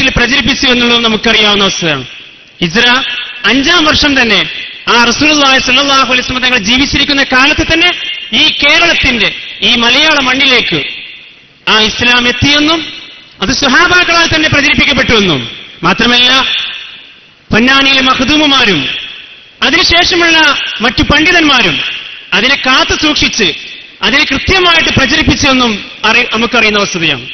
കേരളത്തിൽ പ്രചരിപ്പിച്ചു എന്നുള്ളതും നമുക്കറിയാവുന്ന വസ്തുതയാണ് ഹിജ്റ അഞ്ചാം വർഷം തന്നെ ആ റസൂലുള്ളാഹി സ്വല്ലല്ലാഹു അലൈഹി വസല്ലം തങ്ങൾ ജീവിച്ചിരിക്കുന്ന കാലത്ത് തന്നെ ഈ കേരളത്തിന്റെ ഈ മലയാള മണ്ണിലേക്ക് ആ ഇസ്ലാം എത്തിയെന്നും അത് സുഹാബാക്കളാൽ തന്നെ പ്രചരിപ്പിക്കപ്പെട്ടുവെന്നും മാത്രമല്ല പൊന്നാനിയിലെ മഹദൂമുമാരും അതിനുശേഷമുള്ള മറ്റു പണ്ഡിതന്മാരും അതിനെ കാത്തു സൂക്ഷിച്ച് അതിനെ കൃത്യമായിട്ട് പ്രചരിപ്പിച്ചെന്നും അറി നമുക്കറിയുന്ന വസ്തുതയാണ്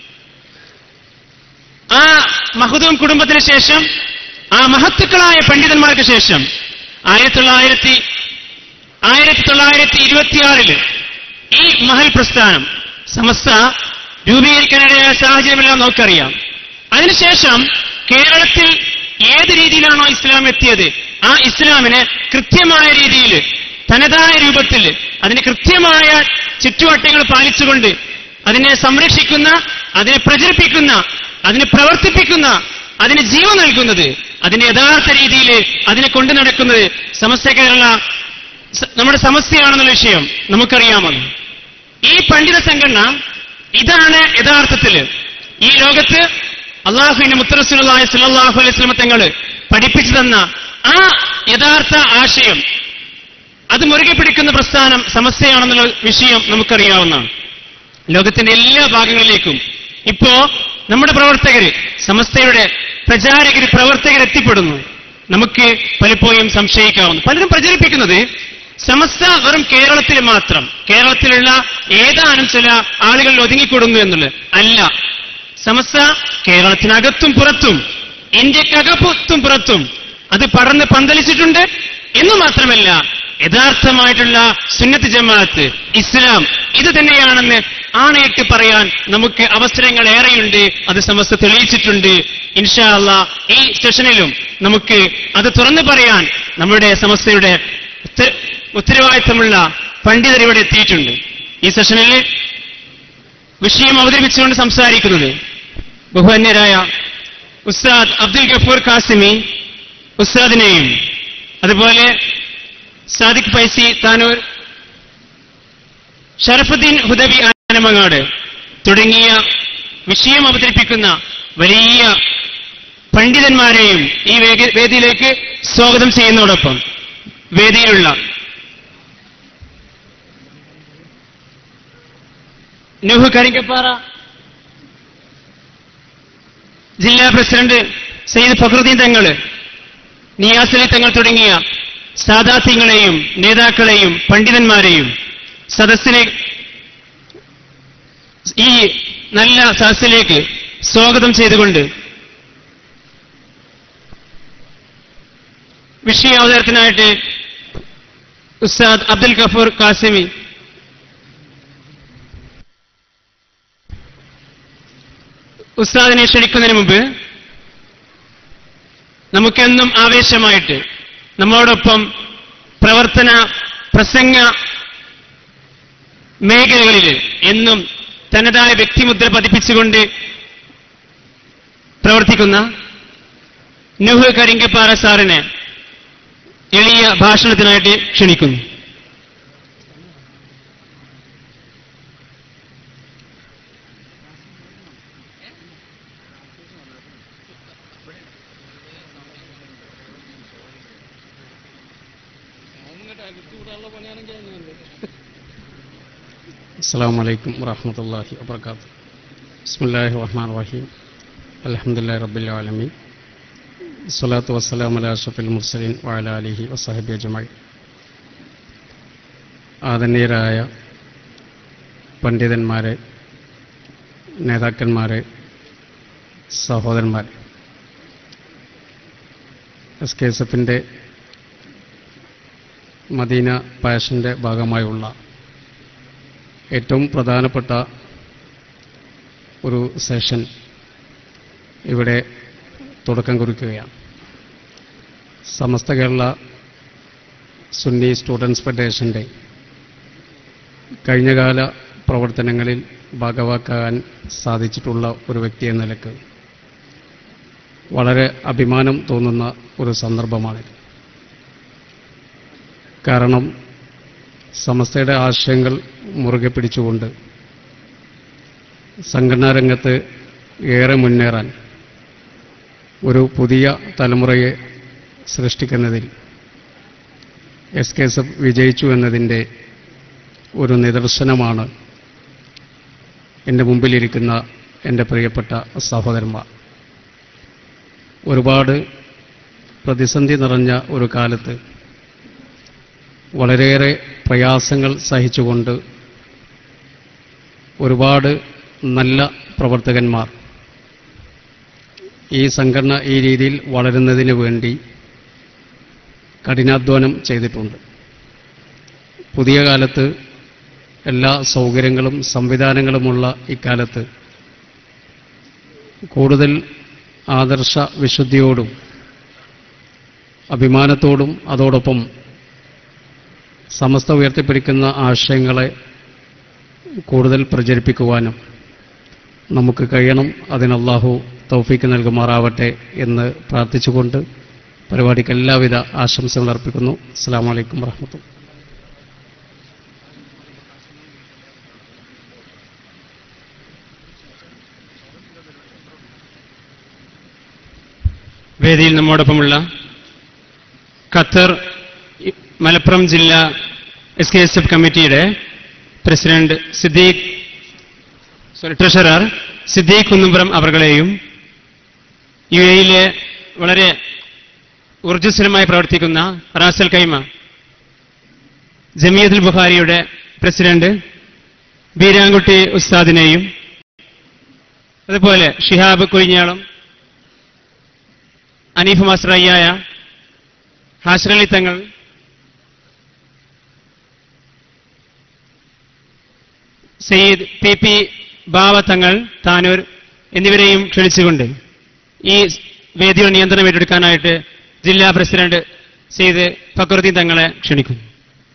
ആ മഹദൂം കുടുംബത്തിന് ശേഷം ആ മഹത്തുക്കളായ പണ്ഡിതന്മാർക്ക് ശേഷം ആയിരത്തി തൊള്ളായിരത്തി ആയിരത്തി തൊള്ളായിരത്തി ഇരുപത്തിയാറില് ഈ മഹൽ പ്രസ്ഥാനം സമസ്ത രൂപീകരിക്കാനിടയായ സാഹചര്യമെല്ലാം നമുക്കറിയാം അതിനുശേഷം കേരളത്തിൽ ഏത് രീതിയിലാണോ ഇസ്ലാം എത്തിയത് ആ ഇസ്ലാമിനെ കൃത്യമായ രീതിയിൽ തനതായ രൂപത്തിൽ അതിന് കൃത്യമായ ചുറ്റുവട്ടങ്ങൾ പാലിച്ചുകൊണ്ട് അതിനെ സംരക്ഷിക്കുന്ന അതിനെ പ്രചരിപ്പിക്കുന്ന അതിനെ പ്രവർത്തിപ്പിക്കുന്ന അതിന് ജീവൻ നൽകുന്നത് അതിന്റെ യഥാർത്ഥ രീതിയിൽ അതിനെ കൊണ്ടു നടക്കുന്നത് സമസ്ത കേരള സ- നമ്മുടെ സമസ്യയാണെന്നുള്ള വിഷയം നമുക്കറിയാമെന്ന് ഈ പണ്ഡിത സംഘടന ഇതാണ് യഥാർത്ഥത്തിൽ ഈ ലോകത്ത് അള്ളാഹുവിന്റെ മുത്തറസുലായ സുലല്ലാഹു അലൈഹി സ്വലമ തങ്ങൾ പഠിപ്പിച്ചു തന്ന ആ യഥാർത്ഥ ആശയം അത് മുറുകെ പിടിക്കുന്ന പ്രസ്ഥാനം സമസ്യയാണെന്നുള്ള വിഷയം നമുക്കറിയാവുന്നതാണ് ലോകത്തിന്റെ എല്ലാ ഭാഗങ്ങളിലേക്കും ഇപ്പോ നമ്മുടെ പ്രവർത്തകര് സമസ്തയുടെ പ്രചാരകര് പ്രവർത്തകർ എത്തിപ്പെടുന്നു നമുക്ക് പലപ്പോഴും സംശയിക്കാവുന്നു പലരും പ്രചരിപ്പിക്കുന്നത് സമസ്ത വെറും കേരളത്തിൽ മാത്രം കേരളത്തിലുള്ള ഏതാനും ചില ആളുകളിൽ ഒതുങ്ങിക്കൂടുന്നു എന്നുള്ളത് അല്ല സമസ്ത കേരളത്തിനകത്തും പുറത്തും ഇന്ത്യക്കകത്തും പുറത്തും അത് പടർന്ന് പന്തലിച്ചിട്ടുണ്ട് എന്ന് മാത്രമല്ല യഥാർത്ഥമായിട്ടുള്ള സുന്നത്ത് ജമാഅത്ത് ഇസ്ലാം ഇത് തന്നെയാണെന്ന് ആണയിട്ട് പറയാൻ നമുക്ക് അവസരങ്ങൾ ഏറെയുണ്ട് അത് സമസ്ത തെളിയിച്ചിട്ടുണ്ട് ഇൻഷാ അള്ളാ ഈ സെഷനിലും നമുക്ക് അത് തുറന്നു പറയാൻ നമ്മുടെ സമസ്തയുടെ ഉത്ത- ഉത്തരവാദിത്തമുള്ള പണ്ഡിതർ ഇവിടെ എത്തിയിട്ടുണ്ട് ഈ സെഷനിൽ വിഷയം അവതരിപ്പിച്ചുകൊണ്ട് സംസാരിക്കുന്നത് ബഹുമാന്യരായ ഉസ്താദ് അബ്ദുൽ ഗഫൂർ കാസിമി ഉസ്താദിനെയും അതുപോലെ സാദിഖ് പൈസി താനൂർ ഷറഫുദ്ദീൻ ഹുദവി ആനമങ്ങാട് തുടങ്ങിയ വിഷയം അവതരിപ്പിക്കുന്ന വലിയ പണ്ഡിതന്മാരെയും ഈ വേഗ- വേദിയിലേക്ക് സ്വാഗതം ചെയ്യുന്നതോടൊപ്പം വേദിയിലുള്ള നുഹു കരിങ്കപ്പാറ ജില്ലാ പ്രസിഡന്റ് സയ്യിദ് ഫഖറുദ്ദീൻ തങ്ങൾ നിയാസലി തങ്ങൾ തുടങ്ങിയ സാദാത്യങ്ങളെയും നേതാക്കളെയും പണ്ഡിതന്മാരെയും സദസ്സിനെ ഈ നല്ല സദസ്സിലേക്ക് സ്വാഗതം ചെയ്തുകൊണ്ട് വിഷയാവതരണത്തിനായിട്ട് ഉസ്താദ് അബ്ദുൽ ഗഫൂർ കാസിമി ഉസ്താദിനെ ക്ഷണിക്കുന്നതിന് മുമ്പ് നമുക്കെന്നും ആവേശമായിട്ട് നമ്മോടൊപ്പം പ്രവർത്തന പ്രസംഗ മേഖലകളിൽ എന്നും തനതായ വ്യക്തിമുദ്ര പതിപ്പിച്ചുകൊണ്ട് പ്രവർത്തിക്കുന്ന നുഹ് കരിങ്കപ്പാറ സാറിനെ എളിയ ഭാഷണത്തിനായിട്ട് ക്ഷണിക്കുന്നു السلام عليكم ورحمة الله وبركاته بسم الله الرحمن الرحيم الحمد لله رب العالمين الصلاة والسلام على أشرف المرسلين وعلى آله وصحبه أجمعين ആദരണീയരായ പണ്ഡിതന്മാരെ നേതാക്കന്മാരെ സഹോദരന്മാരെ എസ് കെ എസ് എഫിൻ്റെ മദീന പാഷൻ്റെ ഭാഗമായുള്ള ഏറ്റവും പ്രധാനപ്പെട്ട ഒരു സെഷൻ ഇവിടെ തുടക്കം കുറിക്കുകയാണ് സമസ്ത കേരള സുന്നി സ്റ്റുഡൻസ് ഫെഡറേഷൻ്റെ കഴിഞ്ഞകാല പ്രവർത്തനങ്ങളിൽ ഭാഗവാക്കാൻ സാധിച്ചിട്ടുള്ള ഒരു വ്യക്തി എന്ന നിലക്ക് വളരെ അഭിമാനം തോന്നുന്ന ഒരു സന്ദർഭമാണിത് കാരണം സമസ്തയുടെ ആശയങ്ങൾ മുറുകെ പിടിച്ചുകൊണ്ട് സംഘടനാ രംഗത്ത് ഏറെ മുന്നേറാൻ ഒരു പുതിയ തലമുറയെ സൃഷ്ടിക്കുന്നതിൽ എസ് കെ എസ് എഫ് വിജയിച്ചു എന്നതിൻ്റെ ഒരു നിദർശനമാണ് എൻ്റെ മുമ്പിലിരിക്കുന്ന എൻ്റെ പ്രിയപ്പെട്ട സഹോദരന്മാർ ഒരുപാട് പ്രതിസന്ധി നിറഞ്ഞ ഒരു കാലത്ത് വളരെയേറെ പ്രയാസങ്ങൾ സഹിച്ചുകൊണ്ട് ഒരുപാട് നല്ല പ്രവർത്തകന്മാർ ഈ സംഘടന ഈ രീതിയിൽ വളരുന്നതിന് വേണ്ടി കഠിനാധ്വാനം ചെയ്തിട്ടുണ്ട് പുതിയ കാലത്ത് എല്ലാ സൗകര്യങ്ങളും സംവിധാനങ്ങളുമുള്ള ഇക്കാലത്ത് കൂടുതൽ ആദർശ വിശുദ്ധിയോടും അഭിമാനത്തോടും അതോടൊപ്പം സമസ്ത ഉയർത്തിപ്പിടിക്കുന്ന ആശയങ്ങളെ കൂടുതൽ പ്രചരിപ്പിക്കുവാനും നമുക്ക് കഴിയണം അതിന് അള്ളാഹു തൗഫീക്ക് നൽകുമാറാവട്ടെ എന്ന് പ്രാർത്ഥിച്ചുകൊണ്ട് പരിപാടിക്ക് എല്ലാവിധ ആശംസകൾ അർപ്പിക്കുന്നു അസ്സാം വലൈക്കും വർഹമത്തുള്ള വേദിയിൽ നമ്മോടൊപ്പമുള്ള ഖത്തർ ഇ- മലപ്പുറം ജില്ലാ എസ് കെ എസ് എഫ് കമ്മിറ്റിയുടെ president Siddique sorry treasurer Siddique Kunnumpuram അവർകളെയും യു എയിലെ വളരെ ഊർജ്ജസ്വലമായി പ്രവർത്തിക്കുന്ന റാസൽ കൈമ ജമിയത്തുൽ ബുഖാരിയുടെ പ്രസിഡന്റ് ബീരാൻകുട്ടി ഉസ്താദിനെയും അതുപോലെ ഷിഹാബ് കൊഴിഞ്ഞാളം അനീഫ് മാസ്റ്റർ അയ്യായ ഹാഷറലി തങ്ങൾ സയ്യിദ് പി പി ബാവ തങ്ങൾ താനൂർ എന്നിവരെയും ക്ഷണിച്ചുകൊണ്ട് ഈ വേദിയുടെ നിയന്ത്രണം ഏറ്റെടുക്കാനായിട്ട് ജില്ലാ പ്രസിഡന്റ് സെയ്ദ് ഫക്രുദ്ദീൻ തങ്ങളെ ക്ഷണിക്കുന്നു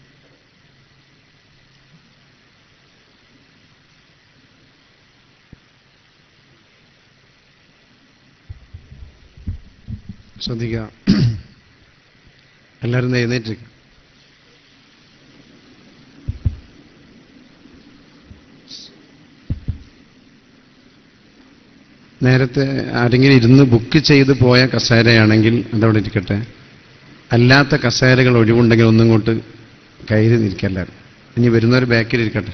ശ്രദ്ധിക്കുക എല്ലാവരും ഒന്ന് എഴുന്നേറ്റ് നേരത്തെ ആരെങ്കിലും ഇരുന്ന് ബുക്ക് ചെയ്ത് പോയ കസേരയാണെങ്കിൽ അതവിടെ ഇരിക്കട്ടെ അല്ലാത്ത കസേരകൾ ഒഴിവുണ്ടെങ്കിൽ ഒന്നും ഇങ്ങോട്ട് കയറി നിൽക്കല്ലാരും ഇനി വരുന്നവർ ബാക്കിൽ ഇരിക്കട്ടെ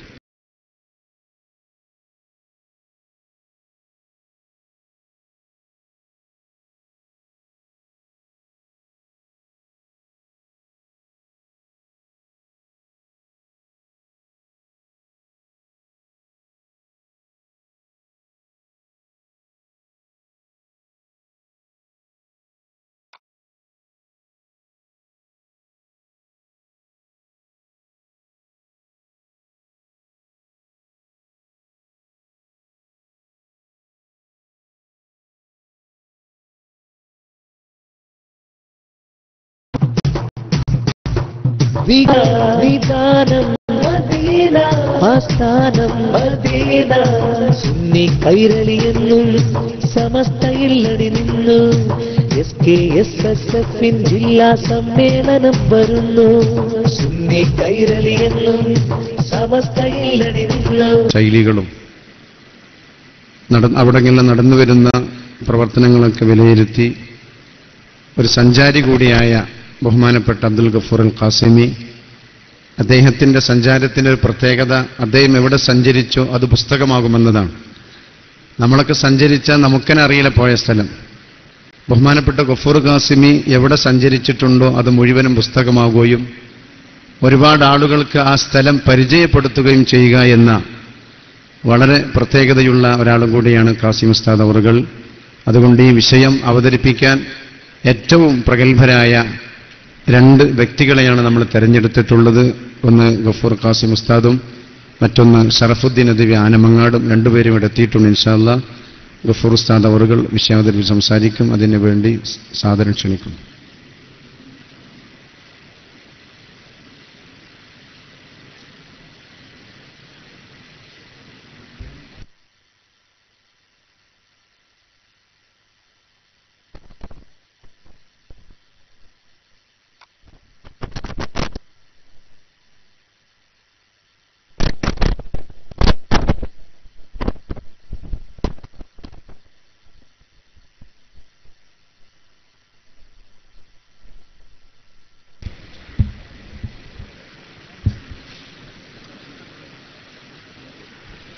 വിധാനം മദീന ആസ്ഥാനം മദീന സുന്നി കൈരളിയെന്നും സമസ്തയില്ലടി നിന്നു എസ് കെ എസ് എസ് എഫിൻ ജില്ലാ സമ്മേളനം വരുന്നു സുന്നി കൈരളിയെന്നും സമസ്തയില്ലടി നിന്നു ശൈലികളും നട അവിടെങ്ങനെ നടന്നു വരുന്ന പ്രവർത്തനങ്ങളൊക്കെ വിലയിരുത്തി ഒരു സഞ്ചാരി കൂടിയായ ബഹുമാനപ്പെട്ട അബ്ദുൽ ഗഫൂർ അൽ ഖാസിമി അദ്ദേഹത്തിന്റെ സഞ്ചാരത്തിന്റെ ഒരു പ്രത്യേകത അദ്ദേഹം എവിടെ സഞ്ചരിച്ചോ അത് പുസ്തകമാകുമെന്നതാണ് നമ്മളൊക്കെ സഞ്ചരിച്ചാൽ നമുക്കെന്നെ അറിയില്ല പോയ സ്ഥലം ബഹുമാനപ്പെട്ട ഗഫൂർ ഖാസിമി എവിടെ സഞ്ചരിച്ചിട്ടുണ്ടോ അത് മുഴുവനും പുസ്തകമാകുകയും ഒരുപാട് ആളുകൾക്ക് ആ സ്ഥലം പരിചയപ്പെടുത്തുകയും ചെയ്യുക എന്ന വളരെ പ്രത്യേകതയുള്ള ഒരാളും കൂടിയാണ് കാസിം ഉസ്താദ് അവറുകൾ അതുകൊണ്ട് ഈ വിഷയം അവതരിപ്പിക്കാൻ ഏറ്റവും പ്രഗത്ഭരായ രണ്ട് വ്യക്തികളെയാണ് നമ്മൾ തെരഞ്ഞെടുത്തിട്ടുള്ളത് ഒന്ന് ഗഫൂർ കാസിം ഉസ്താദും മറ്റൊന്ന് ഷറഫുദ്ദീൻ അദവി ആനമങ്ങാടും രണ്ടുപേരും ഇവിടെ എത്തിയിട്ടുണ്ട് ഇൻഷാല്ല ഗഫൂർ ഉസ്താദ് അവറുകൾ വിഷയാവതരിപ്പിച്ച് സംസാരിക്കും അതിനു വേണ്ടി സാദരം ക്ഷണിക്കുന്നു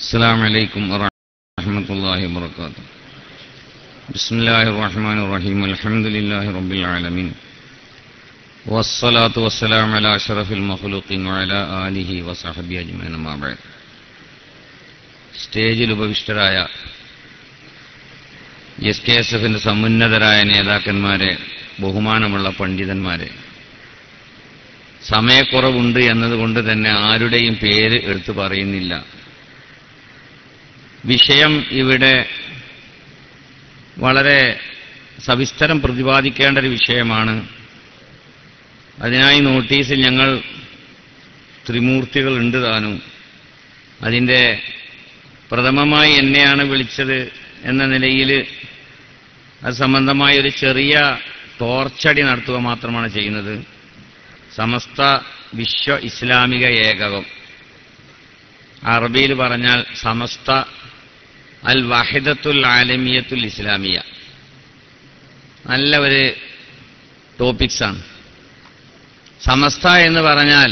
السلام عليكم ورحمة الله وبركاته بسم الله الرحمن الرحيم الحمد لله رب العالمين والصلاة والسلام على أشرف المخلوقين وعلى آله وصحبه أجمعين ما بعد സ്റ്റേജിൽ ഉപവിഷ്ടരായ എസ് കെ എസ് എഫിന്റെ സമുന്നതരായ നേതാക്കന്മാരെ ബഹുമാനമുള്ള പണ്ഡിതന്മാരെ സമയക്കുറവുണ്ട് എന്നതുകൊണ്ട് തന്നെ ആരുടെയും പേര് എടുത്തു പറയുന്നില്ല വിഷയം ഇവിടെ വളരെ സവിസ്തരം പ്രതിപാദിക്കേണ്ട ഒരു വിഷയമാണ് അതിനായി നോട്ടീസിൽ ഞങ്ങൾ ത്രിമൂർത്തികൾ ഉണ്ട് താനും അതിൻ്റെ പ്രഥമമായി എന്നെയാണ് വിളിച്ചത് എന്ന നിലയിൽ അത് സംബന്ധമായ ഒരു ചെറിയ ടോർച്ചടി നടത്തുക മാത്രമാണ് ചെയ്യുന്നത് സമസ്ത വിശ്വ ഇസ്ലാമിക ഏകകം അറബിയിൽ പറഞ്ഞാൽ സമസ്ത അൽ വഹിദത്തുൽ ആലമിയത്തുൽ ഇസ്ലാമിയ നല്ല ഒരു ടോപ്പിക്സാണ് സമസ്ത എന്ന് പറഞ്ഞാൽ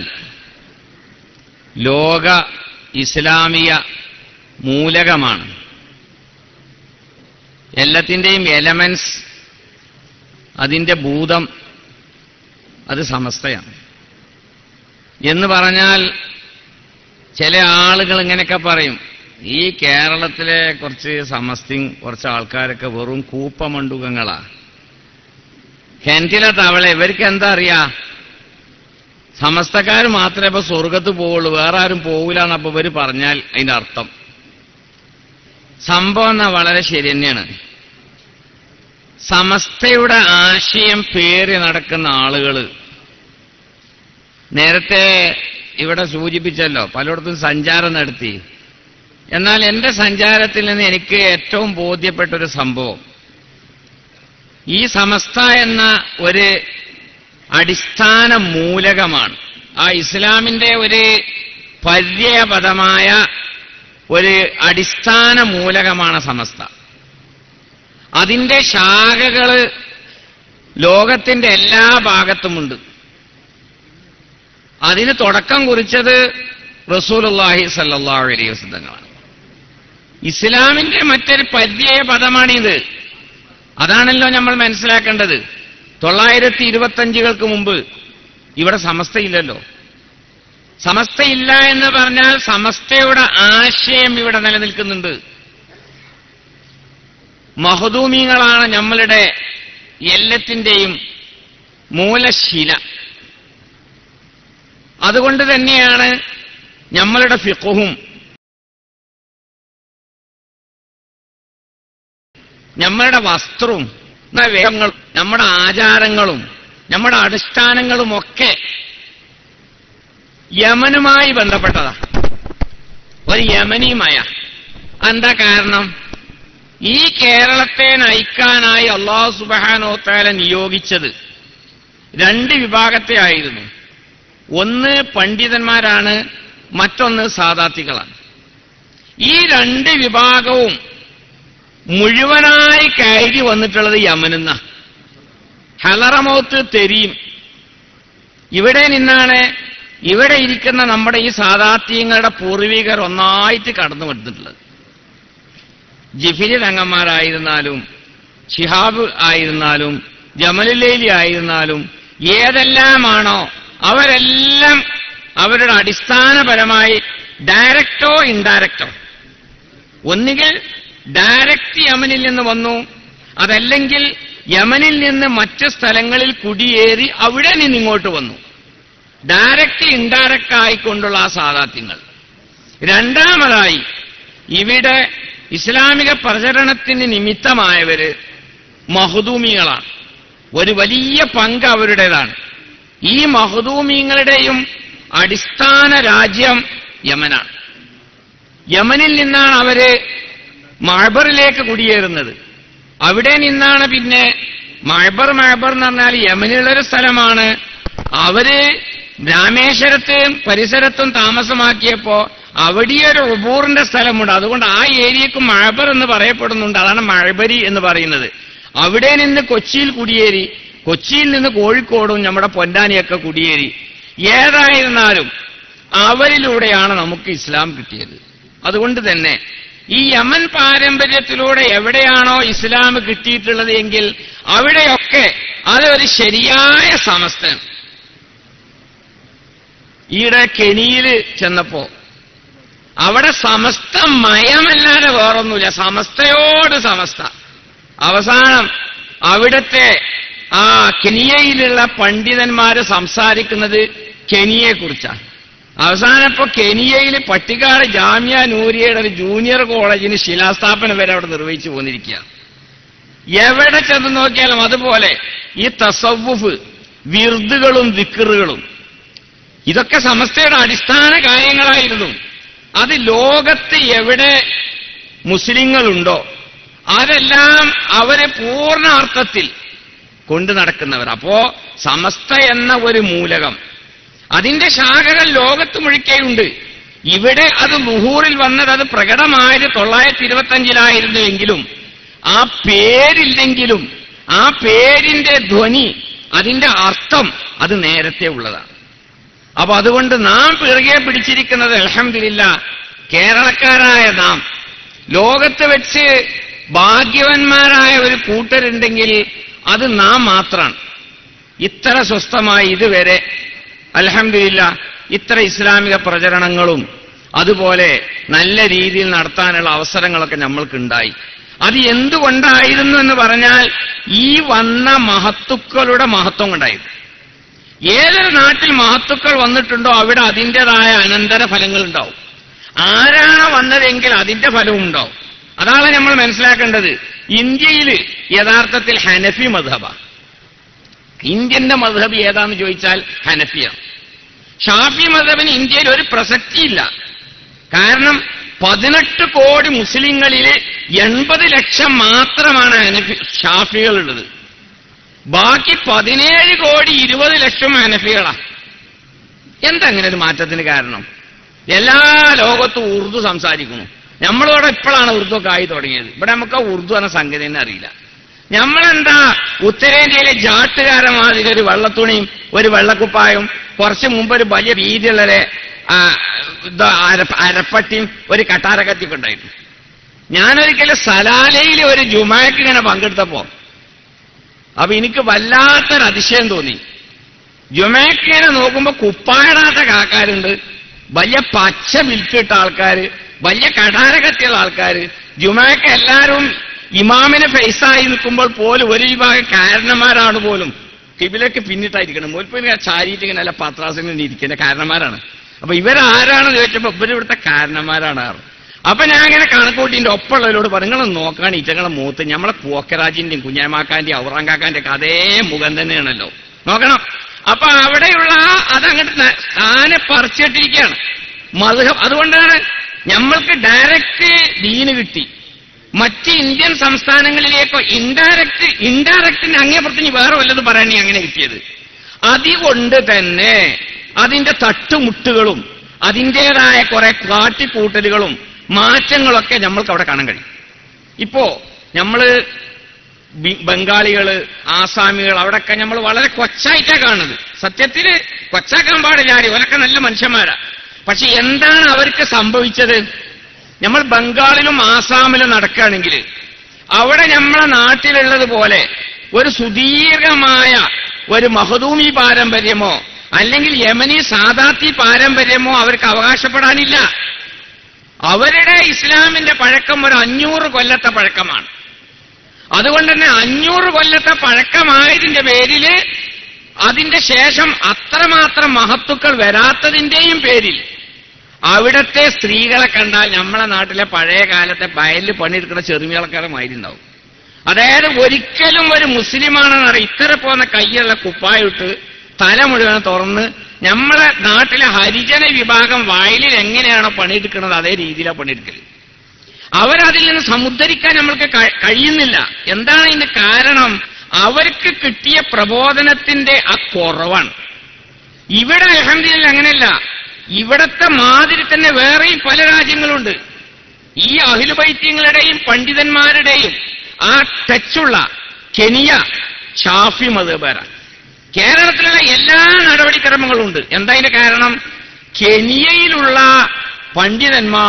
ലോക ഇസ്ലാമിയ മൂലകമാണ് എല്ലാത്തിൻ്റെയും എലമെന്റ്സ് അതിൻ്റെ ഭൂതം അത് സമസ്തയാണ് എന്ന് പറഞ്ഞാൽ ചില ആളുകൾ ഇങ്ങനെയൊക്കെ പറയും ഈ കേരളത്തിലെ കുറച്ച് സമസ്തയും കുറച്ച് ആൾക്കാരൊക്കെ വെറും കൂപ്പമണ്ടുകങ്ങളാ കിണറ്റിലെ തവള ഇവർക്ക് എന്താ അറിയാ സമസ്തക്കാർ മാത്രമേ ഇപ്പൊ സ്വർഗത്ത് പോവുള്ളൂ വേറെ ആരും പോകില്ല എന്നപ്പോ ഇവര് പറഞ്ഞാൽ അതിന്റെ അർത്ഥം സംഭവം എന്നാ വളരെ ശരി തന്നെയാണ് സമസ്തയുടെ ആശയം പേറി നടക്കുന്ന ആളുകൾ നേരത്തെ ഇവിടെ സൂചിപ്പിച്ചല്ലോ പലയിടത്തും സഞ്ചാരം നടത്തി എന്നാൽ എന്റെ സഞ്ചാരത്തിൽ നിന്ന് എനിക്ക് ഏറ്റവും ബോധ്യപ്പെട്ട ഒരു സംഭവം ഈ സമസ്ത എന്ന ഒരു അടിസ്ഥാന മൂലകമാണ് ആ ഇസ്ലാമിന്റെ ഒരു പര്യാപദമായ ഒരു അടിസ്ഥാന മൂലകമാണ് സമസ്ത അതിന്റെ ശാഖകള് ലോകത്തിന്റെ എല്ലാ ഭാഗത്തുമുണ്ട് അതിന് തുടക്കം കുറിച്ചത് റസൂലുള്ളാഹി സല്ലല്ലാഹു അലൈഹി വസല്ലങ്ങളാണ് ഇസ്ലാമിന്റെ മറ്റൊരു പര്യായ പദമാണിത് അതാണല്ലോ നമ്മൾ മനസ്സിലാക്കേണ്ടത് തൊള്ളായിരത്തി ഇരുപത്തഞ്ചുകൾക്ക് മുമ്പ് ഇവിടെ സമസ്തയില്ലല്ലോ സമസ്തയില്ല എന്ന് പറഞ്ഞാൽ സമസ്തയുടെ ആശയം ഇവിടെ നിലനിൽക്കുന്നുണ്ട് മഹദൂമിങ്ങളാണ് നമ്മളുടെ എല്ലാത്തിൻ്റെയും മൂലശില അതുകൊണ്ട് തന്നെയാണ് നമ്മളുടെ ഫിഖുഹും നമ്മളുടെ വസ്ത്രവും നമ്മുടെ വേദങ്ങളും നമ്മുടെ ആചാരങ്ങളും നമ്മുടെ അനുഷ്ഠാനങ്ങളുമൊക്കെ യമനുമായി ബന്ധപ്പെട്ടതാ ഒരു യമനിയുമായ എന്താ കാരണം ഈ കേരളത്തെ നയിക്കാനായി അള്ളാഹു സുബാനോത്താല നിയോഗിച്ചത് രണ്ട് വിഭാഗത്തെ ആയിരുന്നു ഒന്ന് പണ്ഡിതന്മാരാണ് മറ്റൊന്ന് സാദാത്തികളാണ് ഈ രണ്ട് വിഭാഗവും മുഴുവനായി കയറി വന്നിട്ടുള്ളത് യമനെന്ന ഹലറമൗത്ത് തെരിയും ഇവിടെ നിന്നാണ് ഇവിടെ ഇരിക്കുന്ന നമ്മുടെ ഈ സാദാത്യങ്ങളുടെ പൂർവികർ ഒന്നായിട്ട് കടന്നു വന്നിട്ടുള്ളത് ജിഫിരി തങ്ങന്മാരായിരുന്നാലും ഷിഹാബ് ആയിരുന്നാലും ജമലുലേലി ആയിരുന്നാലും ഏതെല്ലാമാണോ അവരെല്ലാം അവരുടെ അടിസ്ഥാനപരമായി ഡയറക്റ്റോ ഇൻഡയറക്റ്റോ ഒന്നുകിൽ ഡയറക്റ്റ് യമനിൽ നിന്ന് വന്നു അതല്ലെങ്കിൽ യമനിൽ നിന്ന് മറ്റ് സ്ഥലങ്ങളിൽ കുടിയേറി അവിടെ നിന്ന് ഇങ്ങോട്ട് വന്നു ഡയറക്റ്റ് ഇൻഡയറക്റ്റ് ആയിക്കൊണ്ടുള്ള ആ സാധാത്യങ്ങൾ രണ്ടാമതായി ഇവിടെ ഇസ്ലാമിക പ്രചരണത്തിന് നിമിത്തമായവര് മഹദൂമികളാണ് ഒരു വലിയ പങ്ക് അവരുടേതാണ് ഈ മഹദൂമിങ്ങളുടെയും അടിസ്ഥാന രാജ്യം യമനാണ് യമനിൽ നിന്നാണ് അവര് മഴബറിലേക്ക് കുടിയേറുന്നത് അവിടെ നിന്നാണ് പിന്നെ മഴബർ മഴബർ എന്ന് പറഞ്ഞാൽ യമനിലുള്ളൊരു സ്ഥലമാണ് അവര് രാമേശ്വരത്തെയും പരിസരത്തും താമസമാക്കിയപ്പോ അവിടെ ഒരു ഉബൂറിന്റെ സ്ഥലമുണ്ട് അതുകൊണ്ട് ആ ഏരിയക്ക് മഴബർ എന്ന് പറയപ്പെടുന്നുണ്ട് അതാണ് മഴബരി എന്ന് പറയുന്നത് അവിടെ നിന്ന് കൊച്ചിയിൽ കുടിയേറി കൊച്ചിയിൽ നിന്ന് കോഴിക്കോടും നമ്മുടെ പൊന്നാനിയൊക്കെ കുടിയേറി ഏതായിരുന്നാലും അവരിലൂടെയാണ് നമുക്ക് ഇസ്ലാം കിട്ടിയത് അതുകൊണ്ട് തന്നെ ഈ യമൻ പാരമ്പര്യത്തിലൂടെ എവിടെയാണോ ഇസ്ലാം കിട്ടിയിട്ടുള്ളത് എങ്കിൽ അവിടെയൊക്കെ അതൊരു ശരിയായ സമസ്തയാണ് ഈയിടെ കെണിയിൽ ചെന്നപ്പോ അവിടെ സമസ്ത മയമല്ലാതെ വേറൊന്നുമില്ല സമസ്തയോട് സമസ്ത അവസാനം അവിടുത്തെ ആ കെനിയയിലുള്ള പണ്ഡിതന്മാര് സംസാരിക്കുന്നത് കെനിയെ കുറിച്ചാണ് അവസാനം ഇപ്പൊ കെനിയയിൽ പട്ടിക്കാട് ജാമ്യ നൂരിയയുടെ ഒരു ജൂനിയർ കോളേജിന് ശിലാസ്ഥാപനം വരെ അവിടെ നിർവഹിച്ചു പോന്നിരിക്കുകയാണ് എവിടെ ചെന്ന് നോക്കിയാലും അതുപോലെ ഈ തസവുഫ് വിർദുകളും ദിക്കറുകളും ഇതൊക്കെ സമസ്തയുടെ അടിസ്ഥാന കാര്യങ്ങളായിരുന്നു അത് ലോകത്ത് എവിടെ മുസ്ലിങ്ങളുണ്ടോ അതെല്ലാം അവരെ പൂർണ്ണ അർത്ഥത്തിൽ കൊണ്ടു നടക്കുന്നവർ അപ്പോ സമസ്ത എന്ന ഒരു മൂലകം അതിന്റെ ശാഖകൾ ലോകത്ത് മുഴുക്കെയുണ്ട് ഇവിടെ അത് മുഹൂറിൽ വന്നത് അത് പ്രകടമായത് തൊള്ളായിരത്തി ഇരുപത്തഞ്ചിലായിരുന്നു എങ്കിലും ആ പേരില്ലെങ്കിലും ആ പേരിന്റെ ധ്വനി അതിന്റെ അർത്ഥം അത് നേരത്തെ ഉള്ളതാണ് അപ്പൊ അതുകൊണ്ട് നാം പിറകെ പിടിച്ചിരിക്കുന്നത് അലഹമില്ല കേരളക്കാരായ നാം ലോകത്ത് വെച്ച് ഭാഗ്യവന്മാരായ ഒരു കൂട്ടരുണ്ടെങ്കിൽ അത് നാം മാത്രമാണ് ഇത്ര സ്വസ്ഥമായി ഇതുവരെ അലഹമില്ല ഇത്ര ഇസ്ലാമിക പ്രചരണങ്ങളും അതുപോലെ നല്ല രീതിയിൽ നടത്താനുള്ള അവസരങ്ങളൊക്കെ നമ്മൾക്കുണ്ടായി അത് എന്തുകൊണ്ടായിരുന്നു എന്ന് പറഞ്ഞാൽ ഈ വന്ന മഹത്തുക്കളുടെ മഹത്വം കൊണ്ടായിരുന്നു ഏതൊരു നാട്ടിൽ മഹത്തുക്കൾ വന്നിട്ടുണ്ടോ അവിടെ അതിൻ്റെതായ അനന്തര ഫലങ്ങൾ ഉണ്ടാവും ആരാണ് വന്നതെങ്കിൽ അതിന്റെ ഫലവും ഉണ്ടാവും അതാണ് നമ്മൾ മനസ്സിലാക്കേണ്ടത് ഇന്ത്യയിൽ യഥാർത്ഥത്തിൽ ഹനഫി മധബ ഇന്ത്യന്റെ മധബ് ഏതാന്ന് ചോദിച്ചാൽ ഹനഫിയാണ് ഷാഫി മധബിന് ഇന്ത്യയിൽ ഒരു പ്രസക്തിയില്ല കാരണം പതിനെട്ട് കോടി മുസ്ലിങ്ങളിൽ എൺപത് ലക്ഷം മാത്രമാണ് ഹനഫി ഷാഫികളുള്ളത് ബാക്കി പതിനേഴ് കോടി ഇരുപത് ലക്ഷം ഹനഫികളാ എന്താ അങ്ങനെ ഒരു മാറ്റത്തിന് കാരണം എല്ലാ ലോകത്തും ഉറുദു സംസാരിക്കുന്നു നമ്മളിവിടെ ഇപ്പോഴാണ് ഉറുദു ഒക്കെ ആയി തുടങ്ങിയത് ഇവിടെ നമുക്ക് ആ ഉറുദു എന്ന സംഗതി തന്നെ അറിയില്ല നമ്മളെന്താ ഉത്തരേന്ത്യയിലെ ജാട്ടുകാരൻ മാതിരി ഒരു വെള്ളത്തുണിയും ഒരു വെള്ളക്കുപ്പായും കുറച്ച് മുമ്പ് ഒരു വലിയ വീതിയുള്ളൊരു ആ, ഇത് അര- അരപ്പട്ടിയും ഒരു കട്ടാരക്കത്തിയൊക്കെ ഉണ്ടായിരുന്നു ഞാനൊരിക്കലും സലാലയിൽ ഒരു ജുമാക്ക് ഇങ്ങനെ പങ്കെടുത്തപ്പോ അപ്പൊ എനിക്ക് വല്ലാത്തൊരു അതിശയം തോന്നി ജുമയ്ക്ക് ഇങ്ങനെ നോക്കുമ്പോ കുപ്പായിടാത്ത കാക്കാരുണ്ട് വലിയ പച്ച വിൽക്കിട്ട ആൾക്കാര് വലിയ കടാരകത്തിയുള്ള ആൾക്കാര് ജുമയ്ക്ക് എല്ലാവരും ഇമാമിനെ ഫേസായി നിൽക്കുമ്പോൾ പോലും ഒരു വിഭാഗം കാരണന്മാരാണ് പോലും കിബിലൊക്കെ പിന്നിട്ടായിരിക്കണം മുൽപ്പിന് ചാരിയിട്ട് ഇങ്ങനെ അല്ല പത്രാസിന് ഇരിക്കുന്ന കാരണന്മാരാണ് അപ്പൊ ഇവരാരാണെന്ന് ചോദിച്ചപ്പോ ഇവരിവിടുത്തെ കാരണന്മാരാണ് ആറ് അപ്പൊ ഞാൻ ഇങ്ങനെ കണക്കൂട്ടിന്റെ ഒപ്പമുള്ളവരോട് പറഞ്ഞു നിങ്ങൾ നോക്കാണ് ഈറ്റങ്ങളെ മൂത്ത് നമ്മളെ പോക്കരാജിന്റെയും കുഞ്ഞാമാക്കാന്റെയും ഔറാങ്കാക്കാന്റെ ഒക്കെ അതേ മുഖം തന്നെയാണല്ലോ നോക്കണം അപ്പൊ അവിടെയുള്ള ആ- അതങ്ങോട്ട് ന- താനെ പറിച്ചിട്ടിരിക്കുകയാണ് മധുഹം അതുകൊണ്ടാണ് നമ്മൾക്ക് ഡയറക്റ്റ് ദീന് കിട്ടി മറ്റ് ഇന്ത്യൻ സംസ്ഥാനങ്ങളിലേക്കോ ഇൻഡയറക്റ്റ് ഇൻഡയറക്റ്റിന് അങ്ങേപ്പുറത്തിന് വേറെ വല്ലതും പറയാനേ അങ്ങനെ കിട്ടിയത് അതുകൊണ്ട് തന്നെ അതിന്റെ തട്ടുമുട്ടുകളും അതിൻ്റെതായ കുറെ കാട്ടിക്കൂട്ടലുകളും മാറ്റങ്ങളൊക്കെ നമ്മൾക്ക് അവിടെ കാണാൻ കഴിയും ഇപ്പോ നമ്മള് ബി- ബംഗാളികള് ആസാമികൾ അവിടെയൊക്കെ നമ്മൾ വളരെ കൊച്ചായിട്ടാ കാണുന്നത് സത്യത്തില് കൊച്ചാക്കാൻ പാടില്ല ആരും അവരൊക്കെ നല്ല മനുഷ്യന്മാരാ പക്ഷെ എന്താണ് അവർക്ക് സംഭവിച്ചത് നമ്മൾ ബംഗാളിലും ആസാമിലും നടക്കുകയാണെങ്കിൽ അവിടെ നമ്മളെ നാട്ടിലുള്ളത് പോലെ ഒരു സുദീർഘമായ ഒരു മഹദൂമി പാരമ്പര്യമോ അല്ലെങ്കിൽ യമനി സാദാത്തി പാരമ്പര്യമോ അവർക്ക് അവകാശപ്പെടാനില്ല അവരുടെ ഇസ്ലാമിന്റെ പഴക്കം ഒരു അഞ്ഞൂറ് കൊല്ലത്തെ പഴക്കമാണ് അതുകൊണ്ട് തന്നെ അഞ്ഞൂറ് കൊല്ലത്തെ പഴക്കമായതിന്റെ പേരില് അതിന്റെ ശേഷം അത്രമാത്രം മഹത്തുക്കൾ വരാത്തതിന്റെയും പേരിൽ അവിടത്തെ സ്ത്രീകളെ കണ്ടാൽ നമ്മളെ നാട്ടിലെ പഴയ കാലത്തെ വയലിൽ പണിയെടുക്കുന്ന ചെറുമികളക്കാരെ മാതിരിണ്ടാവും അതായത് ഒരിക്കലും ഒരു മുസ്ലിമാണെന്ന് അറിയാം ഇത്ര പോകുന്ന കയ്യുള്ള കുപ്പായിട്ട് തല മുഴുവൻ തുറന്ന് നമ്മളെ നാട്ടിലെ ഹരിജന വിഭാഗം വയലിൽ എങ്ങനെയാണോ പണിയെടുക്കുന്നത് അതേ രീതിയിലാണ് പണിയെടുക്കൽ അവരതിൽ നിന്ന് സമുദ്ധരിക്കാൻ നമ്മൾക്ക് കഴി- കഴിയുന്നില്ല എന്താണ് ഇതിന്റെ കാരണം അവർക്ക് കിട്ടിയ പ്രബോധനത്തിന്റെ ആ കുറവാണ് ഇവിടെ അലഹമ്മദില്ല അങ്ങനെയല്ല ഇവിടത്തെ മാതിരി തന്നെ വേറെയും പല രാജ്യങ്ങളുണ്ട് ഈ അഹിലുബൈത്യങ്ങളുടെയും പണ്ഡിതന്മാരുടെയും ആ ടച്ചുള്ള കെനിയ ഷാഫി മതബാരാണ് കേരളത്തിലുള്ള എല്ലാ നടപടിക്രമങ്ങളും ഉണ്ട് എന്താ അതിന്റെ കാരണം കെനിയയിലുള്ള പണ്ഡിതന്മാർ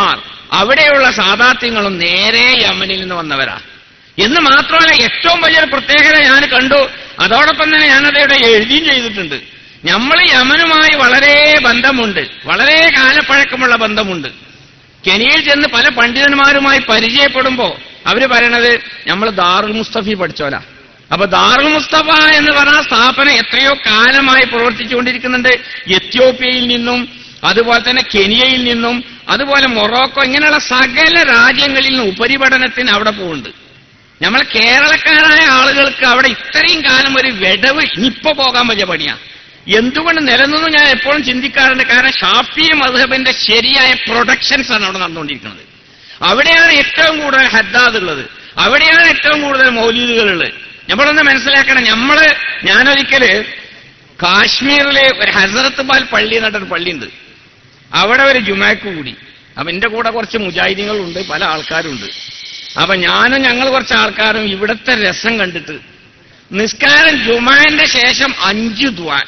അവിടെയുള്ള സാധാത്യങ്ങളും നേരെ യമനിൽ നിന്ന് വന്നവരാ എന്ന് മാത്രമല്ല ഏറ്റവും വലിയൊരു പ്രത്യേകത ഞാൻ കണ്ടു അതോടൊപ്പം തന്നെ ഞാനത് ഇവിടെ എഴുതിയും ചെയ്തിട്ടുണ്ട് നമ്മൾ യമനുമായി വളരെ ബന്ധമുണ്ട് വളരെ കാലപ്പഴക്കമുള്ള ബന്ധമുണ്ട് കെനിയിൽ ചെന്ന് പല പണ്ഡിതന്മാരുമായി പരിചയപ്പെടുമ്പോ അവര് പറയണത് നമ്മൾ ദാറുൽ മുസ്തഫി പഠിച്ചോല അപ്പൊ ദാറുൽ മുസ്തഫ എന്ന് പറഞ്ഞ സ്ഥാപനം എത്രയോ കാലമായി പ്രവർത്തിച്ചുകൊണ്ടിരിക്കുന്നുണ്ട് എത്യോപ്യയിൽ നിന്നും അതുപോലെ തന്നെ കെനിയയിൽ നിന്നും അതുപോലെ മൊറോക്കോ ഇങ്ങനെയുള്ള സകല രാജ്യങ്ങളിൽ നിന്നും ഉപരിപഠനത്തിന് അവിടെ പോകുന്നുണ്ട് നമ്മൾ കേരളക്കാരായ ആളുകൾക്ക് അവിടെ ഇത്രയും കാലം ഒരു വിടവ് ഇനിയിപ്പോ പോകാൻ വലിയ പണിയാ എന്തുകൊണ്ട് നിലനിന്നു ഞാൻ എപ്പോഴും ചിന്തിക്കാറുണ്ട് കാരണം ഷാഫി മധുഹബിന്റെ ശരിയായ പ്രൊഡക്ഷൻസ് ആണ് അവിടെ നടന്നുകൊണ്ടിരിക്കുന്നത് അവിടെയാണ് ഏറ്റവും കൂടുതൽ ഹദ്ദാദ് ഉള്ളത് അവിടെയാണ് ഏറ്റവും കൂടുതൽ മൗലീദുകളുള്ളത് നമ്മളൊന്ന് മനസ്സിലാക്കണം നമ്മള് ഞാനൊരിക്കല് കാശ്മീരിലെ ഒരു ഹസരത്ത് ബാൽ പള്ളി എന്നിട്ടൊരു പള്ളിയുണ്ട് അവിടെ ഒരു ജുമാക്ക് കൂടി അപ്പൊ എന്റെ കൂടെ കുറച്ച് മുജാഹിദീങ്ങളുണ്ട് പല ആൾക്കാരുണ്ട് അപ്പൊ ഞാനും ഞങ്ങൾ കുറച്ച് ആൾക്കാരും ഇവിടുത്തെ രസം കണ്ടിട്ട് നിസ്കാരം ജുമാന്റെ ശേഷം അഞ്ച് ദ്വാ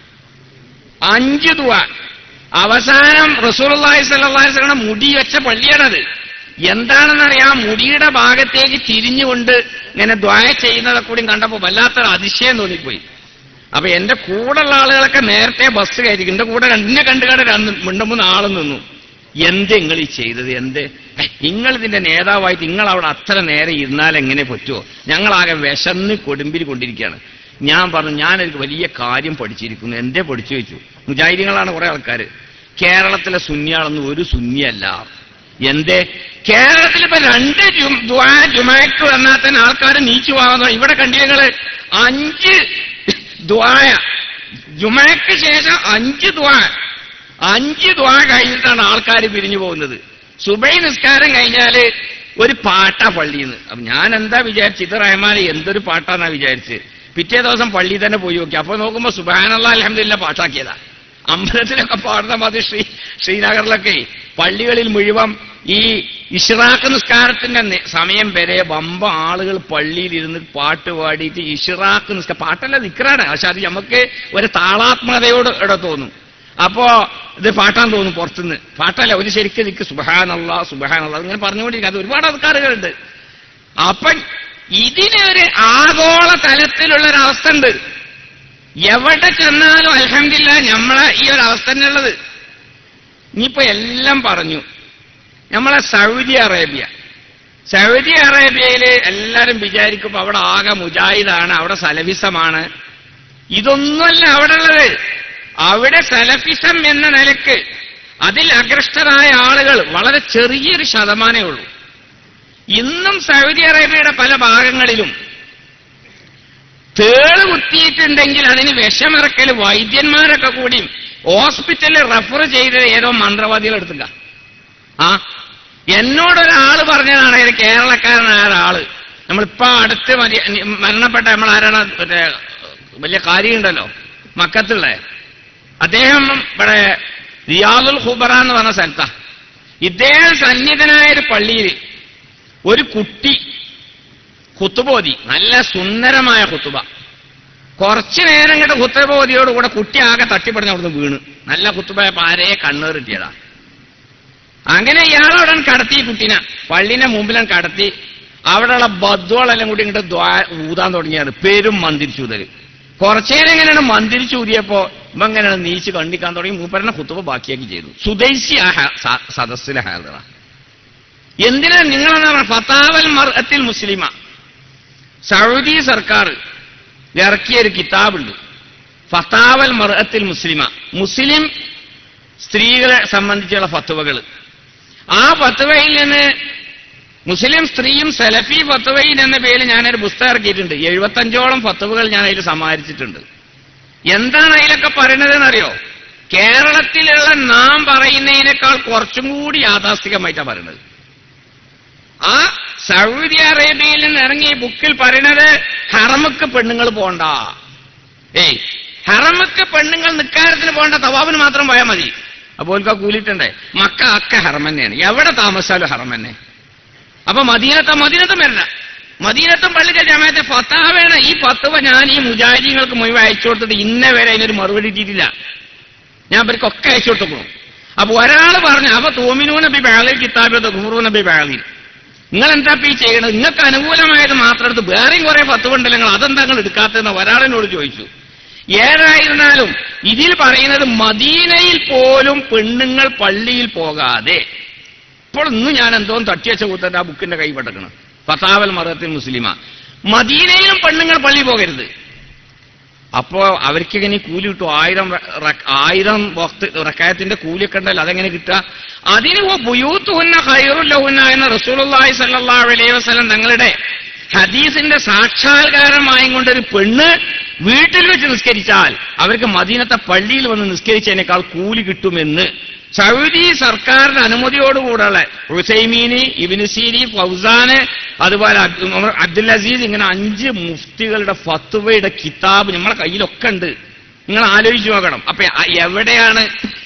അഞ്ച് ദ്വാ അവസാനം റസൂലുള്ളാഹി സ്വല്ലല്ലാഹി അലൈഹി വസല്ലം മുടി വെച്ച പള്ളിയാണത് എന്താണെന്നറിയാം മുടിയുടെ ഭാഗത്തേക്ക് തിരിഞ്ഞുകൊണ്ട് ഇങ്ങനെ ദ്വായ ചെയ്യുന്നതൊക്കെ കൂടി കണ്ടപ്പോൾ വല്ലാത്തൊരു അതിശയം തോന്നിപ്പോയി അപ്പൊ എന്റെ കൂടെയുള്ള ആളുകളൊക്കെ നേരത്തെ ബസ് കയറ്റി എന്റെ കൂടെ രണ്ടിനെ കണ്ടു കണ്ട് രണ്ട് രണ്ട് മൂന്ന് ആൾ നിന്നു എന്ത് നിങ്ങൾ ഈ ചെയ്തത് എന്ത് നിങ്ങൾ ഇതിന്റെ നേതാവായിട്ട് നിങ്ങൾ അവിടെ അത്ര നേരെ ഇരുന്നാൽ എങ്ങനെ പറ്റുമോ ഞങ്ങളാകെ വിശന്ന് കൊടുമ്പിരി കൊണ്ടിരിക്കുകയാണ് ഞാൻ പറഞ്ഞു ഞാനൊരു വലിയ കാര്യം പഠിച്ചിരിക്കുന്നു എന്തേ പഠിച്ചു വെച്ചു മുജാഹിദികളാണ് കുറെ ആൾക്കാർ കേരളത്തിലെ സുന്നിയാളൊന്നും ഒരു സുന്നിയല്ല എന്തേ കേരളത്തിൽ ഇപ്പൊ രണ്ട് ജും- ദ്വാ ജുമാക്ക് വന്നാൽ തന്നെ ആൾക്കാർ നീച്ചു പോകാൻ ഇവിടെ കണ്ടില്ലേ അഞ്ച് ദ്വായ ജുമാക്ക് ശേഷം അഞ്ച് ദ്വാ അഞ്ച് ദ്വാ കഴിഞ്ഞിട്ടാണ് ആൾക്കാർ പിരിഞ്ഞു പോകുന്നത് സുബൈ നിസ്കാരം കഴിഞ്ഞാല് ഒരു പാട്ടാ പള്ളിന്ന് അപ്പൊ ഞാൻ എന്താ വിചാരിച്ചു ഇത് റഹ്മാൻ എന്തൊരു പാട്ടാന്നാ വിചാരിച്ച് പിറ്റേ ദിവസം പള്ളി തന്നെ പോയി നോക്കി അപ്പൊ നോക്കുമ്പോ സുബാനുള്ള അലഹമില്ല പാട്ടാക്കിയതാ അമ്പലത്തിലൊക്കെ പാടുന്ന മാതിരി ശ്രീ ശ്രീനഗറിലൊക്കെ പള്ളികളിൽ മുഴുവൻ ഈ ഇഷ്റാഖ് നിസ്കാരത്തിന്റെ നെ- സമയം വരെ വമ്പ ആളുകൾ പള്ളിയിൽ ഇരുന്ന് പാട്ട് പാടിയിട്ട് ഇഷ്റാഖ് നിസ്കാരം പാട്ടല്ല നിക്കറാണ് പക്ഷെ അത് നമുക്ക് ഒരു താളാത്മകതയോട് ഇവിടെ തോന്നും അപ്പോ ഇത് പാട്ടാൻ തോന്നും പുറത്തുനിന്ന് പാട്ടല്ല ഒരു ശരിക്കും നിൽക്ക് സുബഹാനല്ല സുബഹാനല്ല ഇങ്ങനെ പറഞ്ഞുകൊണ്ടിരിക്കുക അത് ഒരുപാട് ആൾക്കാരുകളുണ്ട് അപ്പം ഇതിനൊരു ആഗോള തലത്തിലുള്ള ഒരു അവസ്ഥ ഉണ്ട് എവിടെ ചെന്നാലും അലഹമില്ല നമ്മളെ ഈ ഒരു അവസ്ഥ തന്നെയുള്ളത് ഇനിയിപ്പോ എല്ലാം പറഞ്ഞു നമ്മളെ സൗദി അറേബ്യ സൗദി അറേബ്യയിൽ എല്ലാരും വിചാരിക്കും അവിടെ ആകെ മുജാഹിദാണ് അവിടെ സലഫിസമാണ് ഇതൊന്നുമല്ല അവിടെ ഉള്ളത് അവിടെ സലഫിസം എന്ന നിലക്ക് അതിൽ അഗ്രസ്തരായ ആളുകൾ വളരെ ചെറിയൊരു ശതമാനമേ ഉള്ളൂ ഇന്നും സൗദി അറേബ്യയുടെ പല ഭാഗങ്ങളിലും തേള് കുത്തിയിട്ടുണ്ടെങ്കിൽ അതിന് വിഷമിറക്കൽ വൈദ്യന്മാരൊക്കെ കൂടി ഹോസ്പിറ്റലിൽ റെഫർ ചെയ്ത് ഏതോ മന്ത്രവാദികൾ എടുത്തുക ആ എന്നോടൊരാള് പറഞ്ഞതാണ് ഒരു കേരളക്കാരനായ ഒരാള് നമ്മളിപ്പോ അടുത്ത് മരി- മരണപ്പെട്ട നമ്മൾ ആരാണ് മറ്റേ വലിയ കാര്യമുണ്ടല്ലോ മക്കത്തുള്ള അദ്ദേഹം ഇവിടെ റിയാദുൽ ഖുബറ എന്ന് പറഞ്ഞ സ്ഥലത്താ ഇദ്ദേഹം സന്നിധനായ ഒരു പള്ളിയിൽ ഒരു കുട്ടി കുത്തുബോധി നല്ല സുന്ദരമായ കുത്തുബ കുറച്ചു നേരം കിട്ട കുത്തുബോധിയോടുകൂടെ കുട്ടി ആകെ തട്ടിപ്പടഞ്ഞ് അവിടുന്ന് വീണ് നല്ല കുത്തുബായ പാരയെ കണ്ണേർ കിട്ടിയതാ അങ്ങനെ ഇയാളവിടെ കടത്തി ഈ കുട്ടീനെ പള്ളിന്റെ മുമ്പിലാണ് കടത്തി അവിടെയുള്ള ബദ്വളെല്ലാം കൂടി ഇങ്ങോട്ട് ദ്വാ ഊതാൻ തുടങ്ങിയാണ് പേരും മന്ദിരിച്ചൂതല് കുറച്ചേരം എങ്ങനെയാണ് മന്ദിരിച്ചൂതിയപ്പോ ഇവ എങ്ങനെയാണ് നീച്ച് കണ്ടിക്കാൻ തുടങ്ങി മൂപ്പരനെ കുത്തുബ ബാക്കിയാക്കി ചെയ്തു സുദേശി ആ ഹ- സ- സദസ്സിലെ ഹാജറ എന്തിനാ നിങ്ങളെന്താ പറയുക ഫത്താവൽ മർഅത്തിൽ മുസ്ലിമ സൗദി സർക്കാർ ഇറക്കിയ ഒരു കിതാബുണ്ട് ഫത്താവൽ മർഅത്തിൽ മുസ്ലിമ മുസ്ലിം സ്ത്രീകളെ സംബന്ധിച്ചുള്ള ഫത്തുവകൾ ആ ഫത്തുവയിൽ നിന്ന് മുസ്ലിം സ്ത്രീയും സലഫി ഫത്തുവയിൽ എന്ന പേരിൽ ഞാനൊരു പുസ്തകം ഇറക്കിയിട്ടുണ്ട് എഴുപത്തഞ്ചോളം ഫത്തുവകൾ ഞാൻ അതിൽ സമാഹരിച്ചിട്ടുണ്ട് എന്താണ് അതിലൊക്കെ പറയണതെന്നറിയോ കേരളത്തിലുള്ള നാം പറയുന്നതിനേക്കാൾ കുറച്ചും കൂടി യാഥാസ്ഥികമായിട്ടാണ് പറയുന്നത് ആ സൗദി അറേബ്യയിൽ നിന്ന് ഇറങ്ങിയ ബുക്കിൽ പറയുന്നത് ഹറമുക്ക് പെണ്ണുങ്ങൾ പോണ്ട ഏയ് ഹറമുക്ക് പെണ്ണുങ്ങൾ നിക്കാരത്തിന് പോണ്ട തവാബിന് മാത്രം പോയാൽ മതി അപ്പോൾ കൂലിട്ടുണ്ടേ മക്ക അക്ക ഹറം തന്നെയാണ് എവിടെ താമസിച്ചാലും ഹറം തന്നെ അപ്പൊ മദീനത്തെ മദീനത്തും വരില്ല മദീനത്തും പള്ളിക്കൽ ജമാഅത്തെ ഫത്താവേണ ഈ ഫത്തുവ ഞാൻ ഈ മുജാഹിദീങ്ങൾക്ക് മുഴുവൻ അയച്ചു കൊടുത്തത് ഇന്ന വരെ അതിനൊരു മറുപടി കിട്ടിയിട്ടില്ല ഞാൻ ഇവർക്കൊക്കെ അയച്ചു കൊടുത്തു അപ്പൊ ഒരാൾ പറഞ്ഞു അപ്പൊ തോമിനൂന ബി ബാളിൽ കിതാബ് ഗുറൂന ബി ബാളിൽ നിങ്ങൾ എന്താ ഈ ചെയ്യണത് നിങ്ങൾക്ക് അനുകൂലമായത് മാത്രം എടുത്ത് വേറെയും കുറെ പത്തുകൊണ്ടല്ലങ്ങൾ അതെന്താ നിങ്ങൾ എടുക്കാത്തതെന്ന് ഒരാളിനോട് ചോദിച്ചു ഏതായിരുന്നാലും ഇതിൽ പറയുന്നത് മദീനയിൽ പോലും പെണ്ണുങ്ങൾ പള്ളിയിൽ പോകാതെ ഇപ്പോൾ ഇന്ന് ഞാൻ എന്തോ തട്ടിയച്ച കൂത്തന്റെ ആ ബുക്കിന്റെ കൈ പെട്ടക്കണം ഫതാവൽ മറത്തിൽ മുസ്ലിമ മദീനയിലും പെണ്ണുങ്ങൾ പള്ളി പോകരുത് അപ്പോ അവർക്ക് ഇങ്ങനെ കൂലി കിട്ടും ആയിരം റ- റ- ആയിരം വക്ത് റക്കായത്തിന്റെ കൂലിയൊക്കെ ഉണ്ടല്ലോ അതെങ്ങനെ കിട്ടുക അതിന് ബുയൂത്തുഹുന്ന ഹൈറുല്ലഹുന്ന എന്ന റസൂലുള്ളാഹി സല്ലല്ലാഹു അലൈഹി വസല്ലം തങ്ങളുടെ ഹദീസിന്റെ സാക്ഷാത്കാരമായും കൊണ്ടൊരു പെണ്ണ് വീട്ടിൽ വെച്ച് നിസ്കരിച്ചാൽ അവർക്ക് മദീനത്തെ പള്ളിയിൽ വന്ന് നിസ്കരിച്ചതിനേക്കാൾ കൂലി കിട്ടുമെന്ന് സൗദി സർക്കാരിന്റെ അനുമതിയോടുകൂടെയുള്ള ഹുസൈമീന് ഇബിന് സീരി ഫൗസാന് അതുപോലെ അബ്ദു- ഉമർ അബ്ദുൽ അസീസ് ഇങ്ങനെ അഞ്ച് മുഫ്തികളുടെ ഫത്തുവയുടെ കിതാബ് നമ്മളെ കയ്യിലൊക്കെ ഉണ്ട് നിങ്ങൾ ആലോചിച്ച് നോക്കണം അപ്പൊ അ- എവിടെയാണ്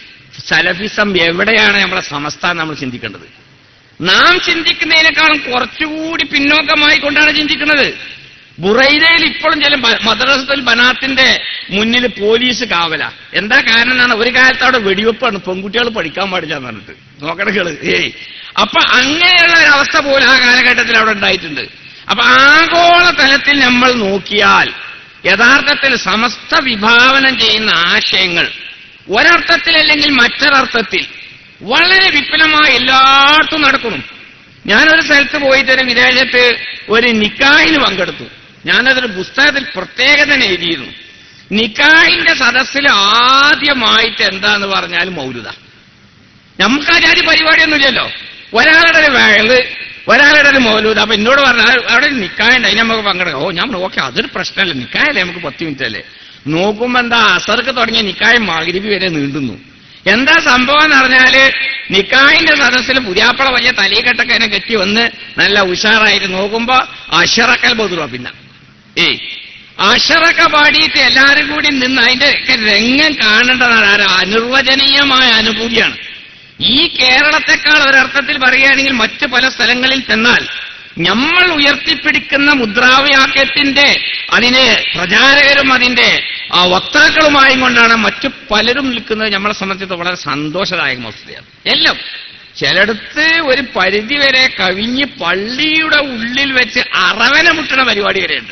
സലഫിസം എവിടെയാണ് നമ്മളെ സംസ്ഥാനം നമ്മൾ ചിന്തിക്കേണ്ടത് നാം ചിന്തിക്കുന്നതിനേക്കാളും കുറച്ചുകൂടി പിന്നോക്കമായി കൊണ്ടാണ് ചിന്തിക്കുന്നത് ബുറൈദയിൽ ഇപ്പോഴും ചില ബ- മദ്രസത്തുൽ ബനാത്തിന്റെ മുന്നിൽ പോലീസ് കാവല എന്താ കാരണം എന്നാണ് ഒരു കാലത്ത് അവിടെ വെടിവെപ്പാണ് പെൺകുട്ടികൾ പഠിക്കാൻ പാടില്ല എന്ന് പറഞ്ഞിട്ട് നോക്കണകള് ഏയ് അപ്പൊ അങ്ങനെയുള്ള ഒരു അവസ്ഥ പോലും ആ കാലഘട്ടത്തിൽ അവിടെ ഉണ്ടായിട്ടുണ്ട് അപ്പൊ ആഗോള തലത്തിൽ നമ്മൾ നോക്കിയാൽ യഥാർത്ഥത്തിൽ സമസ്ത വിഭാവനം ചെയ്യുന്ന ആശയങ്ങൾ ഒരർത്ഥത്തിൽ അല്ലെങ്കിൽ മറ്റൊരർത്ഥത്തിൽ വളരെ വിപുലമായി എല്ലായിടത്തും നടക്കുന്നു ഞാനൊരു സ്ഥലത്ത് പോയിട്ട് ഒരു വിദേശത്ത് ഒരു നിക്കാഹിന് പങ്കെടുത്തു ഞാനതൊരു പുസ്തകത്തിൽ പ്രത്യേകത എഴുതിയിരുന്നു നിക്കാഹിന്റെ സദസ്സിൽ ആദ്യമായിട്ട് എന്താന്ന് പറഞ്ഞാൽ മൗലുത നമുക്ക് ആ ജാതി പരിപാടിയൊന്നുമില്ലല്ലോ ഒരാളുടെ ഒരു വയല് ഒരാളുടെ ഒരു മൗലൂദ് അപ്പൊ എന്നോട് പറഞ്ഞാൽ അവിടെ ഒരു നിക്കായുണ്ട് അതിന് നമുക്ക് പങ്കെടുക്കാം ഓ ഞാൻ ഓക്കെ അതൊരു പ്രശ്നമല്ല നിക്കായല്ലേ നമുക്ക് പത്ത് മിനിറ്റ് അല്ലേ നോക്കുമ്പോ എന്താ അസർക്ക് തുടങ്ങിയ നിക്കായം മകരിബി വരെ നീണ്ടുന്നു എന്താ സംഭവം എന്ന് പറഞ്ഞാല് നിക്കായിന്റെ സദസ്സിൽ പുതിയാപ്പള വലിയ തലീകെട്ടൊക്കെ എന്നെ കെട്ടി വന്ന് നല്ല ഉഷാറായിട്ട് നോക്കുമ്പോ അഷറക്കൽ ബോധുവാ പിന്നെ ഏയ് അഷറക്ക പാടിയിട്ട് എല്ലാവരും കൂടി നിന്ന് അതിന്റെ ഒക്കെ രംഗം കാണേണ്ടതാണ് ആ അനിർവചനീയമായ അനുഭൂതിയാണ് ഈ കേരളത്തെക്കാൾ ഒരർത്ഥത്തിൽ പറയുകയാണെങ്കിൽ മറ്റ് പല സ്ഥലങ്ങളിൽ ചെന്നാൽ നമ്മൾ ഉയർത്തിപ്പിടിക്കുന്ന മുദ്രാവാക്യത്തിന്റെ അതിന് പ്രചാരകരും അതിന്റെ ആ വക്താക്കളുമായും കൊണ്ടാണ് മറ്റു പലരും നിൽക്കുന്നത് നമ്മളെ സംബന്ധിച്ച് വളരെ സന്തോഷദായക വസ്തുതയാണ് എല്ലാം ചിലടത്ത് ഒരു പരിധി വരെ കവിഞ്ഞ് പള്ളിയുടെ ഉള്ളിൽ വെച്ച് അറവന മുട്ടണ പരിപാടി വരെയുണ്ട്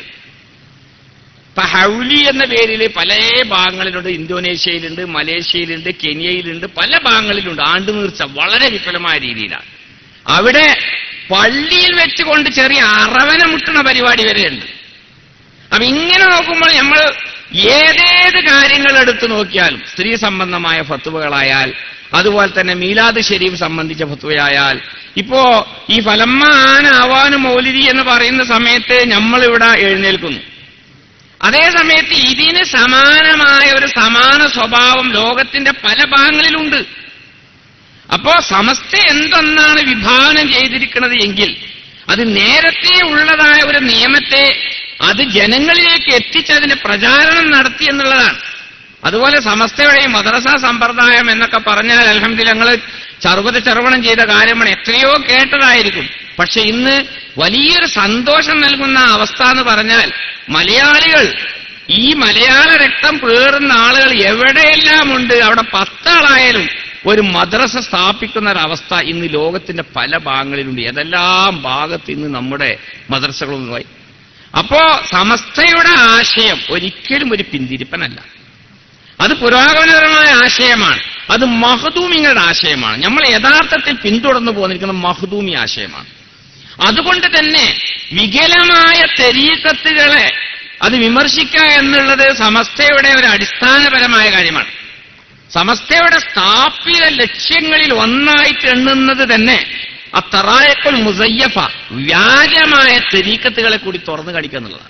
ഇപ്പൊ ഹൗലി എന്ന പേരിൽ പല ഭാഗങ്ങളിലുണ്ട് ഇന്തോനേഷ്യയിലുണ്ട് മലേഷ്യയിലുണ്ട് കെനിയയിലുണ്ട് പല ഭാഗങ്ങളിലുണ്ട് ആണ്ടുനീർച്ച വളരെ വിപുലമായ രീതിയിലാണ് അവിടെ പള്ളിയിൽ വെച്ചുകൊണ്ട് ചെറിയ അറവന മുട്ടണ പരിപാടി വരെയുണ്ട് അപ്പൊ ഇങ്ങനെ നോക്കുമ്പോൾ നമ്മൾ ഏതേത് കാര്യങ്ങൾ എടുത്തു നോക്കിയാലും സ്ത്രീ സംബന്ധമായ ഫത്തുവകളായാൽ അതുപോലെ തന്നെ മീലാദ് ഷെരീഫ് സംബന്ധിച്ച ഫത്തുവയായാൽ ഇപ്പോ ഈ ഫലമ്മ ആന ആവാന് മൗലിദി എന്ന് പറയുന്ന സമയത്ത് നമ്മളിവിടെ എഴുന്നേൽക്കുന്നു അതേ സമയത്ത് ഇതിന് സമാനമായ ഒരു സമാന സ്വഭാവം ലോകത്തിന്റെ പല ഭാഗങ്ങളിലുണ്ട് അപ്പോ സമസ്ത എന്തെന്നാണ് വിഭാവനം ചെയ്തിരിക്കുന്നത് എങ്കിൽ അത് നേരത്തെ ഉള്ളതായ ഒരു നിയമത്തെ അത് ജനങ്ങളിലേക്ക് എത്തിച്ചതിന് പ്രചാരണം നടത്തി എന്നുള്ളതാണ് അതുപോലെ സമസ്തയുടെ ഈ മദ്രസ സമ്പ്രദായം എന്നൊക്കെ പറഞ്ഞാൽ അലഹമ്മദ് ഞങ്ങൾ ചർവത ചർവണം ചെയ്ത കാര്യമാണ് എത്രയോ കേട്ടതായിരിക്കും പക്ഷെ ഇന്ന് വലിയൊരു സന്തോഷം നൽകുന്ന അവസ്ഥ എന്ന് പറഞ്ഞാൽ മലയാളികൾ ഈ മലയാള രക്തം പേറുന്ന ആളുകൾ എവിടെയെല്ലാം ഉണ്ട് അവിടെ പത്താളായാലും ഒരു മദ്രസ സ്ഥാപിക്കുന്ന ഒരവസ്ഥ ഇന്ന് ലോകത്തിന്റെ പല ഭാഗങ്ങളിലുണ്ട് ഏതെല്ലാം ഭാഗത്ത് ഇന്ന് നമ്മുടെ മദ്രസകളുമായി അപ്പോ സമസ്തയുടെ ആശയം ഒരിക്കലും ഒരു പിന്തിരിപ്പനല്ല അത് പുരോഗമനപരമായ ആശയമാണ് അത് മഹദൂമിങ്ങളുടെ ആശയമാണ് നമ്മൾ യഥാർത്ഥത്തിൽ പിന്തുടർന്നു പോന്നിരിക്കുന്ന മഹദൂമി ആശയമാണ് അതുകൊണ്ട് തന്നെ വികലമായ തെരീക്കത്തുകളെ അത് വിമർശിക്കുക എന്നുള്ളത് സമസ്തയുടെ ഒരു അടിസ്ഥാനപരമായ കാര്യമാണ് സമസ്തയുടെ സ്ഥാപിത ലക്ഷ്യങ്ങളിൽ ഒന്നായിട്ട് എണ്ണുന്നത് തന്നെ ആ തറായക്കുൽ മുസയ്യഫ വ്യാജമായ തെരീക്കത്തുകളെ കൂടി തുറന്നു കാണിക്കുക എന്നുള്ളതാണ്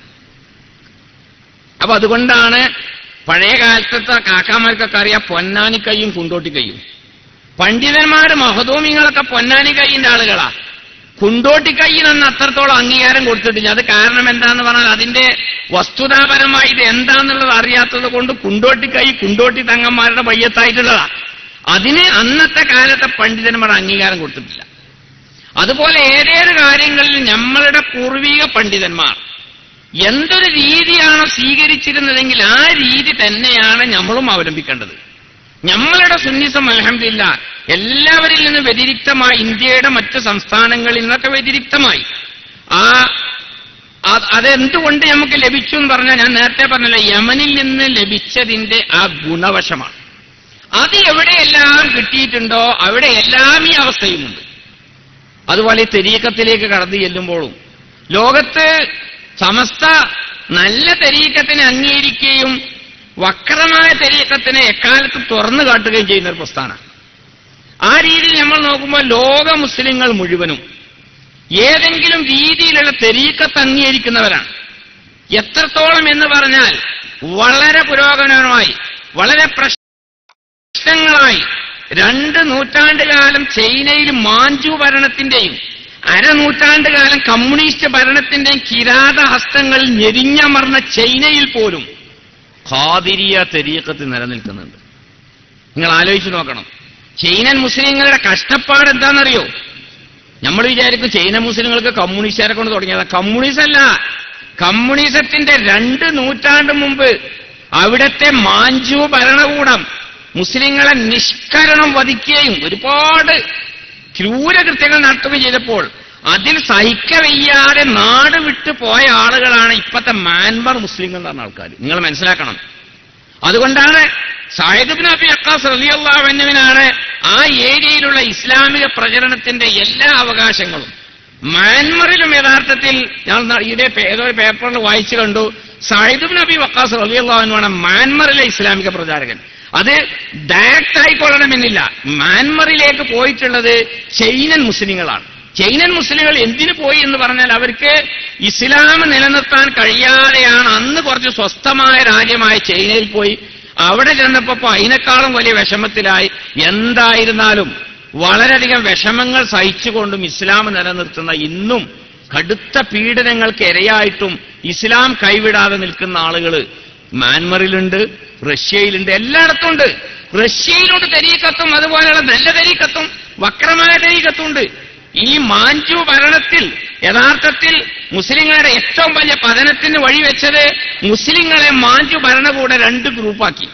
അപ്പൊ അതുകൊണ്ടാണ് പഴയ കാലത്തെ കാക്കാമാർക്കൊക്കെ അറിയാം പൊന്നാനി കൈയും കുണ്ടോട്ടി കൈയും പണ്ഡിതന്മാര് മഹദൂമിങ്ങളൊക്കെ പൊന്നാനി കൈയിന്റെ ആളുകളാ കുണ്ടോട്ടി കൈയിനൊന്നും അത്രത്തോളം അംഗീകാരം കൊടുത്തിട്ടില്ല അത് കാരണം എന്താന്ന് പറഞ്ഞാൽ അതിന്റെ വസ്തുതാപരമായി ഇത് എന്താന്നുള്ളത് അറിയാത്തത് കൊണ്ട് കുണ്ടോട്ടി കൈ കുണ്ടോട്ടി തങ്ങന്മാരുടെ വയ്യത്തായിട്ടുള്ളതാ അതിന് അന്നത്തെ കാലത്തെ പണ്ഡിതന്മാർ അംഗീകാരം കൊടുത്തിട്ടില്ല അതുപോലെ ഏതേത് കാര്യങ്ങളിൽ നമ്മളുടെ പൂർവിക പണ്ഡിതന്മാർ എന്തൊരു രീതിയാണോ സ്വീകരിച്ചിരുന്നതെങ്കിൽ ആ രീതി തന്നെയാണ് നമ്മളും അവലംബിക്കേണ്ടത് നമ്മളുടെ സുന്നിസം അലഹമില്ല എല്ലാവരിൽ നിന്ന് വ്യതിരിക്തമായി ഇന്ത്യയുടെ മറ്റ് സംസ്ഥാനങ്ങളിൽ നിന്നൊക്കെ വ്യതിരിക്തമായി ആ അത് അതെന്തുകൊണ്ട് നമുക്ക് ലഭിച്ചു എന്ന് പറഞ്ഞാൽ ഞാൻ നേരത്തെ പറഞ്ഞല്ലോ യമനിൽ നിന്ന് ലഭിച്ചതിന്റെ ആ ഗുണവശമാണ് അത് എവിടെയെല്ലാം കിട്ടിയിട്ടുണ്ടോ അവിടെയെല്ലാം ഈ അവസ്ഥയുമുണ്ട് അതുപോലെ ഈ തെരീക്കത്തിലേക്ക് കടന്നു ചെല്ലുമ്പോഴും ലോകത്ത് സമസ്ത നല്ല തെരീക്കത്തിനെ അംഗീകരിക്കുകയും വക്രമായ തെരീക്കത്തിനെ എക്കാലത്ത് തുറന്നു കാട്ടുകയും ചെയ്യുന്ന ഒരു പ്രസ്ഥാനം ആ രീതിയിൽ നമ്മൾ നോക്കുമ്പോൾ ലോക മുസ്ലിങ്ങൾ മുഴുവനും ഏതെങ്കിലും രീതിയിലുള്ള തെരീക്കത്ത് അംഗീകരിക്കുന്നവരാണ് എത്രത്തോളം എന്ന് പറഞ്ഞാൽ വളരെ പുരോഗമനമായി വളരെ പ്രശ്നങ്ങളായി രണ്ട് നൂറ്റാണ്ട് കാലം ചൈനയിൽ മാഞ്ചു ഭരണത്തിന്റെയും അരനൂറ്റാണ്ട് കാലം കമ്മ്യൂണിസ്റ്റ് ഭരണത്തിന്റെയും കിരാത ഹസ്തങ്ങളിൽ ഞെരിഞ്ഞമർന്ന ചൈനയിൽ പോലും ഖാദിരിയ തെരീക്കത്ത് നിലനിൽക്കുന്നുണ്ട് നിങ്ങൾ ആലോചിച്ച് നോക്കണം ചൈനൻ മുസ്ലിങ്ങളുടെ കഷ്ടപ്പാട് എന്താണെന്നറിയോ നമ്മൾ വിചാരിക്കും ചൈന മുസ്ലിങ്ങൾക്ക് കമ്മ്യൂണിസ്റ്റുകാരെ കൊണ്ട് തുടങ്ങിയതാ കമ്മ്യൂണിസം അല്ല കമ്മ്യൂണിസത്തിന്റെ രണ്ട് നൂറ്റാണ്ട് മുമ്പ് അവിടത്തെ മാഞ്ചു ഭരണകൂടം മുസ്ലിങ്ങളെ നിഷ്കരണം വധിക്കുകയും ഒരുപാട് ക്രൂരകൃത്യങ്ങൾ നടത്തുകയും ചെയ്തപ്പോൾ അതിൽ സഹിക്കവയ്യാതെ നാട് വിട്ടു പോയ ആളുകളാണ് ഇപ്പത്തെ മാൻമർ മുസ്ലിങ്ങൾ എന്ന് പറഞ്ഞ ആൾക്കാർ നിങ്ങൾ മനസ്സിലാക്കണം അതുകൊണ്ടാണ് സാഹിദ് നബി അക്കാസ് റലിയുള്ളവനുവിനാണ് ആ ഏരിയയിലുള്ള ഇസ്ലാമിക പ്രചരണത്തിന്റെ എല്ലാ അവകാശങ്ങളും മ്യാൻമറിലും യഥാർത്ഥത്തിൽ ഞാൻ ഇതേ ഏതോ ഒരു പേപ്പറിൽ വായിച്ചു കണ്ടു സാഹിദ് നബി വക്കാസ് റലിയുള്ളവനുമാണ് മ്യാൻമറിലെ ഇസ്ലാമിക പ്രചാരകൻ അത് ഡയറക്റ്റ് ആയിക്കൊള്ളണമെന്നില്ല മ്യാൻമറിലേക്ക് പോയിട്ടുള്ളത് ചൈനൻ മുസ്ലിങ്ങളാണ് ചൈനൻ മുസ്ലിങ്ങൾ എന്തിനു പോയി എന്ന് പറഞ്ഞാൽ അവർക്ക് ഇസ്ലാം നിലനിർത്താൻ കഴിയാതെയാണ് അന്ന് കുറച്ച് സ്വസ്ഥമായ രാജ്യമായ ചൈനയിൽ പോയി അവിടെ ചെന്നപ്പോ അതിനേക്കാളും വലിയ വിഷമത്തിലായി എന്തായിരുന്നാലും വളരെയധികം വിഷമങ്ങൾ സഹിച്ചുകൊണ്ടും ഇസ്ലാം നിലനിർത്തുന്ന ഇന്നും കടുത്ത പീഡനങ്ങൾക്ക് ഇരയായിട്ടും ഇസ്ലാം കൈവിടാതെ നിൽക്കുന്ന ആളുകൾ മ്യാൻമറിലുണ്ട് റഷ്യയിലുണ്ട് എല്ലായിടത്തും ഉണ്ട് റഷ്യയിലുണ്ട് തെരീക്കത്തും അതുപോലെയുള്ള നല്ല തെരീക്കത്തും വക്രമായ തെരീക്കത്തും ഉണ്ട് ഈ മാഞ്ചു ഭരണത്തിൽ യഥാർത്ഥത്തിൽ മുസ്ലിങ്ങളുടെ ഏറ്റവും വലിയ പതനത്തിന് വഴിവെച്ചത് മുസ്ലിങ്ങളെ മാഞ്ചു ഭരണകൂടെ രണ്ട് ഗ്രൂപ്പാക്കി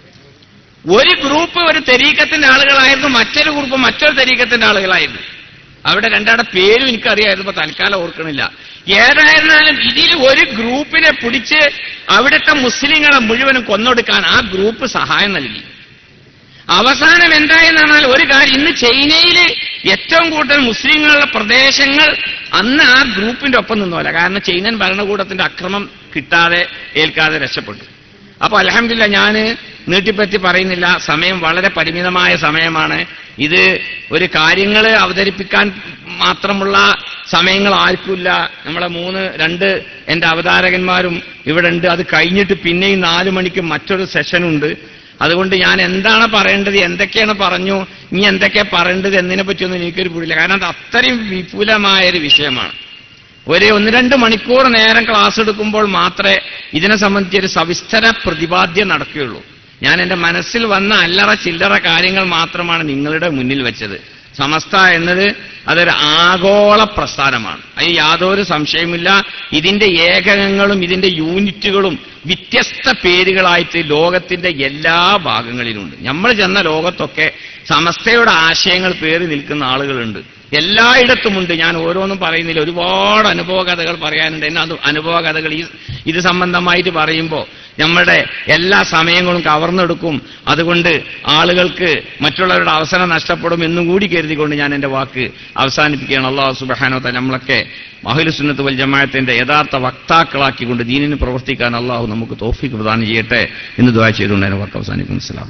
ഒരു ഗ്രൂപ്പ് ഒരു തെരീക്കത്തിന്റെ ആളുകളായിരുന്നു മറ്റൊരു ഗ്രൂപ്പ് മറ്റൊരു തെരീക്കത്തിന്റെ ആളുകളായിരുന്നു അവിടെ രണ്ടാടെ പേരും എനിക്കറിയായിരുന്നു ഇപ്പൊ തൽക്കാലം ഓർക്കണില്ല ഏതായിരുന്നാലും ഇതിൽ ഒരു ഗ്രൂപ്പിനെ പിടിച്ച് അവിടുത്തെ മുസ്ലിങ്ങളെ മുഴുവനും കൊന്നൊടുക്കാൻ ആ ഗ്രൂപ്പ് സഹായം നൽകി അവസാനം എന്തായെന്ന് പറഞ്ഞാൽ ഒരു കാര്യം ഇന്ന് ചൈനയിൽ ഏറ്റവും കൂടുതൽ മുസ്ലിങ്ങളുടെ പ്രദേശങ്ങൾ അന്ന് ആ ഗ്രൂപ്പിന്റെ ഒപ്പം നിന്നോല കാരണം ചൈനൻ ഭരണകൂടത്തിന്റെ അക്രമം കിട്ടാതെ ഏൽക്കാതെ രക്ഷപ്പെട്ടു അപ്പൊ അലഹമില്ല ഞാൻ നീട്ടിപ്പറ്റി പറയുന്നില്ല സമയം വളരെ പരിമിതമായ സമയമാണ് ഇത് ഒരു കാര്യങ്ങൾ അവതരിപ്പിക്കാൻ മാത്രമുള്ള സമയങ്ങൾ ആർക്കുമില്ല നമ്മളെ മൂന്ന് രണ്ട് എന്റെ അവതാരകന്മാരും ഇവിടെ ഉണ്ട് അത് കഴിഞ്ഞിട്ട് പിന്നെയും നാലു മണിക്ക് മറ്റൊരു സെഷനുണ്ട് അതുകൊണ്ട് ഞാൻ എന്താണ് പറയേണ്ടത് എന്തൊക്കെയാണ് പറഞ്ഞു ഇനി എന്തൊക്കെയാ പറയേണ്ടത് എന്നതിനെ പറ്റിയൊന്നും എനിക്കൊരു പിടിയില്ല കാരണം അത് അത്രയും വിപുലമായ ഒരു വിഷയമാണ് ഒരു ഒന്ന് രണ്ട് മണിക്കൂർ നേരം ക്ലാസ് എടുക്കുമ്പോൾ മാത്രമേ ഇതിനെ സംബന്ധിച്ച് ഒരു സവിസ്തര പ്രതിപാദ്യം നടക്കുകയുള്ളൂ ഞാൻ എന്റെ മനസ്സിൽ വന്ന അല്ലറ ചില്ലറ കാര്യങ്ങൾ മാത്രമാണ് നിങ്ങളുടെ മുന്നിൽ വെച്ചത് സമസ്ത എന്നത് അതൊരു ആഗോള പ്രസ്ഥാനമാണ് അതിൽ യാതൊരു സംശയമില്ല ഇതിന്റെ ഏകകങ്ങളും ഇതിന്റെ യൂണിറ്റുകളും വ്യത്യസ്ത പേരുകളായിട്ട് ലോകത്തിന്റെ എല്ലാ ഭാഗങ്ങളിലുണ്ട് നമ്മൾ ചെന്ന ലോകത്തൊക്കെ സമസ്തയുടെ ആശയങ്ങൾ പേറി നിൽക്കുന്ന ആളുകളുണ്ട് എല്ലായിടത്തുമുണ്ട് ഞാൻ ഓരോന്നും പറയുന്നില്ല ഒരുപാട് അനുഭവ കഥകൾ പറയാനുണ്ട് എന്നെ അത് അനുഭവ കഥകൾ ഈ ഇത് സംബന്ധമായിട്ട് പറയുമ്പോൾ നമ്മുടെ എല്ലാ സമയങ്ങളും കവർന്നെടുക്കും അതുകൊണ്ട് ആളുകൾക്ക് മറ്റുള്ളവരുടെ അവസരം നഷ്ടപ്പെടും എന്നും കൂടി കരുതിക്കൊണ്ട് ഞാൻ എന്റെ വാക്ക് അവസാനിപ്പിക്കുകയാണ് അള്ളാഹു സുബഹാനോത്ത നമ്മളൊക്കെ മഹുലുസുന്നത്ത് വൽ ജമാഅത്തിന്റെ യഥാർത്ഥ വക്താക്കളാക്കിക്കൊണ്ട് ദീനിന് പ്രവർത്തിക്കാൻ അള്ളാഹു നമുക്ക് തോഫിക്ക് പ്രദാനം ചെയ്യട്ടെ എന്ന് ദ്വാ ചെയ്തുകൊണ്ട് എന്റെ വാക്ക് അവസാനിക്കും മനസ്സിലാവും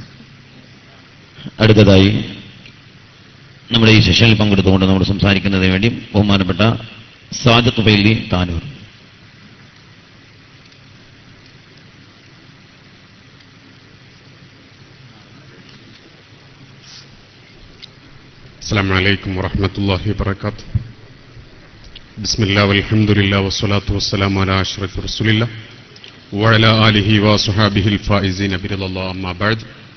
അടുത്തതായി നമ്മുടെ ഈ സെഷനിൽ പങ്കെടുത്തുകൊണ്ട് നമ്മൾ സംസാരിക്കുന്നതിന് വേണ്ടി ബഹുമാനപ്പെട്ട സാദത്ത് പൈലി താനൂർ السلام عليكم ورحمة الله وبركاته بسم الله والحمد لله والصلاة والسلام على أشرف رسول الله وعلى آله وصحابه الفائزين برضا الله أما بعد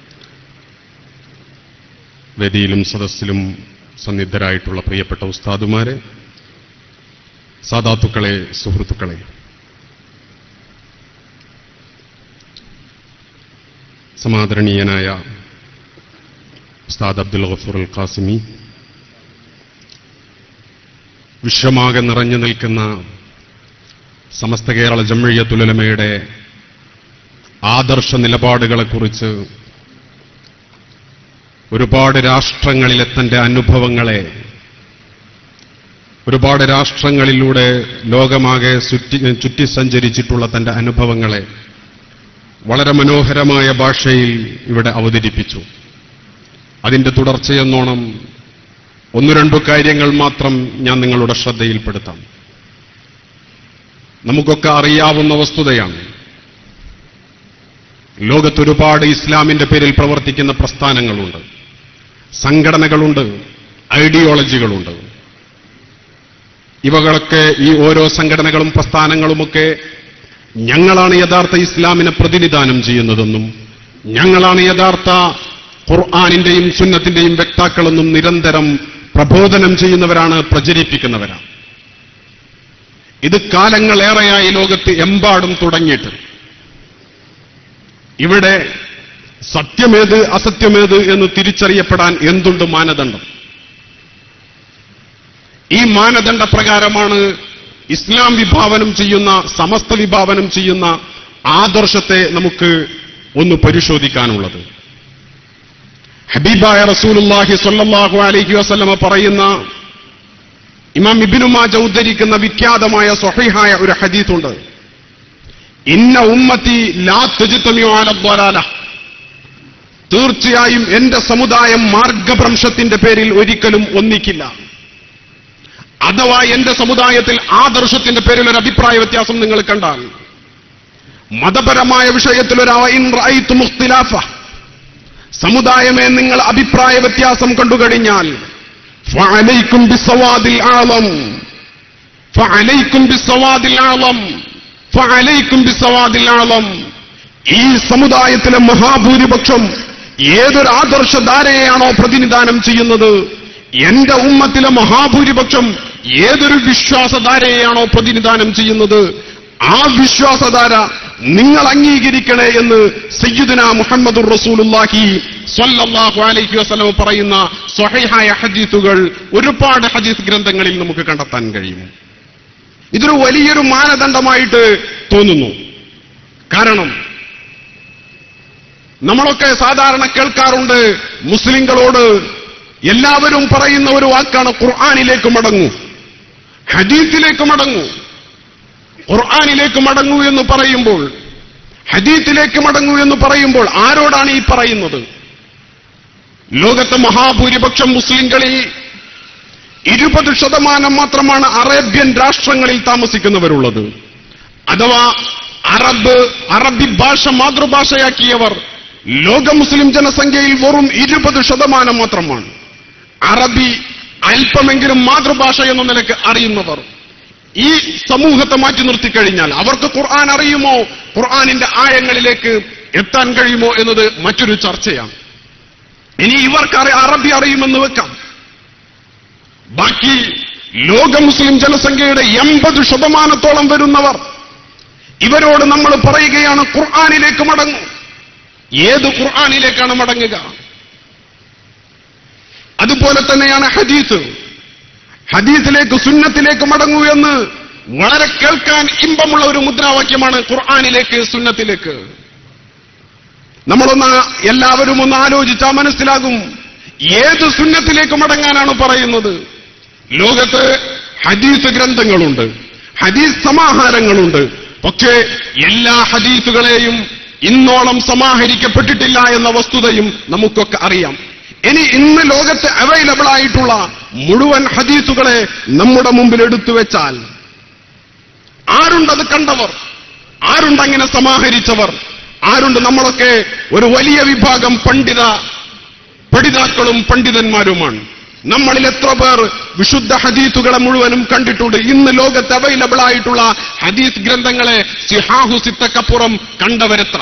വേദിയിലും സദസ്സിലും സന്നിധരായിട്ടുള്ള പ്രിയപ്പെട്ട ഉസ്താദുമാരെ സാദാത്തുക്കളെ സുഹൃത്തുക്കളെ സമാദരണീയനായ ഉസ്താദ് അബ്ദുൽ ഗഫൂർ അൽ ഖാസിമി വിശ്വമാകെ നിറഞ്ഞു നിൽക്കുന്ന സമസ്ത കേരള ജമ്മിയത്തുലമയുടെ ആദർശ നിലപാടുകളെക്കുറിച്ച് ഒരുപാട് രാഷ്ട്രങ്ങളിലെ തന്റെ അനുഭവങ്ങളെ ഒരുപാട് രാഷ്ട്രങ്ങളിലൂടെ ലോകമാകെ ചുറ്റി ചുറ്റി സഞ്ചരിച്ചിട്ടുള്ള തന്റെ അനുഭവങ്ങളെ വളരെ മനോഹരമായ ഭാഷയിൽ ഇവിടെ അവതരിപ്പിച്ചു അതിന്റെ തുടർച്ചയെന്നോണം ഒന്നു രണ്ടു കാര്യങ്ങൾ മാത്രം ഞാൻ നിങ്ങളുടെ ശ്രദ്ധയിൽപ്പെടുത്താം നമുക്കൊക്കെ അറിയാവുന്ന വസ്തുതയാണ് ലോകത്തൊരുപാട് ഇസ്ലാമിന്റെ പേരിൽ പ്രവർത്തിക്കുന്ന പ്രസ്ഥാനങ്ങളുണ്ട് സംഘടനകളുണ്ട് ഐഡിയോളജികളുണ്ട് ഇവകളൊക്കെ ഈ ഓരോ സംഘടനകളും പ്രസ്ഥാനങ്ങളുമൊക്കെ ഞങ്ങളാണ് യഥാർത്ഥ ഇസ്ലാമിനെ പ്രതിനിധാനം ചെയ്യുന്നതെന്നും ഞങ്ങളാണ് യഥാർത്ഥ ഖുർആാനിന്റെയും സുന്നത്തിന്റെയും വ്യക്താക്കളെന്നും നിരന്തരം പ്രബോധനം ചെയ്യുന്നവരാണ് പ്രചരിപ്പിക്കുന്നവരാണ് ഇത് കാലങ്ങളേറെയായി ലോകത്ത് എമ്പാടും തുടങ്ങിയിട്ട് ഇവിടെ സത്യമേത് അസത്യമേത് എന്ന് തിരിച്ചറിയപ്പെടാൻ എന്തുണ്ട് മാനദണ്ഡം ഈ മാനദണ്ഡ പ്രകാരമാണ് ഇസ്ലാം വിഭാവനം ചെയ്യുന്ന സമസ്ത വിഭാവനം ചെയ്യുന്ന ആദർശത്തെ നമുക്ക് ഒന്ന് പരിശോധിക്കാനുള്ളത് ഹബീബായ റസൂലുല്ലാഹി സ്വല്ലല്ലാഹു അലൈഹി വസല്ലമ പറയുന്ന ഇമാം ഇബിനുമാജ ഉദ്ധരിക്കുന്ന വിഖ്യാതമായ സ്വഹീഹായ ഒരു ഹദീത്തുണ്ട് ഇന്ന ഉമ്മത്തി ലാ തുജിത്തമിയോ ആലദ്വലാല തീർച്ചയായും എന്റെ സമുദായം മാർഗഭ്രംശത്തിന്റെ പേരിൽ ഒരിക്കലും ഒന്നിക്കില്ല അഥവാ എന്റെ സമുദായത്തിൽ ആദർശത്തിന്റെ പേരിൽ ഒരു അഭിപ്രായ വ്യത്യാസം നിങ്ങൾ കണ്ടാൽ മതപരമായ വിഷയത്തിൽ ഒരു ഇൻ റഅയ്തു മുഖ്തിലാഫ സമുദായമേ നിങ്ങൾ അഭിപ്രായ വ്യത്യാസം കണ്ടുകഴിഞ്ഞാൽ ഫഅലൈക്കും ബിസ്സവാദിൽ ആളം ഫഅലൈക്കും ബിസ്സവാദിൽ ആളം ഫഅലൈക്കും ബിസ്സവാദിൽ ആളം ഈ സമുദായത്തിലെ മഹാഭൂരിപക്ഷം ഏതൊരു ആദർശധാരയെയാണോ പ്രതിനിധാനം ചെയ്യുന്നത് എന്റെ ഉമ്മത്തിലെ മഹാഭൂരിപക്ഷം ഏതൊരു വിശ്വാസധാരയെയാണോ പ്രതിനിധാനം ചെയ്യുന്നത് ആ വിശ്വാസധാര നിങ്ങൾ അംഗീകരിക്കണേ എന്ന് സയ്യിദുന മുഹമ്മദ് റസൂലുല്ലാഹി സ്വല്ലല്ലാഹു അലൈഹി വസല്ലം പറയുന്ന സ്വഹീഹായ ഹദീസുകൾ ഒരുപാട് ഹദീസ് ഗ്രന്ഥങ്ങളിൽ നമുക്ക് കണ്ടെത്താൻ കഴിയും ഇതൊരു വലിയൊരു മാനദണ്ഡമായിട്ട് തോന്നുന്നു കാരണം നമ്മളൊക്കെ സാധാരണ കേൾക്കാറുണ്ട് മുസ്ലിങ്ങളോട് എല്ലാവരും പറയുന്ന ഒരു വാക്കാണ് ഖുർആാനിലേക്ക് മടങ്ങൂ ഹദീത്തിലേക്ക് മടങ്ങൂ ഖുർആാനിലേക്ക് മടങ്ങൂ എന്ന് പറയുമ്പോൾ ഹദീത്തിലേക്ക് മടങ്ങൂ എന്ന് പറയുമ്പോൾ ആരോടാണ് ഈ പറയുന്നത് ലോകത്തെ മഹാഭൂരിപക്ഷം മുസ്ലിങ്ങളിൽ ഇരുപത് ശതമാനം മാത്രമാണ് അറേബ്യൻ രാഷ്ട്രങ്ങളിൽ താമസിക്കുന്നവരുള്ളത് അഥവാ അറബ് അറബി ഭാഷ മാതൃഭാഷയാക്കിയവർ ലോക മുസ്ലിം ജനസംഖ്യയിൽ വെറും ഇരുപത് ശതമാനം മാത്രമാണ് അറബി അല്പമെങ്കിലും മാതൃഭാഷ എന്ന നിലക്ക് അറിയുന്നവർ ഈ സമൂഹത്തെ മാറ്റി നിർത്തിക്കഴിഞ്ഞാൽ അവർക്ക് ഖുർആൻ അറിയുമോ ഖുർആനിന്റെ ആഴങ്ങളിലേക്ക് എത്താൻ കഴിയുമോ എന്നത് മറ്റൊരു ചർച്ചയാണ് ഇനി ഇവർക്ക് അറി- അറബി അറിയുമെന്ന് വെക്കാം ബാക്കി ലോക മുസ്ലിം ജനസംഖ്യയുടെ എൺപത് ശതമാനത്തോളം വരുന്നവർ ഇവരോട് നമ്മൾ പറയുകയാണ് ഖുർആാനിലേക്ക് മടങ്ങും ഏത് ഖുർആാനിലേക്കാണ് മടങ്ങുക അതുപോലെ തന്നെയാണ് ഹദീസ് ഹദീസിലേക്ക് സുന്നത്തിലേക്ക് മടങ്ങൂ എന്ന് വളരെ കേൾക്കാൻ ഇമ്പമുള്ള ഒരു മുദ്രാവാക്യമാണ് ഖുർആാനിലേക്ക് സുന്നത്തിലേക്ക് നമ്മളൊന്ന് എല്ലാവരും ഒന്ന് ആലോചിച്ചാൽ മനസ്സിലാകും ഏത് സുന്നത്തിലേക്ക് മടങ്ങാനാണ് പറയുന്നത് ലോകത്ത് ഹദീസ് ഗ്രന്ഥങ്ങളുണ്ട് ഹദീസ് സമാഹാരങ്ങളുണ്ട് പക്ഷേ എല്ലാ ഹദീസുകളെയും ഇന്നോളം സമാഹരിക്കപ്പെട്ടിട്ടില്ല എന്ന വസ്തുതയും നമുക്കൊക്കെ അറിയാം ഇനി ഇന്ന് ലോകത്ത് അവൈലബിൾ ആയിട്ടുള്ള മുഴുവൻ ഹദീസുകളെ നമ്മുടെ മുമ്പിൽ എടുത്തു വെച്ചാൽ ആരുണ്ടത് കണ്ടവർ ആരുണ്ട് അങ്ങനെ സമാഹരിച്ചവർ ആരുണ്ട് നമ്മളൊക്കെ ഒരു വലിയ വിഭാഗം പണ്ഡിത പഠിതാക്കളും പണ്ഡിതന്മാരുമാണ് നമ്മളിൽ എത്ര പേർ വിശുദ്ധ ഹദീസുകളെ മുഴുവനും കണ്ടിട്ടുണ്ട് ഇന്ന് ലോകത്ത് അവൈലബിൾ ആയിട്ടുള്ള ഹദീസ് ഗ്രന്ഥങ്ങളെ സിഹാഹു സിത്തക്കപ്പുറം കണ്ടവരെത്ര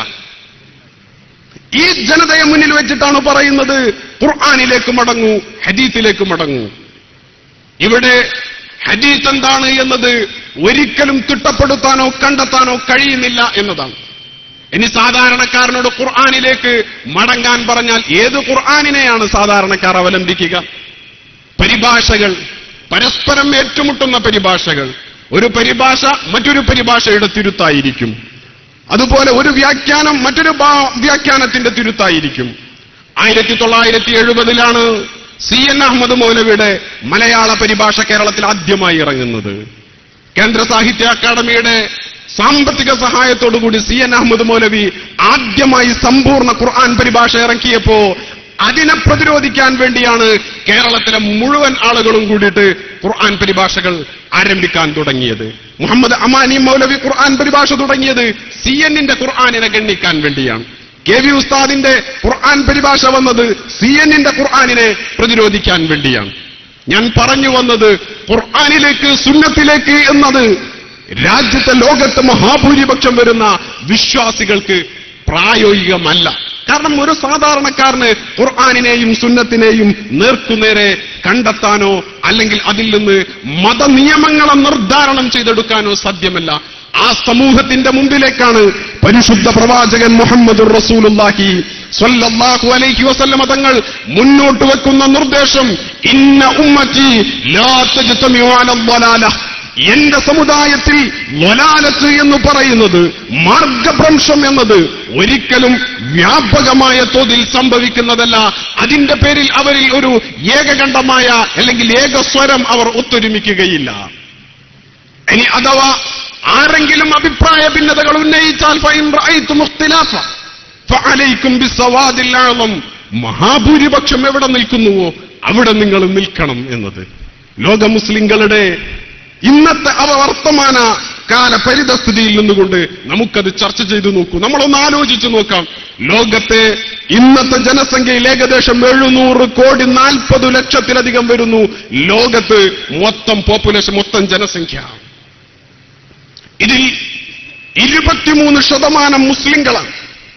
ഈ ജനതയെ മുന്നിൽ വെച്ചിട്ടാണ് പറയുന്നത് ഖുർആാനിലേക്ക് മടങ്ങൂ ഹദീസിലേക്ക് മടങ്ങൂ ഇവിടെ ഹദീസ് എന്താണ് എന്നത് ഒരിക്കലും തിട്ടപ്പെടുത്താനോ കണ്ടെത്താനോ കഴിയുന്നില്ല എന്നതാണ് ഇനി സാധാരണക്കാരനോട് ഖുർആാനിലേക്ക് മടങ്ങാൻ പറഞ്ഞാൽ ഏത് ഖുർആാനിനെയാണ് സാധാരണക്കാർ അവലംബിക്കുക പരിഭാഷകൾ പരസ്പരം ഏറ്റുമുട്ടുന്ന പരിഭാഷകൾ ഒരു പരിഭാഷ മറ്റൊരു പരിഭാഷയുടെ തിരുത്തായിരിക്കും അതുപോലെ ഒരു വ്യാഖ്യാനം മറ്റൊരു ഭാ- വ്യാഖ്യാനത്തിന്റെ തിരുത്തായിരിക്കും ആയിരത്തി തൊള്ളായിരത്തി എഴുപതിലാണ് സി എൻ അഹമ്മദ് മൗലവിയുടെ മലയാള പരിഭാഷ കേരളത്തിൽ ആദ്യമായി ഇറങ്ങുന്നത് കേന്ദ്ര സാഹിത്യ അക്കാദമിയുടെ സാമ്പത്തിക സഹായത്തോടുകൂടി സി എൻ അഹമ്മദ് മൗലവി ആദ്യമായി സമ്പൂർണ്ണ ഖുർആൻ പരിഭാഷ ഇറക്കിയപ്പോ അതിനെ പ്രതിരോധിക്കാൻ വേണ്ടിയാണ് കേരളത്തിലെ മുഴുവൻ ആളുകളും കൂടിയിട്ട് ഖുർആൻ പരിഭാഷകൾ ആരംഭിക്കാൻ തുടങ്ങിയത് മുഹമ്മദ് അമാനി മൗലവി ഖുർആൻ പരിഭാഷ തുടങ്ങിയത് സി എന്നിന്റെ ഖുർആാനിനെ ഗണ്ണിക്കാൻ വേണ്ടിയാണ് കെ വി ഉസ്താദിന്റെ ഖുർആൻ പരിഭാഷ വന്നത് സി എന്നിന്റെ ഖുർആാനിനെ പ്രതിരോധിക്കാൻ വേണ്ടിയാണ് ഞാൻ പറഞ്ഞു വന്നത് ഖുർആാനിലേക്ക് സുന്നത്തിലേക്ക് എന്നത് രാജ്യത്തെ ലോകത്ത് മഹാഭൂരിപക്ഷം വരുന്ന വിശ്വാസികൾക്ക് പ്രായോഗികമല്ല കാരണം ഒരു സാധാരണക്കാരന് ഖുർആാനിനെയും സുന്നത്തിനെയും നേർക്കുനേരെ കണ്ടെത്താനോ അല്ലെങ്കിൽ അതിൽ നിന്ന് മതനിയമങ്ങളെ നിർദ്ധാരണം ചെയ്തെടുക്കാനോ സാധ്യമല്ല ആ സമൂഹത്തിന്റെ മുമ്പിലേക്കാണ് പരിശുദ്ധ പ്രവാചകൻ മുഹമ്മദ് റസൂലുല്ലാഹി സ്വല്ലല്ലാഹു അലൈഹി വസല്ലമ തങ്ങൾ മുന്നോട്ട് വെക്കുന്ന നിർദ്ദേശം ഇന്ന ഉമ്മത്തി ലാ തജ്തമിഉ അലൽ ളലാല എന്റെ സമുദായത്തിൽ വലാലത്ത് എന്ന് പറയുന്നത് മാർഗഭ്രംശം എന്നത് ഒരിക്കലും വ്യാപകമായ തോതിൽ സംഭവിക്കുന്നതല്ല അതിന്റെ പേരിൽ അവരിൽ ഒരു ഏകകണ്ഠമായ അല്ലെങ്കിൽ ഏകസ്വരം അവർ ഒത്തൊരുമിക്കുകയില്ല ഇനി അഥവാ ആരെങ്കിലും അഭിപ്രായ ഭിന്നതകൾ ഉന്നയിച്ചാൽ ഫഇൻ റഅയ്തും ഇഖ്തിലാഫ ഫഅലൈക്കും ബിസ്സവാദിൽ അഅളം മഹാഭൂരിപക്ഷം എവിടെ നിൽക്കുന്നുവോ അവിടെ നിങ്ങൾ നിൽക്കണം എന്നത് ലോക മുസ്ലിങ്ങളുടെ ഇന്നത്തെ അവ വർത്തമാന കാല പരിതസ്ഥിതിയിൽ നിന്നുകൊണ്ട് നമുക്കത് ചർച്ച ചെയ്തു നോക്കൂ നമ്മളൊന്ന് ആലോചിച്ചു നോക്കാം ലോകത്തെ ഇന്നത്തെ ജനസംഖ്യയിൽ ഏകദേശം എഴുന്നൂറ് കോടി നാൽപ്പത് ലക്ഷത്തിലധികം വരുന്നു ലോകത്ത് മൊത്തം പോപ്പുലേഷൻ മൊത്തം ജനസംഖ്യ ഇതിൽ ഇരുപത്തിമൂന്ന് ശതമാനം മുസ്ലിങ്ങളാണ്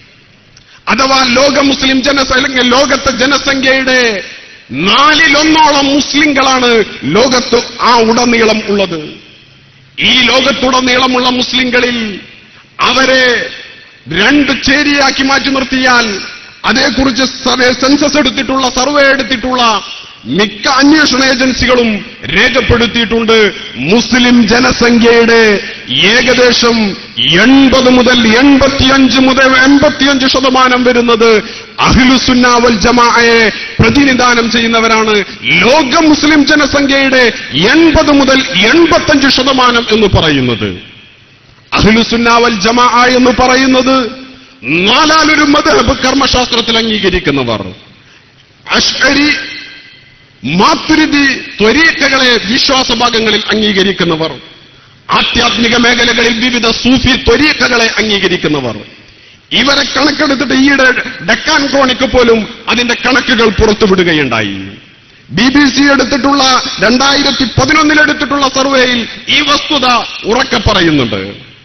അഥവാ ലോക മുസ്ലിം ജനസ അല്ലെങ്കിൽ ലോകത്തെ ജനസംഖ്യയുടെ നാലിലൊന്നോളം മുസ്ലിങ്ങളാണ് ലോകത്ത് ആ ഉടനീളം ഉള്ളത് ഈ ലോകത്തുടനീളമുള്ള മുസ്ലിങ്ങളിൽ അവരെ രണ്ട് ചേരിയാക്കി മാറ്റി നിർത്തിയാൽ അതേക്കുറിച്ച് സർവേ സെൻസസ് എടുത്തിട്ടുള്ള സർവേ എടുത്തിട്ടുള്ള മിക്ക അന്വേഷണ ഏജൻസികളും രേഖപ്പെടുത്തിയിട്ടുണ്ട് മുസ്ലിം ജനസംഖ്യയുടെ ഏകദേശം എൺപത് മുതൽ എൺപത്തിയഞ്ച് മുതൽ എൺപത്തിയഞ്ച് ശതമാനം വരുന്നത് അഖിലുസുന്നാവൽ ജമാഅയെ പ്രതിനിധാനം ചെയ്യുന്നവരാണ് ലോക മുസ്ലിം ജനസംഖ്യയുടെ എൺപത് മുതൽ എൺപത്തഞ്ച് ശതമാനം എന്ന് പറയുന്നത് അഖിലുസുന്നാവൽ ജമാ എന്ന് പറയുന്നത് നാലാലൊരു മതഹബ് കർമ്മശാസ്ത്രത്തിൽ അംഗീകരിക്കുന്നവർ അഷ്അരി മാത്തുരുതി ത്വരീക്കകളെ വിശ്വാസഭാഗങ്ങളിൽ അംഗീകരിക്കുന്നവർ ആധ്യാത്മിക മേഖലകളിൽ വിവിധ സൂഫി ത്വരീക്കകളെ അംഗീകരിക്കുന്നവർ ഇവരെ കണക്കെടുത്തിട്ട് ഈയിടെ ഡെക്കാൻ ക്രോണിക്ക് പോലും അതിന്റെ കണക്കുകൾ പുറത്തുവിടുകയുണ്ടായി ബി ബി സി എടുത്തിട്ടുള്ള രണ്ടായിരത്തി പതിനൊന്നിലെടുത്തിട്ടുള്ള സർവേയിൽ ഈ വസ്തുത ഉറക്കെ പറയുന്നുണ്ട്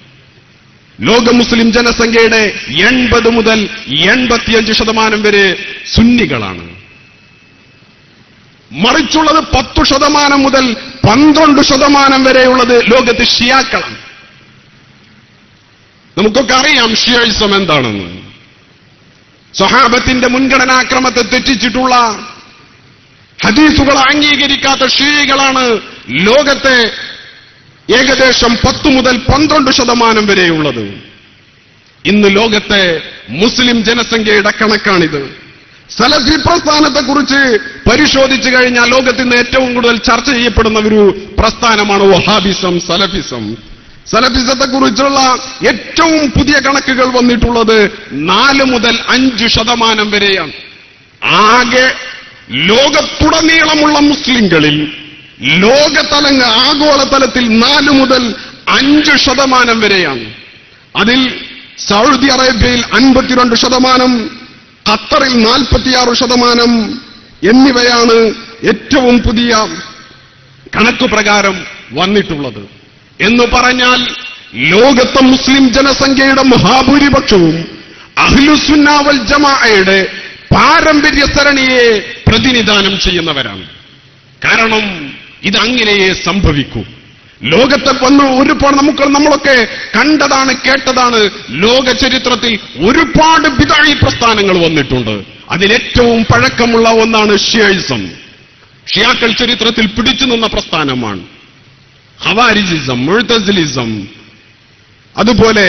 ലോക മുസ്ലിം ജനസംഖ്യയുടെ എൺപത് മുതൽ എൺപത്തിയഞ്ച് ശതമാനം വരെ സുന്നികളാണ് മറിച്ചുള്ളത് പത്തു ശതമാനം മുതൽ പന്ത്രണ്ട് ശതമാനം വരെയുള്ളത് ലോകത്ത് ഷിയാക്കളാണ് നമുക്കൊക്കെ അറിയാം ഷിയയിസം എന്താണെന്ന് സ്വഹാബത്തിന്റെ മുൻഗണനാക്രമത്തെ തെറ്റിച്ചിട്ടുള്ള ഹദീസുകൾ അംഗീകരിക്കാത്ത ഷിയകളാണ് ലോകത്തെ ഏകദേശം പത്ത് മുതൽ പന്ത്രണ്ട് ശതമാനം വരെയുള്ളത് ഇന്ന് ലോകത്തെ മുസ്ലിം ജനസംഖ്യയുടെ കണക്കാണിത് സലഫി പ്രസ്ഥാനത്തെക്കുറിച്ച് പരിശോധിച്ചു കഴിഞ്ഞാൽ ലോകത്ത് ഇന്ന് ഏറ്റവും കൂടുതൽ ചർച്ച ചെയ്യപ്പെടുന്ന ഒരു പ്രസ്ഥാനമാണ് വഹാബിസം സലഫിസം സലഫിസത്തെ കുറിച്ചുള്ള ഏറ്റവും പുതിയ കണക്കുകൾ വന്നിട്ടുള്ളത് നാല് മുതൽ അഞ്ച് ശതമാനം വരെയാണ് ആകെ ലോകത്തുടനീളമുള്ള മുസ്ലിങ്ങളിൽ ലോകതലങ്ങ ആഗോളതലത്തിൽ നാല് മുതൽ അഞ്ച് ശതമാനം വരെയാണ് അതിൽ സൗദി അറേബ്യയിൽ അൻപത്തിരണ്ട് ശതമാനം ഖത്തറിൽ നാൽപ്പത്തിയാറ് ശതമാനം എന്നിവയാണ് ഏറ്റവും പുതിയ കണക്കു പ്രകാരം വന്നിട്ടുള്ളത് എന്ന് പറഞ്ഞാൽ ലോകത്തെ മുസ്ലിം ജനസംഖ്യയുടെ മഹാഭൂരിപക്ഷവും അഹ്ലുസുന്നാവൽ ജമാഅയുടെ പാരമ്പര്യ സരണിയെ പ്രതിനിധാനം ചെയ്യുന്നവരാണ് കാരണം ഇത് അങ്ങനെയേ സംഭവിക്കൂ ലോകത്തെ വന്ന് ഒരുപാട് നമുക്ക് നമ്മളൊക്കെ കണ്ടതാണ് കേട്ടതാണ് ലോക ചരിത്രത്തിൽ ഒരുപാട് ബിദായി പ്രസ്ഥാനങ്ങൾ വന്നിട്ടുണ്ട് അതിലേറ്റവും പഴക്കമുള്ള ഒന്നാണ് ഷിയയിസം ഷിയാക്കൾ ചരിത്രത്തിൽ പിടിച്ചു നിന്ന പ്രസ്ഥാനമാണ് ഹവാരിജിസം മുഴുത്തസിലിസം അതുപോലെ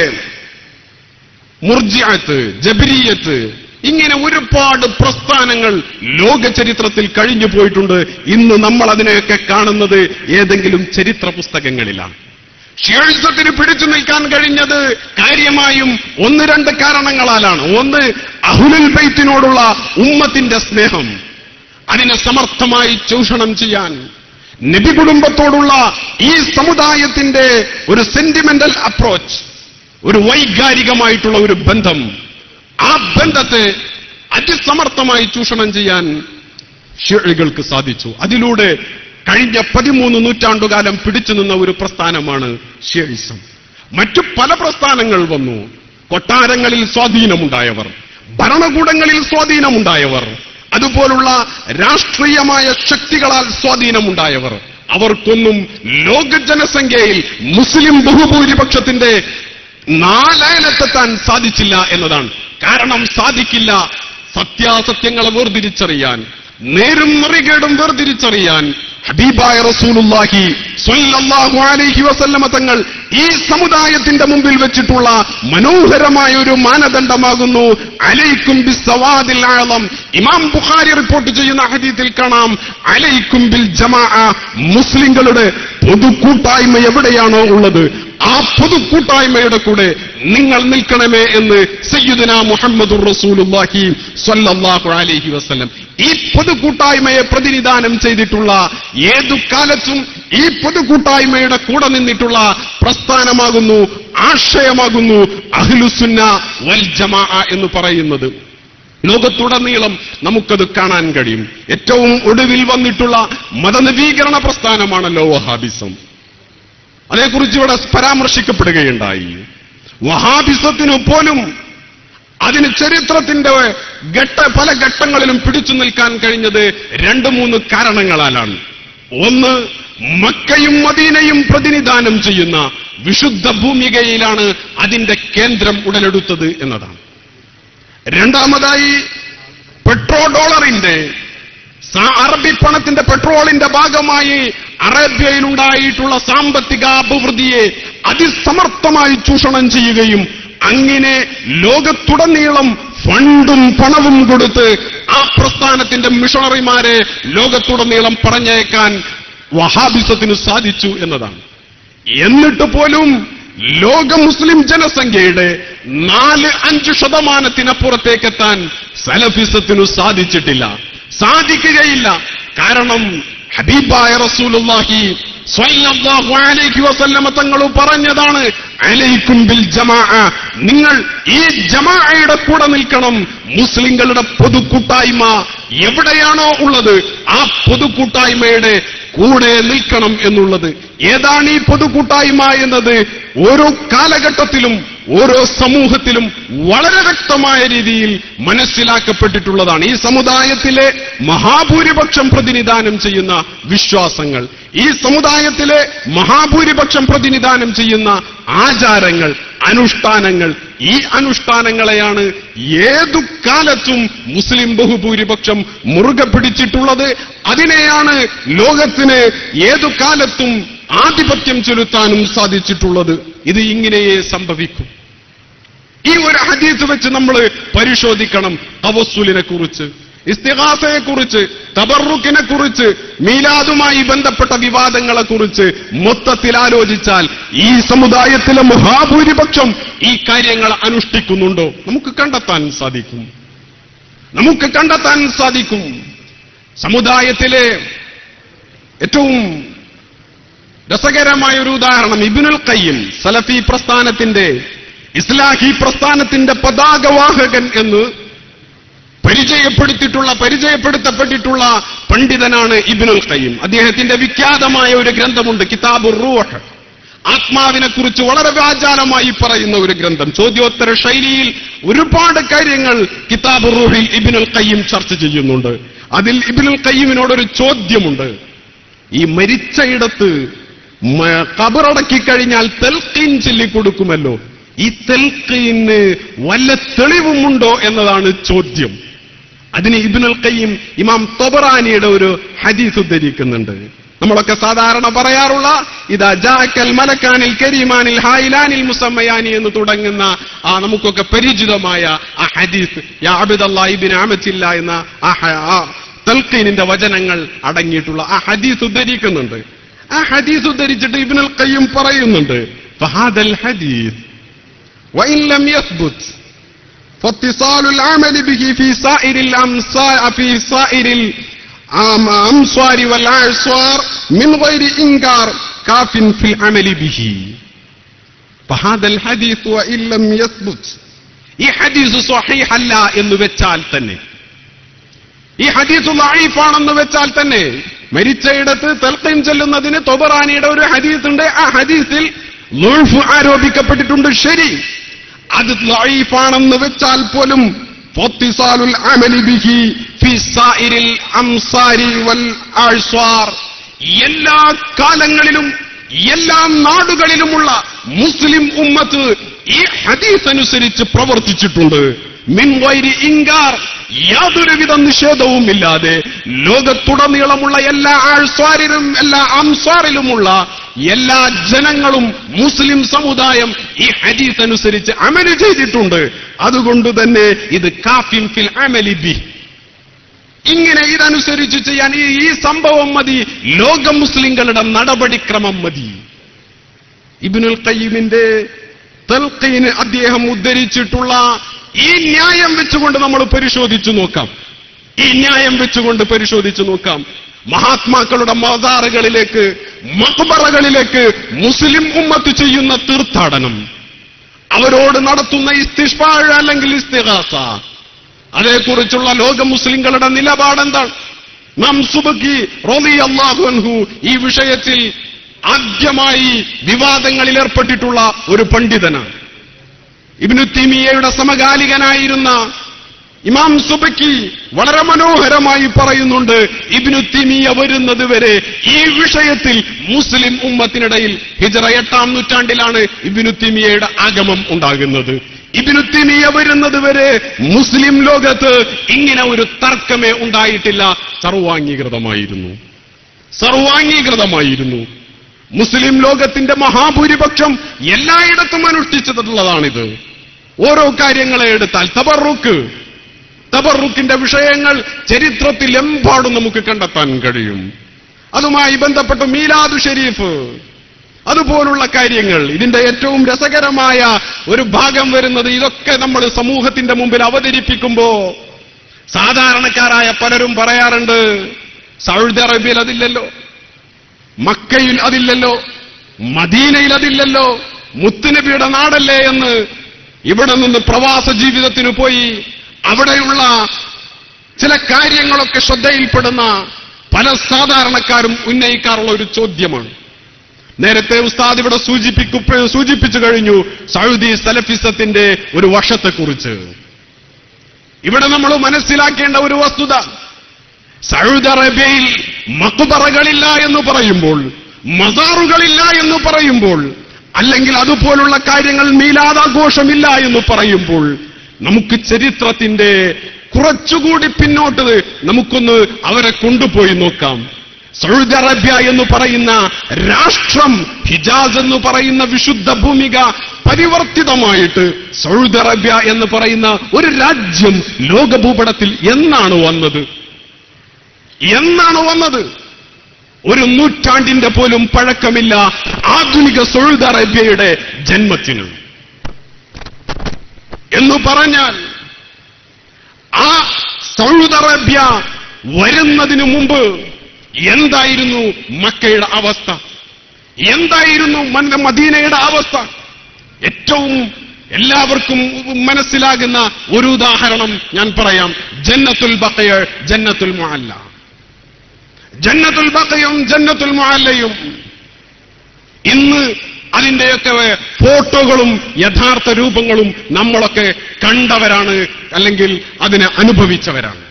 മുർജിയത്ത് ജബിരിയത്ത് ഇങ്ങനെ ഒരുപാട് പ്രസ്ഥാനങ്ങൾ ലോക ചരിത്രത്തിൽ കഴിഞ്ഞു പോയിട്ടുണ്ട് ഇന്ന് നമ്മൾ അതിനെയൊക്കെ കാണുന്നത് ഏതെങ്കിലും ചരിത്ര പുസ്തകങ്ങളിലാണ് ഷിയഴിസത്തിന് പിടിച്ചു നിൽക്കാൻ കഴിഞ്ഞത് കാര്യമായും ഒന്ന് രണ്ട് കാരണങ്ങളാലാണ് ഒന്ന് അഹുലുൽ ബൈത്തിനോടുള്ള ഉമ്മത്തിന്റെ സ്നേഹം അതിനെ സമർത്ഥമായി ചൂഷണം ചെയ്യാൻ നബി കുടുംബത്തോടുള്ള ഈ സമുദായത്തിന്റെ ഒരു സെന്റിമെന്റൽ അപ്രോച്ച് ഒരു വൈകാരികമായിട്ടുള്ള ഒരു ബന്ധം ആ ബന്ധത്തെ അതിസമർത്ഥമായി ചൂഷണം ചെയ്യാൻ ഷിയകൾക്ക് സാധിച്ചു അതിലൂടെ കഴിഞ്ഞ പതിമൂന്ന് നൂറ്റാണ്ടുകാലം പിടിച്ചു നിന്ന ഒരു പ്രസ്ഥാനമാണ് ഷിയയിസം മറ്റു പല പ്രസ്ഥാനങ്ങൾ വന്നു കൊട്ടാരങ്ങളിൽ സ്വാധീനമുണ്ടായവർ ഭരണകൂടങ്ങളിൽ സ്വാധീനമുണ്ടായവർ അതുപോലുള്ള രാഷ്ട്രീയമായ ശക്തികളാൽ സ്വാധീനമുണ്ടായവർ അവർക്കൊന്നും ലോക ജനസംഖ്യയിൽ മുസ്ലിം ബഹുഭൂരിപക്ഷത്തിന്റെ നാലയനത്തെത്താൻ സാധിച്ചില്ല എന്നതാണ് കാരണം സാധിക്കില്ല സത്യാസത്യങ്ങളെ വേർതിരിച്ചറിയാൻ നേരും നിറികേടും വേർതിരിച്ചറിയാൻ ഹബീബായ റസൂലുള്ളാഹി സ്വല്ലല്ലാഹു അലൈഹി വസല്ലമ തങ്ങൾ ഈ സമുദായത്തിന്റെ മുമ്പിൽ വെച്ചിട്ടുള്ള മനോഹരമായ ഒരു മാനദണ്ഡമാകുന്നു അലൈക്കും ബിസ്സവാദിൽ ആളം ഇമാം ബുഖാരി റിപ്പോർട്ട് ചെയ്യുന്ന ഹദീത്തിൽ കാണാം അലൈക്കും ബിൽ ജമാ മുസ്ലിങ്ങളുടെ പൊതുകൂട്ടായ്മ എവിടെയാണോ ഉള്ളത് ആ പൊതുകൂട്ടായ്മയുടെ കൂടെ നിങ്ങൾ നിൽക്കണമേ എന്ന് സയ്യിദുന മുഹമ്മദുർ റസൂലുള്ളാഹി സ്വല്ലല്ലാഹു അലൈഹി വസല്ലം ഈ പൊതുകൂട്ടായ്മയെ പ്രതിനിധാനം ചെയ്തിട്ടുള്ള ഏതു കാലത്തും ഈ പൊതുകൂട്ടായ്മയുടെ കൂടെ നിന്നിട്ടുള്ള പ്രസ്ഥാനമാകുന്നു ആശയമാകുന്നു അഹ്ലുസുന്ന വൽ ജമാ എന്ന് പറയുന്നത് ലോകത്തുടനീളം നമുക്കത് കാണാൻ കഴിയും ഏറ്റവും ഒടുവിൽ വന്നിട്ടുള്ള മതനവീകരണ പ്രസ്ഥാനമാണല്ലോ വഹാബിസം അതേക്കുറിച്ച് ഇവിടെ പരാമർശിക്കപ്പെടുകയുണ്ടായി വഹാബിസത്തിനു പോലും അതിന് ചരിത്രത്തിന്റെ ഘട്ട പല ഘട്ടങ്ങളിലും പിടിച്ചു നിൽക്കാൻ കഴിഞ്ഞത് രണ്ട് മൂന്ന് കാരണങ്ങളാലാണ് ഒന്ന് മക്കയും മദീനയും പ്രതിനിധാനം ചെയ്യുന്ന വിശുദ്ധ ഭൂമികയിലാണ് അതിന്റെ കേന്ദ്രം ഉടലെടുത്തത് എന്നതാണ് രണ്ടാമതായി പെട്രോ ഡോളറിന്റെ സാ- അറബി പണത്തിന്റെ പെട്രോളിന്റെ ഭാഗമായി അറേബ്യയിൽ ഉണ്ടായിട്ടുള്ള സാമ്പത്തിക അഭിവൃദ്ധിയെ അതിസമർത്ഥമായി ചൂഷണം ചെയ്യുകയും അങ്ങനെ ലോകത്തുടനീളം ഫണ്ടും പണവും കൊടുത്ത് ആ പ്രസ്ഥാനത്തിന്റെ മിഷണറിമാരെ ലോകത്തുടനീളം പറഞ്ഞയക്കാൻ വഹാബിസത്തിന് സാധിച്ചു എന്നതാണ് എന്നിട്ട് പോലും ലോക മുസ്ലിം ജനസംഖ്യയുടെ നാല് അഞ്ച് ശതമാനത്തിനപ്പുറത്തേക്കെത്താൻ സലഫിസത്തിനു സാധിച്ചിട്ടില്ല സാധിക്കുകയില്ല കാരണം ഹബീബായ റസൂലുള്ളാഹി സ്വല്ലല്ലാഹു അലൈഹി വസല്ലമ തങ്ങൾ പറഞ്ഞതാണ് അലൈക്കും ബിൽ ജമാ നിങ്ങൾ ഈ ജമാഅയുടെ കൂടെ നിൽക്കണം മുസ്ലിങ്ങളുടെ പൊതുകൂട്ടായ്മ എവിടെയാണോ ഉള്ളത് ആ പൊതുകൂട്ടായ്മയുടെ കൂടെ നിൽക്കണം എന്നുള്ളത് ഏതാണ് ഈ പൊതുകൂട്ടായ്മ എന്നത് ഓരോ കാലഘട്ടത്തിലും ഓരോ സമൂഹത്തിലും വളരെ വ്യക്തമായ രീതിയിൽ മനസ്സിലാക്കപ്പെട്ടിട്ടുള്ളതാണ് ഈ സമുദായത്തിലെ മഹാഭൂരിപക്ഷം പ്രതിനിധാനം ചെയ്യുന്ന വിശ്വാസങ്ങൾ ഈ സമുദായത്തിലെ മഹാഭൂരിപക്ഷം പ്രതിനിധാനം ചെയ്യുന്ന ആചാരങ്ങൾ അനുഷ്ഠാനങ്ങൾ ഈ അനുഷ്ഠാനങ്ങളെയാണ് ഏതു കാലത്തും മുസ്ലിം ബഹുഭൂരിപക്ഷം മുറുകെ പിടിച്ചിട്ടുള്ളത് അതിനെയാണ് ലോകത്തിന് ഏതു കാലത്തും ആധിപത്യം ചെലുത്താനും സാധിച്ചിട്ടുള്ളത് ഇത് ഇങ്ങനെയേ സംഭവിക്കും ഈ ഒരു ഹദീസ് വെച്ച് നമ്മൾ പരിശോധിക്കണം തവസ്സുലിനെ കുറിച്ച് ഇസ്തിഹാസയെ കുറിച്ച് തബറുക്കിനെ കുറിച്ച് മീലാദുമായി ബന്ധപ്പെട്ട വിവാദങ്ങളെ കുറിച്ച് മൊത്തത്തിൽ ആലോചിച്ചാൽ ഈ സമുദായത്തിലെ മഹാഭൂരിപക്ഷം ഈ കാര്യങ്ങൾ അനുഷ്ഠിക്കുന്നുണ്ടോ നമുക്ക് കണ്ടെത്താൻ സാധിക്കും നമുക്ക് കണ്ടെത്താൻ സാധിക്കും സമുദായത്തിലെ ഏറ്റവും രസകരമായ ഒരു ഉദാഹരണം ഇബിനുൽ കയ്യം സലഫി പ്രസ്ഥാനത്തിന്റെ ഇസ്ലാഹി പ്രസ്ഥാനത്തിന്റെ പതാകവാഹകൻ എന്ന് പരിചയപ്പെടുത്തിയിട്ടുള്ള പരിചയപ്പെടുത്തപ്പെട്ടിട്ടുള്ള പണ്ഡിതനാണ് ഇബിനുൽ കയ്യം അദ്ദേഹത്തിന്റെ വിഖ്യാതമായ ഒരു ഗ്രന്ഥമുണ്ട് കിതാബുർ റൂഹ് ആത്മാവിനെ കുറിച്ച് വളരെ വ്യാജാലമായി പറയുന്ന ഒരു ഗ്രന്ഥം ചോദ്യോത്തര ശൈലിയിൽ ഒരുപാട് കാര്യങ്ങൾ കിതാബ് റൂഹിൽ ഇബിനുൽ കയ്യം ചർച്ച ചെയ്യുന്നുണ്ട് അതിൽ ഇബിനുൽ കയ്യമിനോടൊരു ചോദ്യമുണ്ട് ഈ മരിച്ചയിടത്ത് മ- ഖബറടക്കി കഴിഞ്ഞാൽ തെൽക്കീൻ ചൊല്ലിക്കൊടുക്കുമല്ലോ ഈ തെൽക്കീന് വല്ല തെളിവുമുണ്ടോ എന്നതാണ് ചോദ്യം അതിന് ഇബ്നുൽ ഖയ്യിം ഇമാം തൊബറാനിയുടെ ഒരു ഹദീസ് ഉദ്ധരിക്കുന്നുണ്ട് നമ്മളൊക്കെ സാധാരണ പറയാറുള്ള ഇതാ ജാക്കൽ മലക്കാനിൽ കരീമാനിൽ ഹായിലാനിൽ മുസമ്മയാനി എന്ന് തുടങ്ങുന്ന ആ നമുക്കൊക്കെ പരിചിതമായ ആ ഹദീസ് യാ അബ്ദല്ലാ ഇബ്നു അമത്തില്ല എന്ന ആ ഹ- ആ തൽക്കീനിന്റെ വചനങ്ങൾ അടങ്ങിയിട്ടുള്ള ആ ഹദീസ് ഉദ്ധരിക്കുന്നുണ്ട് ആ ഹദീസ് ഉദ്ധരിച്ചിട്ട് ഇബ്നുൽ ഖയ്യിം പറയുന്നുണ്ട് ഫഹാദൽ ഹദീസ് وإن لم يثبت فاتصال العمل به في سائر الأمصار في سائر الأمصار والأعصار من غير إنكار كاف في العمل به فهذا الحديث وإن لم يثبت ഈ ഹദീസ് സ്വഹീഹല്ല എന്ന് വെച്ചാൽ തന്നെ ഈ ഹദീസ് ലഈഫാണെന്ന് വെച്ചാൽ തന്നെ മരിച്ചയിടത്ത് തൽക്കീം ചെല്ലുന്നതിന് തൊബറാനിയുടെ ഒരു ഹദീസ് ഉണ്ട് ആ ഹദീസിൽ ലുൾഫ് ആരോപിക്കപ്പെട്ടിട്ടുണ്ട് ശരി അത് ലഈഫാണെന്ന് വെച്ചാൽ പോലും ഫത്തിസാലുൽ അമലി ബിഹി ഫി സായിരിൽ അംസാരി വൽ ആഴ്സ്വാർ എല്ലാ കാലങ്ങളിലും എല്ലാ നാടുകളിലുമുള്ള മുസ്ലിം ഉമ്മത്ത് ഈ ഹദീസ് അനുസരിച്ച് പ്രവർത്തിച്ചിട്ടുണ്ട് മിൻ വൈരി ഇൻകാർ യാതൊരുവിധ നിഷേധവും ഇല്ലാതെ ലോകത്തുടനീളമുള്ള എല്ലാ ആഴ്സ്വാരിലും എല്ലാ അംസ്വാറിലുമുള്ള എല്ലാ ജനങ്ങളും മുസ്ലിം സമുദായം ഈ ഹദീസ് അനുസരിച്ച് അമല് ചെയ്തിട്ടുണ്ട് അതുകൊണ്ട് തന്നെ ഇത് കാഫിൻ ഫിൽ അമലി ബി ഇങ്ങനെ ഇതനുസരിച്ച് ചെയ്യാൻ ഈ ഈ സംഭവം മതി ലോക മുസ്ലിങ്ങളുടെ നടപടിക്രമം മതി ഇബിനുൽ ഖയ്യിമിന്റെ തൽക്കീന് അദ്ദേഹം ഉദ്ധരിച്ചിട്ടുള്ള ഈ ന്യായം വെച്ചുകൊണ്ട് നമ്മൾ പരിശോധിച്ചു നോക്കാം ഈ ന്യായം വെച്ചുകൊണ്ട് പരിശോധിച്ചു നോക്കാം മഹാത്മാക്കളുടെ മതാറുകളിലേക്ക് മക്ബറകളിലേക്ക് മുസ്ലിം ഉമ്മത്ത് ചെയ്യുന്ന തീർത്ഥാടനം അവരോട് നടത്തുന്ന ഇസ്തിഷ്പാഴ് അല്ലെങ്കിൽ ഇസ്തിഹാസ അതേക്കുറിച്ചുള്ള ലോക മുസ്ലിങ്ങളുടെ നിലപാടെന്താണ് നാം സുബക്കി റോലി അള്ളാഹു ഈ വിഷയത്തിൽ ആദ്യമായി വിവാദങ്ങളിൽ ഏർപ്പെട്ടിട്ടുള്ള ഒരു പണ്ഡിതനാണ് ഇബ്നു തീമിയയുടെ സമകാലികനായിരുന്ന ഇമാം സുബക്കി വളരെ മനോഹരമായി പറയുന്നുണ്ട് ഇബ്നു തീമിയ വരുന്നത് വരെ ഈ വിഷയത്തിൽ മുസ്ലിം ഉമ്മത്തിനിടയിൽ ഹിജറ എട്ടാം നൂറ്റാണ്ടിലാണ് ഇബ്നു തീമിയയുടെ ആഗമം ഉണ്ടാകുന്നത് ഇബ്നു തീമിയ വരുന്നത് വരെ മുസ്ലിം ലോകത്ത് ഇങ്ങനെ ഒരു തർക്കമേ ഉണ്ടായിട്ടില്ല സർവാംഗീകൃതമായിരുന്നു സർവാംഗീകൃതമായിരുന്നു മുസ്ലിം ലോകത്തിന്റെ മഹാഭൂരിപക്ഷം എല്ലായിടത്തും അനുഷ്ഠിച്ചിട്ടുള്ളതാണിത് ഓരോ കാര്യങ്ങളെ എടുത്താൽ തബറുക്ക് തബറുക്കിന്റെ വിഷയങ്ങൾ ചരിത്രത്തിൽ എമ്പാടും നമുക്ക് കണ്ടെത്താൻ കഴിയും അതുമായി ബന്ധപ്പെട്ട് മീലാദു ഷരീഫ് അതുപോലുള്ള കാര്യങ്ങൾ ഇതിന്റെ ഏറ്റവും രസകരമായ ഒരു ഭാഗം വരുന്നത് ഇതൊക്കെ നമ്മൾ സമൂഹത്തിന്റെ മുമ്പിൽ അവതരിപ്പിക്കുമ്പോ സാധാരണക്കാരായ പലരും പറയാറുണ്ട് സൗദി അറേബ്യയിൽ അതില്ലല്ലോ മക്കയിൽ അതില്ലല്ലോ മദീനയിൽ അതില്ലല്ലോ മുത്തുനബിയുടെ നാടല്ലേ എന്ന് ഇവിടെ നിന്ന് പ്രവാസ ജീവിതത്തിന് പോയി അവിടെയുള്ള ചില കാര്യങ്ങളൊക്കെ ശ്രദ്ധയിൽപ്പെടുന്ന പല സാധാരണക്കാരും ഉന്നയിക്കാറുള്ള ഒരു ചോദ്യമാണ് നേരത്തെ ഉസ്താദ് ഇവിടെ സൂചിപ്പിക്കു സൂചിപ്പിച്ചു കഴിഞ്ഞു സൗദി സലഫിസത്തിന്റെ ഒരു വശത്തെക്കുറിച്ച് ഇവിടെ നമ്മൾ മനസ്സിലാക്കേണ്ട ഒരു വസ്തുത സൗദി അറേബ്യയിൽ മക്കുബറകളില്ല എന്ന് പറയുമ്പോൾ മസാറുകളില്ല എന്ന് പറയുമ്പോൾ അല്ലെങ്കിൽ അതുപോലുള്ള കാര്യങ്ങൾ മീലാദാഘോഷമില്ല എന്ന് പറയുമ്പോൾ നമുക്ക് ചരിത്രത്തിന്റെ കുറച്ചുകൂടി പിന്നോട്ട് നമുക്കൊന്ന് അവരെ കൊണ്ടുപോയി നോക്കാം സൗദി അറേബ്യ എന്ന് പറയുന്ന രാഷ്ട്രം ഹിജാസ് എന്ന് പറയുന്ന വിശുദ്ധ ഭൂമിക പരിവർത്തിതമായിട്ട് സൗദി അറേബ്യ എന്ന് പറയുന്ന ഒരു രാജ്യം ലോകഭൂപടത്തിൽ എന്നാണ് വന്നത് എന്നാണ് വന്നത് ഒരു നൂറ്റാണ്ടിന്റെ പോലും പഴക്കമില്ല ആധുനിക സൗദി അറേബ്യയുടെ ജന്മത്തിന് എന്ന് പറഞ്ഞാൽ ആ സൗദി അറേബ്യ വരുന്നതിന് മുമ്പ് എന്തായിരുന്നു മക്കയുടെ അവസ്ഥ എന്തായിരുന്നു മന്ന മദീനയുടെ അവസ്ഥ ഏറ്റവും എല്ലാവർക്കും മനസ്സിലാകുന്ന ഒരു ഉദാഹരണം ഞാൻ പറയാം ജന്നത്തുൽ ബക്കയ ജന്നത്തുൽ മുഅല്ല ജന്നത്തുൽ ബക്കയും ജന്നത്തുൽ മുഅല്ലയും ഇന്ന് അതിന്റെയൊക്കെ ഫോട്ടോകളും യഥാർത്ഥ രൂപങ്ങളും നമ്മളൊക്കെ കണ്ടവരാണ് അല്ലെങ്കിൽ അതിനെ അനുഭവിച്ചവരാണ്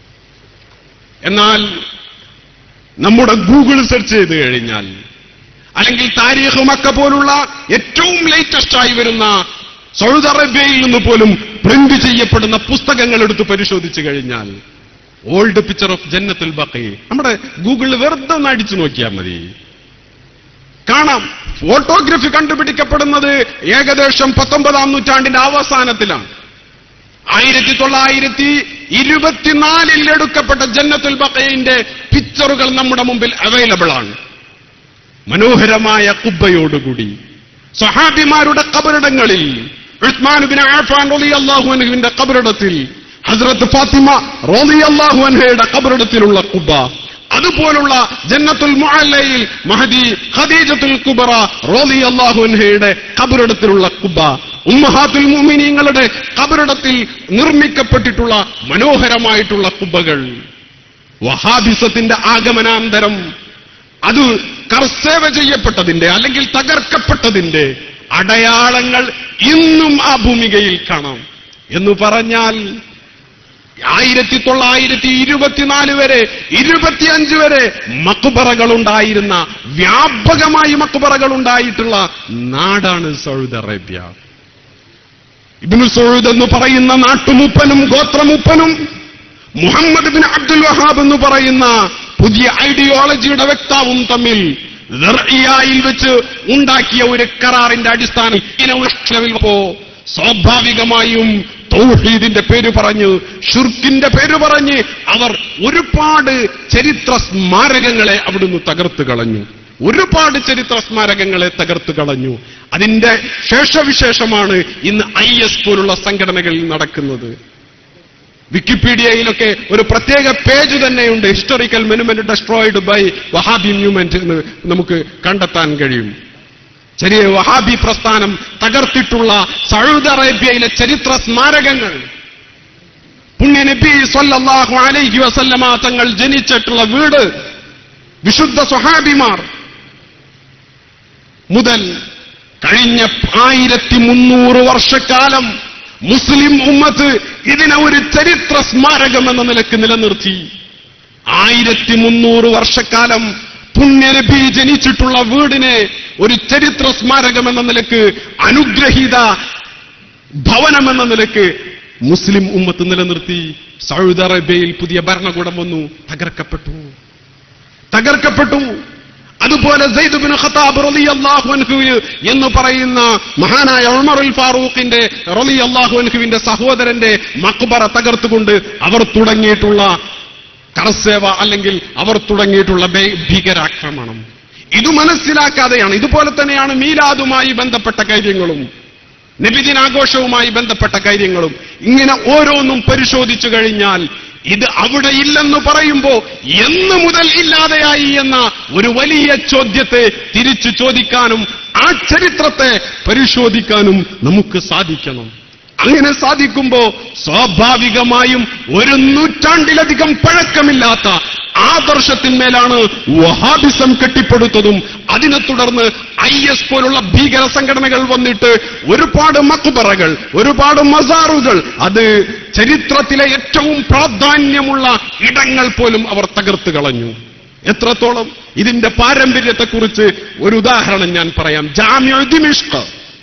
എന്നാൽ നമ്മുടെ ഗൂഗിൾ സെർച്ച് ചെയ്ത് കഴിഞ്ഞാൽ അല്ലെങ്കിൽ താരീഖ് മക്ക പോലുള്ള ഏറ്റവും ലേറ്റസ്റ്റ് ആയി വരുന്ന സൗദി അറേബ്യയിൽ നിന്ന് പോലും പ്രിന്റ് ചെയ്യപ്പെടുന്ന പുസ്തകങ്ങൾ എടുത്ത് പരിശോധിച്ചു കഴിഞ്ഞാൽ ഓൾഡ് പിക്ചർ ഓഫ് ജന്നത്തുൽ ബക്കി നമ്മുടെ ഗൂഗിളിൽ വെറുതെ ഒന്ന് അടിച്ചു നോക്കിയാൽ മതി കാണാം ഫോട്ടോഗ്രഫി കണ്ടുപിടിക്കപ്പെടുന്നത് ഏകദേശം പത്തൊമ്പതാം നൂറ്റാണ്ടിന്റെ അവസാനത്തിലാണ് ആയിരത്തി തൊള്ളായിരത്തി ഇരുപത്തിനാലിൽ എടുക്കപ്പെട്ട ജന്നത്തുൽ ബക്കയിന്റെ പിക്ചറുകൾ നമ്മുടെ മുമ്പിൽ അവൈലബിൾ ആണ് മനോഹരമായ കുബ്ബയോടുകൂടി സഹാബിമാരുടെ കബറിടങ്ങളിൽ ഉസ്മാനുബിൻ ആഫാൻ റലി അള്ളാഹുവിന്റെ കബറിടത്തിൽ ഹസ്രത്ത് ഫാത്തിമ റോലി അള്ളാഹു അൻഹയുടെ കബറിടത്തിലുള്ള കുബ്ബ അതുപോലുള്ള ജന്നത്തുൽ മുഅല്ലയിൽ മഹദി ഖദീജത്തുൽ കുബറ റോലി അള്ളാഹു അൻഹയുടെ കബറിടത്തിലുള്ള കുബ്ബ ഉമ്മഹാത്തുൽ മുഅ്മിനീങ്ങളുടെ കബറിടത്തിൽ നിർമ്മിക്കപ്പെട്ടിട്ടുള്ള മനോഹരമായിട്ടുള്ള കുബ്ബകൾ വഹാബിസത്തിന്റെ ആഗമനാന്തരം അത് കർസേവ ചെയ്യപ്പെട്ടതിന്റെ അല്ലെങ്കിൽ തകർക്കപ്പെട്ടതിന്റെ അടയാളങ്ങൾ ഇന്നും ആ ഭൂമികയിൽ കാണാം എന്ന് പറഞ്ഞാൽ ആയിരത്തി തൊള്ളായിരത്തി ഇരുപത്തിനാല് വരെ ഇരുപത്തിയഞ്ച് വരെ മക്കുബറകൾ ഉണ്ടായിരുന്ന വ്യാപകമായി മക്കുബറകൾ ഉണ്ടായിട്ടുള്ള നാടാണ് സൗദി അറേബ്യ ഇബ്നു സൗദ് എന്ന് പറയുന്ന നാട്ടുമുപ്പനും ഗോത്രമുപ്പനും മുഹമ്മദ് ബിൻ അബ്ദുൽ വഹാബ് എന്ന് പറയുന്ന പുതിയ ഐഡിയോളജിയുടെ വ്യക്താവും തമ്മിൽ ദർഇയായിൽ വെച്ച് ഉണ്ടാക്കിയ ഒരു കരാറിന്റെ അടിസ്ഥാനം ഇനവിൽ പോ സ്വാഭാവികമായും തൗഹീദിന്റെ പേര് പറഞ്ഞ് ഷുർക്കിന്റെ പേര് പറഞ്ഞ് അവർ ഒരുപാട് ചരിത്ര സ്മാരകങ്ങളെ അവിടുന്ന് തകർത്ത് കളഞ്ഞു ഒരുപാട് ചരിത്ര സ്മാരകങ്ങളെ തകർത്ത് കളഞ്ഞു അതിന്റെ ശേഷവിശേഷമാണ് ഇന്ന് ഐ എസ് പോലുള്ള സംഘടനകളിൽ നടക്കുന്നത് വിക്കിപീഡിയയിലൊക്കെ ഒരു പ്രത്യേക പേജ് തന്നെയുണ്ട് historical monument destroyed by Wahhabi movement എന്ന് നമുക്ക് കണ്ടെത്താൻ കഴിയും ചെറിയ വഹാബി പ്രസ്ഥാനം തകർത്തിട്ടുള്ള സൗദി അറേബ്യയിലെ ചരിത്ര സ്മാരകങ്ങൾ പുണ്യ നബി സല്ലല്ലാഹു അലൈഹി വസല്ലമ തങ്ങൾ ജനിച്ചിട്ടുള്ള വീട് വിശുദ്ധ സ്വഹാബിമാർ മുതൽ കഴിഞ്ഞ ആയിരത്തി മുന്നൂറ് വർഷക്കാലം മുസ്ലിം ഉമ്മത്ത് ഇതിനെ ഒരു ചരിത്ര സ്മാരകം എന്ന നിലക്ക് നിലനിർത്തി ആയിരത്തി മുന്നൂറ് വർഷക്കാലം പുണ്യനബി ജനിച്ചിട്ടുള്ള വീടിനെ ഒരു ചരിത്ര സ്മാരകം എന്ന നിലക്ക് അനുഗ്രഹീത ഭവനം എന്ന നിലക്ക് മുസ്ലിം ഉമ്മത്ത് നിലനിർത്തി സൗദി അറേബ്യയിൽ പുതിയ ഭരണകൂടം വന്നു തകർക്കപ്പെട്ടു തകർക്കപ്പെട്ടു അതുപോലെ സൈദുബിൻ ഖത്താബ് റളിയല്ലാഹു അൻഹു എന്ന് പറയുന്ന മഹാനായ ഉമറുൽ ഫാറൂഖിന്റെ റളിയല്ലാഹു അൻഹുവിന്റെ സഹോദരന്റെ മക്ബറ തകർത്തുകൊണ്ട് അവർ തുടങ്ങിയിട്ടുള്ള കറസേവ അല്ലെങ്കിൽ അവർ തുടങ്ങിയിട്ടുള്ള ഭീ- ഭീകരാക്രമണം ഇത് മനസ്സിലാക്കാതെയാണ് ഇതുപോലെ തന്നെയാണ് മീലാദുമായി ബന്ധപ്പെട്ട കാര്യങ്ങളും നബിദിനാഘോഷവുമായി ബന്ധപ്പെട്ട കാര്യങ്ങളും ഇങ്ങനെ ഓരോന്നും പരിശോധിച്ചു കഴിഞ്ഞാൽ ഇത് അവിടെ ഇല്ലെന്ന് പറയുമ്പോ എന്ന് മുതൽ ഇല്ലാതെയായി എന്ന ഒരു വലിയ ചോദ്യത്തെ തിരിച്ചു ചോദിക്കാനും ആ ചരിത്രത്തെ പരിശോധിക്കാനും നമുക്ക് സാധിക്കണം അങ്ങനെ സാധിക്കുമ്പോ സ്വാഭാവികമായും ഒരു നൂറ്റാണ്ടിലധികം പഴക്കമില്ലാത്ത ആദർശത്തിന്മേലാണ് വഹാബിസം കെട്ടിപ്പടുത്തതും അതിനെ തുടർന്ന് ഐ എസ് പോലുള്ള ഭീകര സംഘടനകൾ വന്നിട്ട് ഒരുപാട് മക്കുബറകൾ ഒരുപാട് മസാറുകൾ അത് ചരിത്രത്തിലെ ഏറ്റവും പ്രാധാന്യമുള്ള ഇടങ്ങൾ പോലും അവർ തകർത്ത് കളഞ്ഞു എത്രത്തോളം ഇതിന്റെ പാരമ്പര്യത്തെക്കുറിച്ച് ഒരു ഉദാഹരണം ഞാൻ പറയാം ജാമ്യ ദിമിഷ്ക്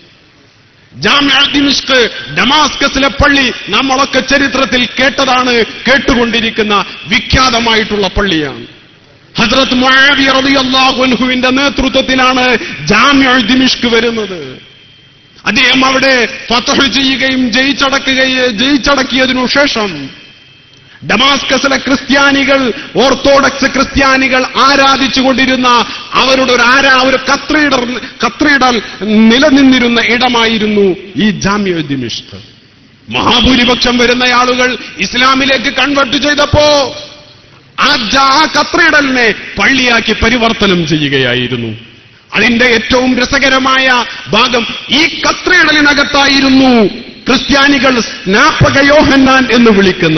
ജാമ്യ ദിമിഷ്ക് ഡമാസ്കസിലെ പള്ളി നമ്മളൊക്കെ ചരിത്രത്തിൽ കേട്ടതാണ് കേട്ടുകൊണ്ടിരിക്കുന്ന വിഖ്യാതമായിട്ടുള്ള പള്ളിയാണ് ഹസ്രത്ത് മുആവിയ റളിയല്ലാഹു അൻഹുവിന്റെ നേതൃത്വത്തിലാണ് ജാമ്യ ദിമിഷ്ക് വരുന്നത് അദ്ദേഹം അവിടെ ഫതഹ് ചെയ്യുകയും ജയിച്ചടക്കുകയും ജയിച്ചടക്കിയതിനു ശേഷം ഡമാസ്കസിലെ ക്രിസ്ത്യാനികൾ ഓർത്തഡോക്സ് ക്രിസ്ത്യാനികൾ ആരാധിച്ചുകൊണ്ടിരുന്ന അവരുടെ ഒരു ആരാ ഒരു കത്രീഡർ കത്രീഡൽ നിലനിന്നിരുന്ന ഇടമായിരുന്നു ഈ ജാമ്യ ദിമിഷ്ക് മഹാഭൂരിപക്ഷം വരുന്ന ആളുകൾ ഇസ്ലാമിലേക്ക് കൺവെർട്ട് ചെയ്തപ്പോ ആ ജാ- ആ കത്രീഡലിനെ പള്ളിയാക്കി പരിവർത്തനം ചെയ്യുകയായിരുന്നു അതിന്റെ ഏറ്റവും രസകരമായ ഭാഗം ഈ കത്രീഡലിനകത്തായിരുന്നു ക്രിസ്ത്യാനികൾ സ്നാപക യോഹന്നാൻ എന്ന് വിളിക്കുന്ന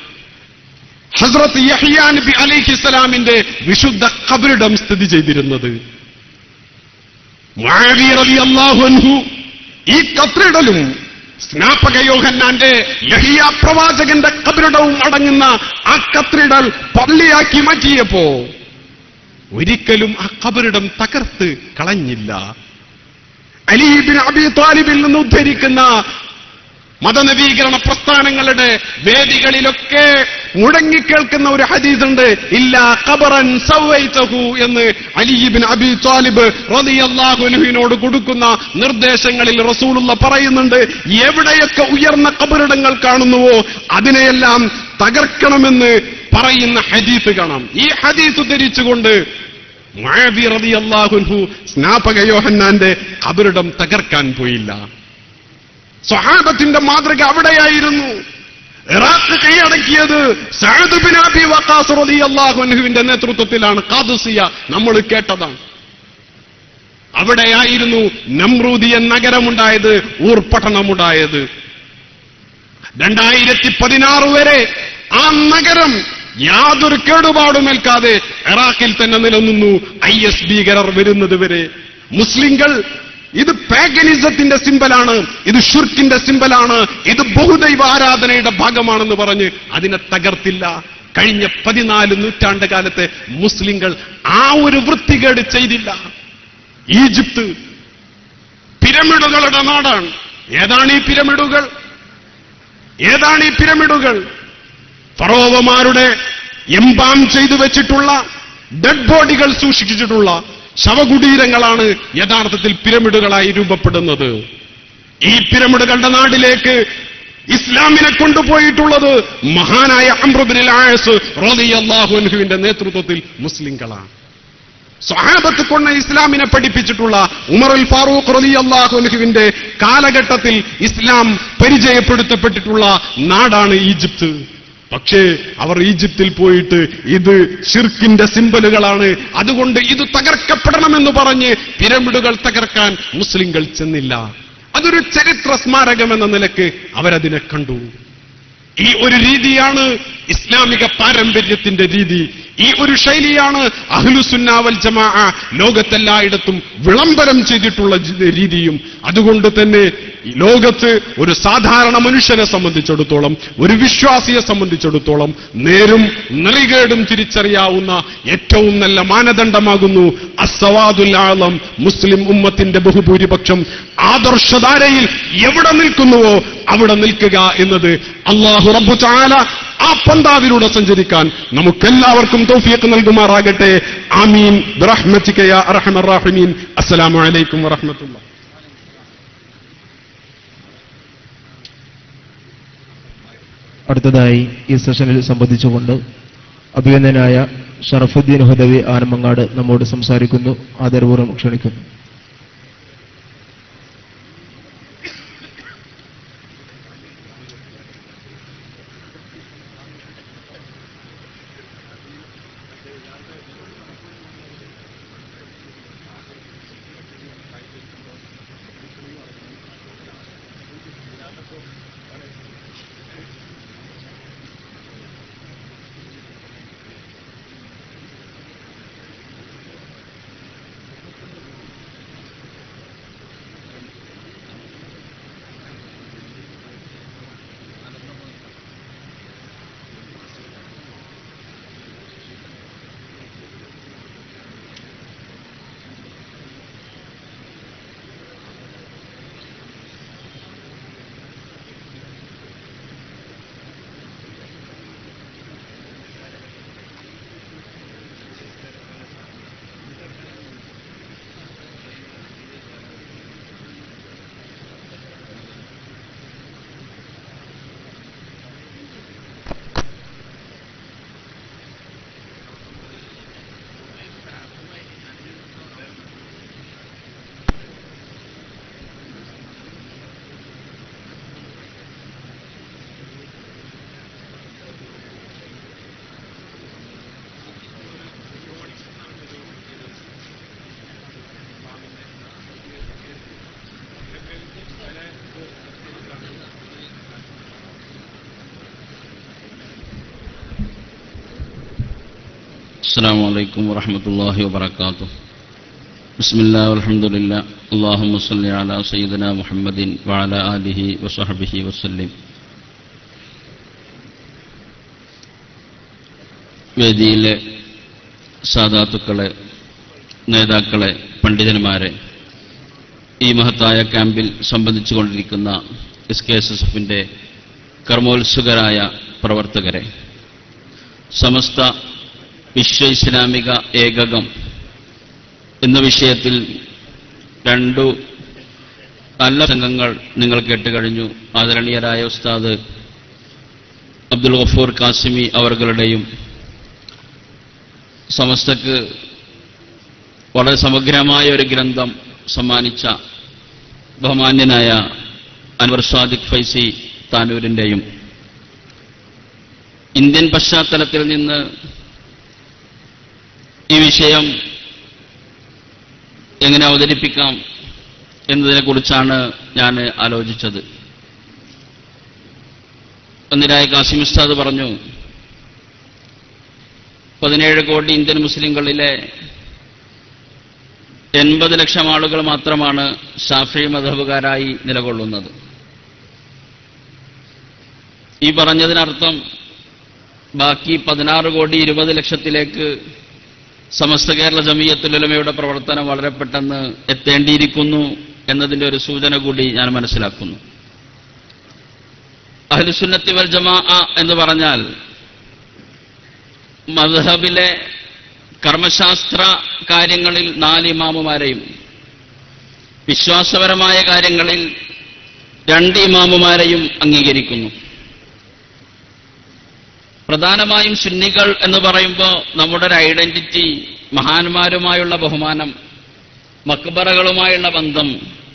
ഹസ്രത്ത് യഹിയാ നബി അലിഹിസ്സലാമിന്റെ വിശുദ്ധ കബറിടം സ്ഥിതി ചെയ്തിരുന്നത് മുആവിയ റളിയല്ലാഹു അൻഹു ഈ കത്രിടലും സ്നാപക യോഹന്നാന്റെ യഹിയ പ്രവാചകന്റെ കബറിടവും അടങ്ങുന്ന ആ കത്രിടൽ പള്ളിയാക്കി മാറ്റിയപ്പോ ഒരിക്കലും ആ കബറിടം തകർത്ത് കളഞ്ഞില്ല അലീബിൻ അബി താലിബിൽ നിന്ന് ഉദ്ധരിക്കുന്ന മതനവീകരണ പ്രസ്ഥാനങ്ങളുടെ വേദികളിലൊക്കെ മുഴങ്ങിക്കേൾക്കുന്ന ഒരു ഹദീസുണ്ട് ഇല്ല ഖബറൻ സവൈതഹു എന്ന് അലിബിൻ അബി താലിബ് റളിയല്ലാഹുവിനോട് കൊടുക്കുന്ന നിർദ്ദേശങ്ങളിൽ റസൂലുള്ള പറയുന്നുണ്ട് എവിടെയൊക്കെ ഉയർന്ന കബറിടങ്ങൾ കാണുന്നുവോ അതിനെയെല്ലാം തകർക്കണമെന്ന് പറയുന്ന ഹദീസ് കാണാം ഈ ഹദീസ് ധരിച്ചുകൊണ്ട് മുആദി റളിയല്ലാഹുൻഹു സ്നാപക യോഹന്നാന്റെ കബറിടം തകർക്കാൻ പോയില്ല സ്വഹാബത്തിന്റെ മാതൃക അവിടെയായിരുന്നു ഇറാഖ് കൈയടക്കിയത് സഅദ് ബിൻ അബി വഖാസ് റളിയല്ലാഹു അൻഹുവിന്റെ നേതൃത്വത്തിലാണ് ഖാദിസിയ നമ്മൾ കേട്ടതാണ് അവിടെയായിരുന്നു നമ്രൂദിയൻ നഗരമുണ്ടായത് ഊർപട്ടണമുണ്ടായത് രണ്ടായിരത്തി പതിനാറ് വരെ ആ നഗരം യാതൊരു കേടുപാടുമേൽക്കാതെ ഇറാഖിൽ തന്നെ നിലനിന്നു ഐ എസ് ഭീകരർ വരുന്നത് വരെ മുസ്ലിങ്ങൾ ഇത് പാഗനിസത്തിന്റെ സിമ്പലാണ് ഇത് ഷുർക്കിന്റെ സിമ്പലാണ് ഇത് ബഹുദൈവ ആരാധനയുടെ ഭാഗമാണെന്ന് പറഞ്ഞ് അതിനെ തകർത്തില്ല കഴിഞ്ഞ പതിനാല് നൂറ്റാണ്ട് കാലത്തെ മുസ്ലിങ്ങൾ ആ ഒരു വൃത്തികേട് ചെയ്തില്ല ഈജിപ്ത് പിരമിഡുകളുടെ നാടാണ് ഏതാണ് ഈ പിരമിഡുകൾ ഏതാണ് ഈ പിരമിഡുകൾ ഫറോവമാരുടെ എംബാം ചെയ്തു വെച്ചിട്ടുള്ള ഡെഡ് ബോഡികൾ സൂക്ഷിച്ചിട്ടുള്ള ശവകുടീരങ്ങളാണ് യഥാർത്ഥത്തിൽ പിരമിഡുകളായി രൂപപ്പെടുന്നത് ഈ പിരമിഡുകളുടെ നാട്ടിലേക്ക് ഇസ്ലാമിനെ കൊണ്ടുപോയിട്ടുള്ളത് മഹാനായ അമ്രുബിനിൽ ആയസ് റളിയല്ലാഹുവിന്റെ നേതൃത്വത്തിൽ മുസ്ലിങ്ങളാണ് സ്വഹാബത്ത് കൊണ്ട് ഇസ്ലാമിനെ പഠിപ്പിച്ചിട്ടുള്ള ഉമറുൽ ഫാറൂഖ് റളിയല്ലാഹുവിന്റെ കാലഘട്ടത്തിൽ ഇസ്ലാം പരിചയപ്പെടുത്തപ്പെട്ടിട്ടുള്ള നാടാണ് ഈജിപ്ത് പക്ഷേ അവർ ഈജിപ്തിൽ പോയിട്ട് ഇത് ഷിർക്കിന്റെ സിമ്പലുകളാണ് അതുകൊണ്ട് ഇത് തകർക്കപ്പെടണമെന്ന് പറഞ്ഞ് പിരമിഡുകൾ തകർക്കാൻ മുസ്ലിങ്ങൾ ചെന്നില്ല അതൊരു ചരിത്ര സ്മാരകം എന്ന നിലക്ക് അവരതിനെ കണ്ടു ഈ ഒരു രീതിയാണ് ഇസ്ലാമിക പാരമ്പര്യത്തിന്റെ രീതി ഈ ഒരു ശൈലിയാണ് അഹ്ലുസുന്നാവൽ ജമാ ലോകത്തെല്ലായിടത്തും വിളംബരം ചെയ്തിട്ടുള്ള ജി- രീതിയും അതുകൊണ്ട് തന്നെ ഈ ലോകത്ത് ഒരു സാധാരണ മനുഷ്യനെ സംബന്ധിച്ചിടത്തോളം ഒരു വിശ്വാസിയെ സംബന്ധിച്ചിടത്തോളം നേരും നെറികേടും തിരിച്ചറിയാവുന്ന ഏറ്റവും നല്ല മാനദണ്ഡമാകുന്നു അസവാദുൽ ആളം മുസ്ലിം ഉമ്മത്തിന്റെ ബഹുഭൂരിപക്ഷം ആദർശധാരയിൽ എവിടെ നിൽക്കുന്നുവോ അവിടെ നിൽക്കുക എന്നത് അള്ളാഹു റബ്ബു ചാല ആ പന്താവിലൂടെ സഞ്ചരിക്കാൻ നമുക്കെല്ലാവർക്കും തൗഫീഖ് നൽകുമാറാകട്ടെ ആമീൻ ബിറഹ്മതിക യാ അർഹമർ റഹീമീൻ അസ്സലാമു അലൈക്കും വറഹ്മത്തുള്ളാഹി അടുത്തതായി ഈ സെഷനിൽ സംബന്ധിച്ചുകൊണ്ട് അഭിനന്ദനായ ഷറഫുദ്ദീൻ ഹുദവി ആനമങ്ങാട് നമ്മോട് സംസാരിക്കുന്നു ആദരപൂർവ്വം ക്ഷണിക്കുന്നു السلام عليكم ورحمة الله وبركاته بسم الله والحمد لله اللهم صل على سيدنا محمد وعلى آله وصحبه وسلم വേദിയിലെ സാധാത്തുക്കളെ നേതാക്കളെ പണ്ഡിതന്മാരെ ഈ മഹത്തായ ക്യാമ്പിൽ സംബന്ധിച്ചുകൊണ്ടിരിക്കുന്ന എസ് കെ എസ് എസ് എഫിൻ്റെ കർമ്മോത്സുകരായ പ്രവർത്തകരെ സമസ്ത വിശ്വ ഇസ്ലാമിക ഏകകം എന്ന വിഷയത്തിൽ രണ്ടു നല്ല സംഘങ്ങൾ നിങ്ങൾ കേട്ടുകഴിഞ്ഞു ആദരണീയരായ ഉസ്താദ് അബ്ദുൽ ഗഫൂർ കാസിമി അവர்களுടെയും സമസ്തക്ക് വളരെ സമഗ്രമായ ഒരു ഗ്രന്ഥം സമ്മാനിച്ച ബഹുമാന്യനായ അൻവർ സാദിഖ് ഫൈസി താനൂരിൻ്റെയും ഇന്ത്യൻ പശ്ചാത്തലത്തിൽ നിന്ന് ഈ വിഷയം എങ്ങനെ അവതരിപ്പിക്കാം എന്നതിനെക്കുറിച്ചാണ് ഞാൻ ആലോചിച്ചത് ഒന്നിരായ കാസിം ഉസ്താദ് പറഞ്ഞു പതിനേഴ് കോടി ഇന്ത്യൻ മുസ്ലിങ്ങളിലെ എൺപത് ലക്ഷം ആളുകൾ മാത്രമാണ് ഷാഫി മധബുകാരായി നിലകൊള്ളുന്നത് ഈ പറഞ്ഞതിനർത്ഥം ബാക്കി പതിനാറ് കോടി ഇരുപത് ലക്ഷത്തിലേക്ക് സമസ്ത കേരള ജമീയത്തുലമയുടെ പ്രവർത്തനം വളരെ പെട്ടെന്ന് എത്തേണ്ടിയിരിക്കുന്നു എന്നതിന്റെ ഒരു സൂചന കൂടി ഞാൻ മനസ്സിലാക്കുന്നു അഹ്ലുസുന്നത്തി വൽ ജമാ എന്ന് പറഞ്ഞാൽ മദ്ഹബിലെ കർമ്മശാസ്ത്ര കാര്യങ്ങളിൽ നാല് ഇമാമുമാരെയും വിശ്വാസപരമായ കാര്യങ്ങളിൽ രണ്ട് ഇമാമുമാരെയും അംഗീകരിക്കുന്നു പ്രധാനമായും സുന്നികൾ എന്ന് പറയുമ്പോൾ നമ്മുടെ ഒരു ഐഡന്റിറ്റി മഹാന്മാരുമായുള്ള ബഹുമാനം മക്ബറകളുമായുള്ള ബന്ധം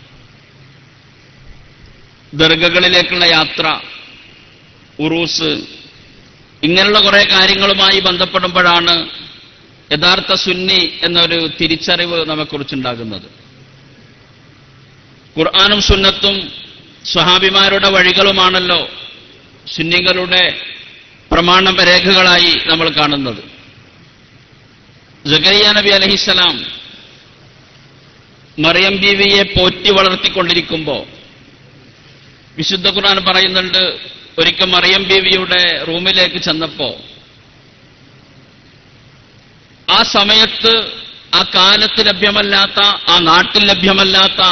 ദർഗകളിലേക്കുള്ള യാത്ര ഉറൂസ് ഇങ്ങനെയുള്ള കുറെ കാര്യങ്ങളുമായി ബന്ധപ്പെടുമ്പോഴാണ് യഥാർത്ഥ സുന്നി എന്നൊരു തിരിച്ചറിവ് നമുക്കുറിച്ചുണ്ടാകുന്നത് ഖുർആാനും സുന്നത്തും സ്വഹാബിമാരുടെ വഴികളുമാണല്ലോ സുന്നികളുടെ പ്രമാണ രേഖകളായി നമ്മൾ കാണുന്നത് ജക്കരിയ നബി അലഹിസലാം മറിയം ബീവിയെ പോറ്റി വളർത്തിക്കൊണ്ടിരിക്കുമ്പോൾ വിശുദ്ധ ഖുർആൻ പറയുന്നുണ്ട് ഒരിക്കൽ മറിയം ബീവിയുടെ റൂമിലേക്ക് ചെന്നപ്പോ ആ സമയത്ത് ആ കാലത്ത് ലഭ്യമല്ലാത്ത ആ നാട്ടിൽ ലഭ്യമല്ലാത്ത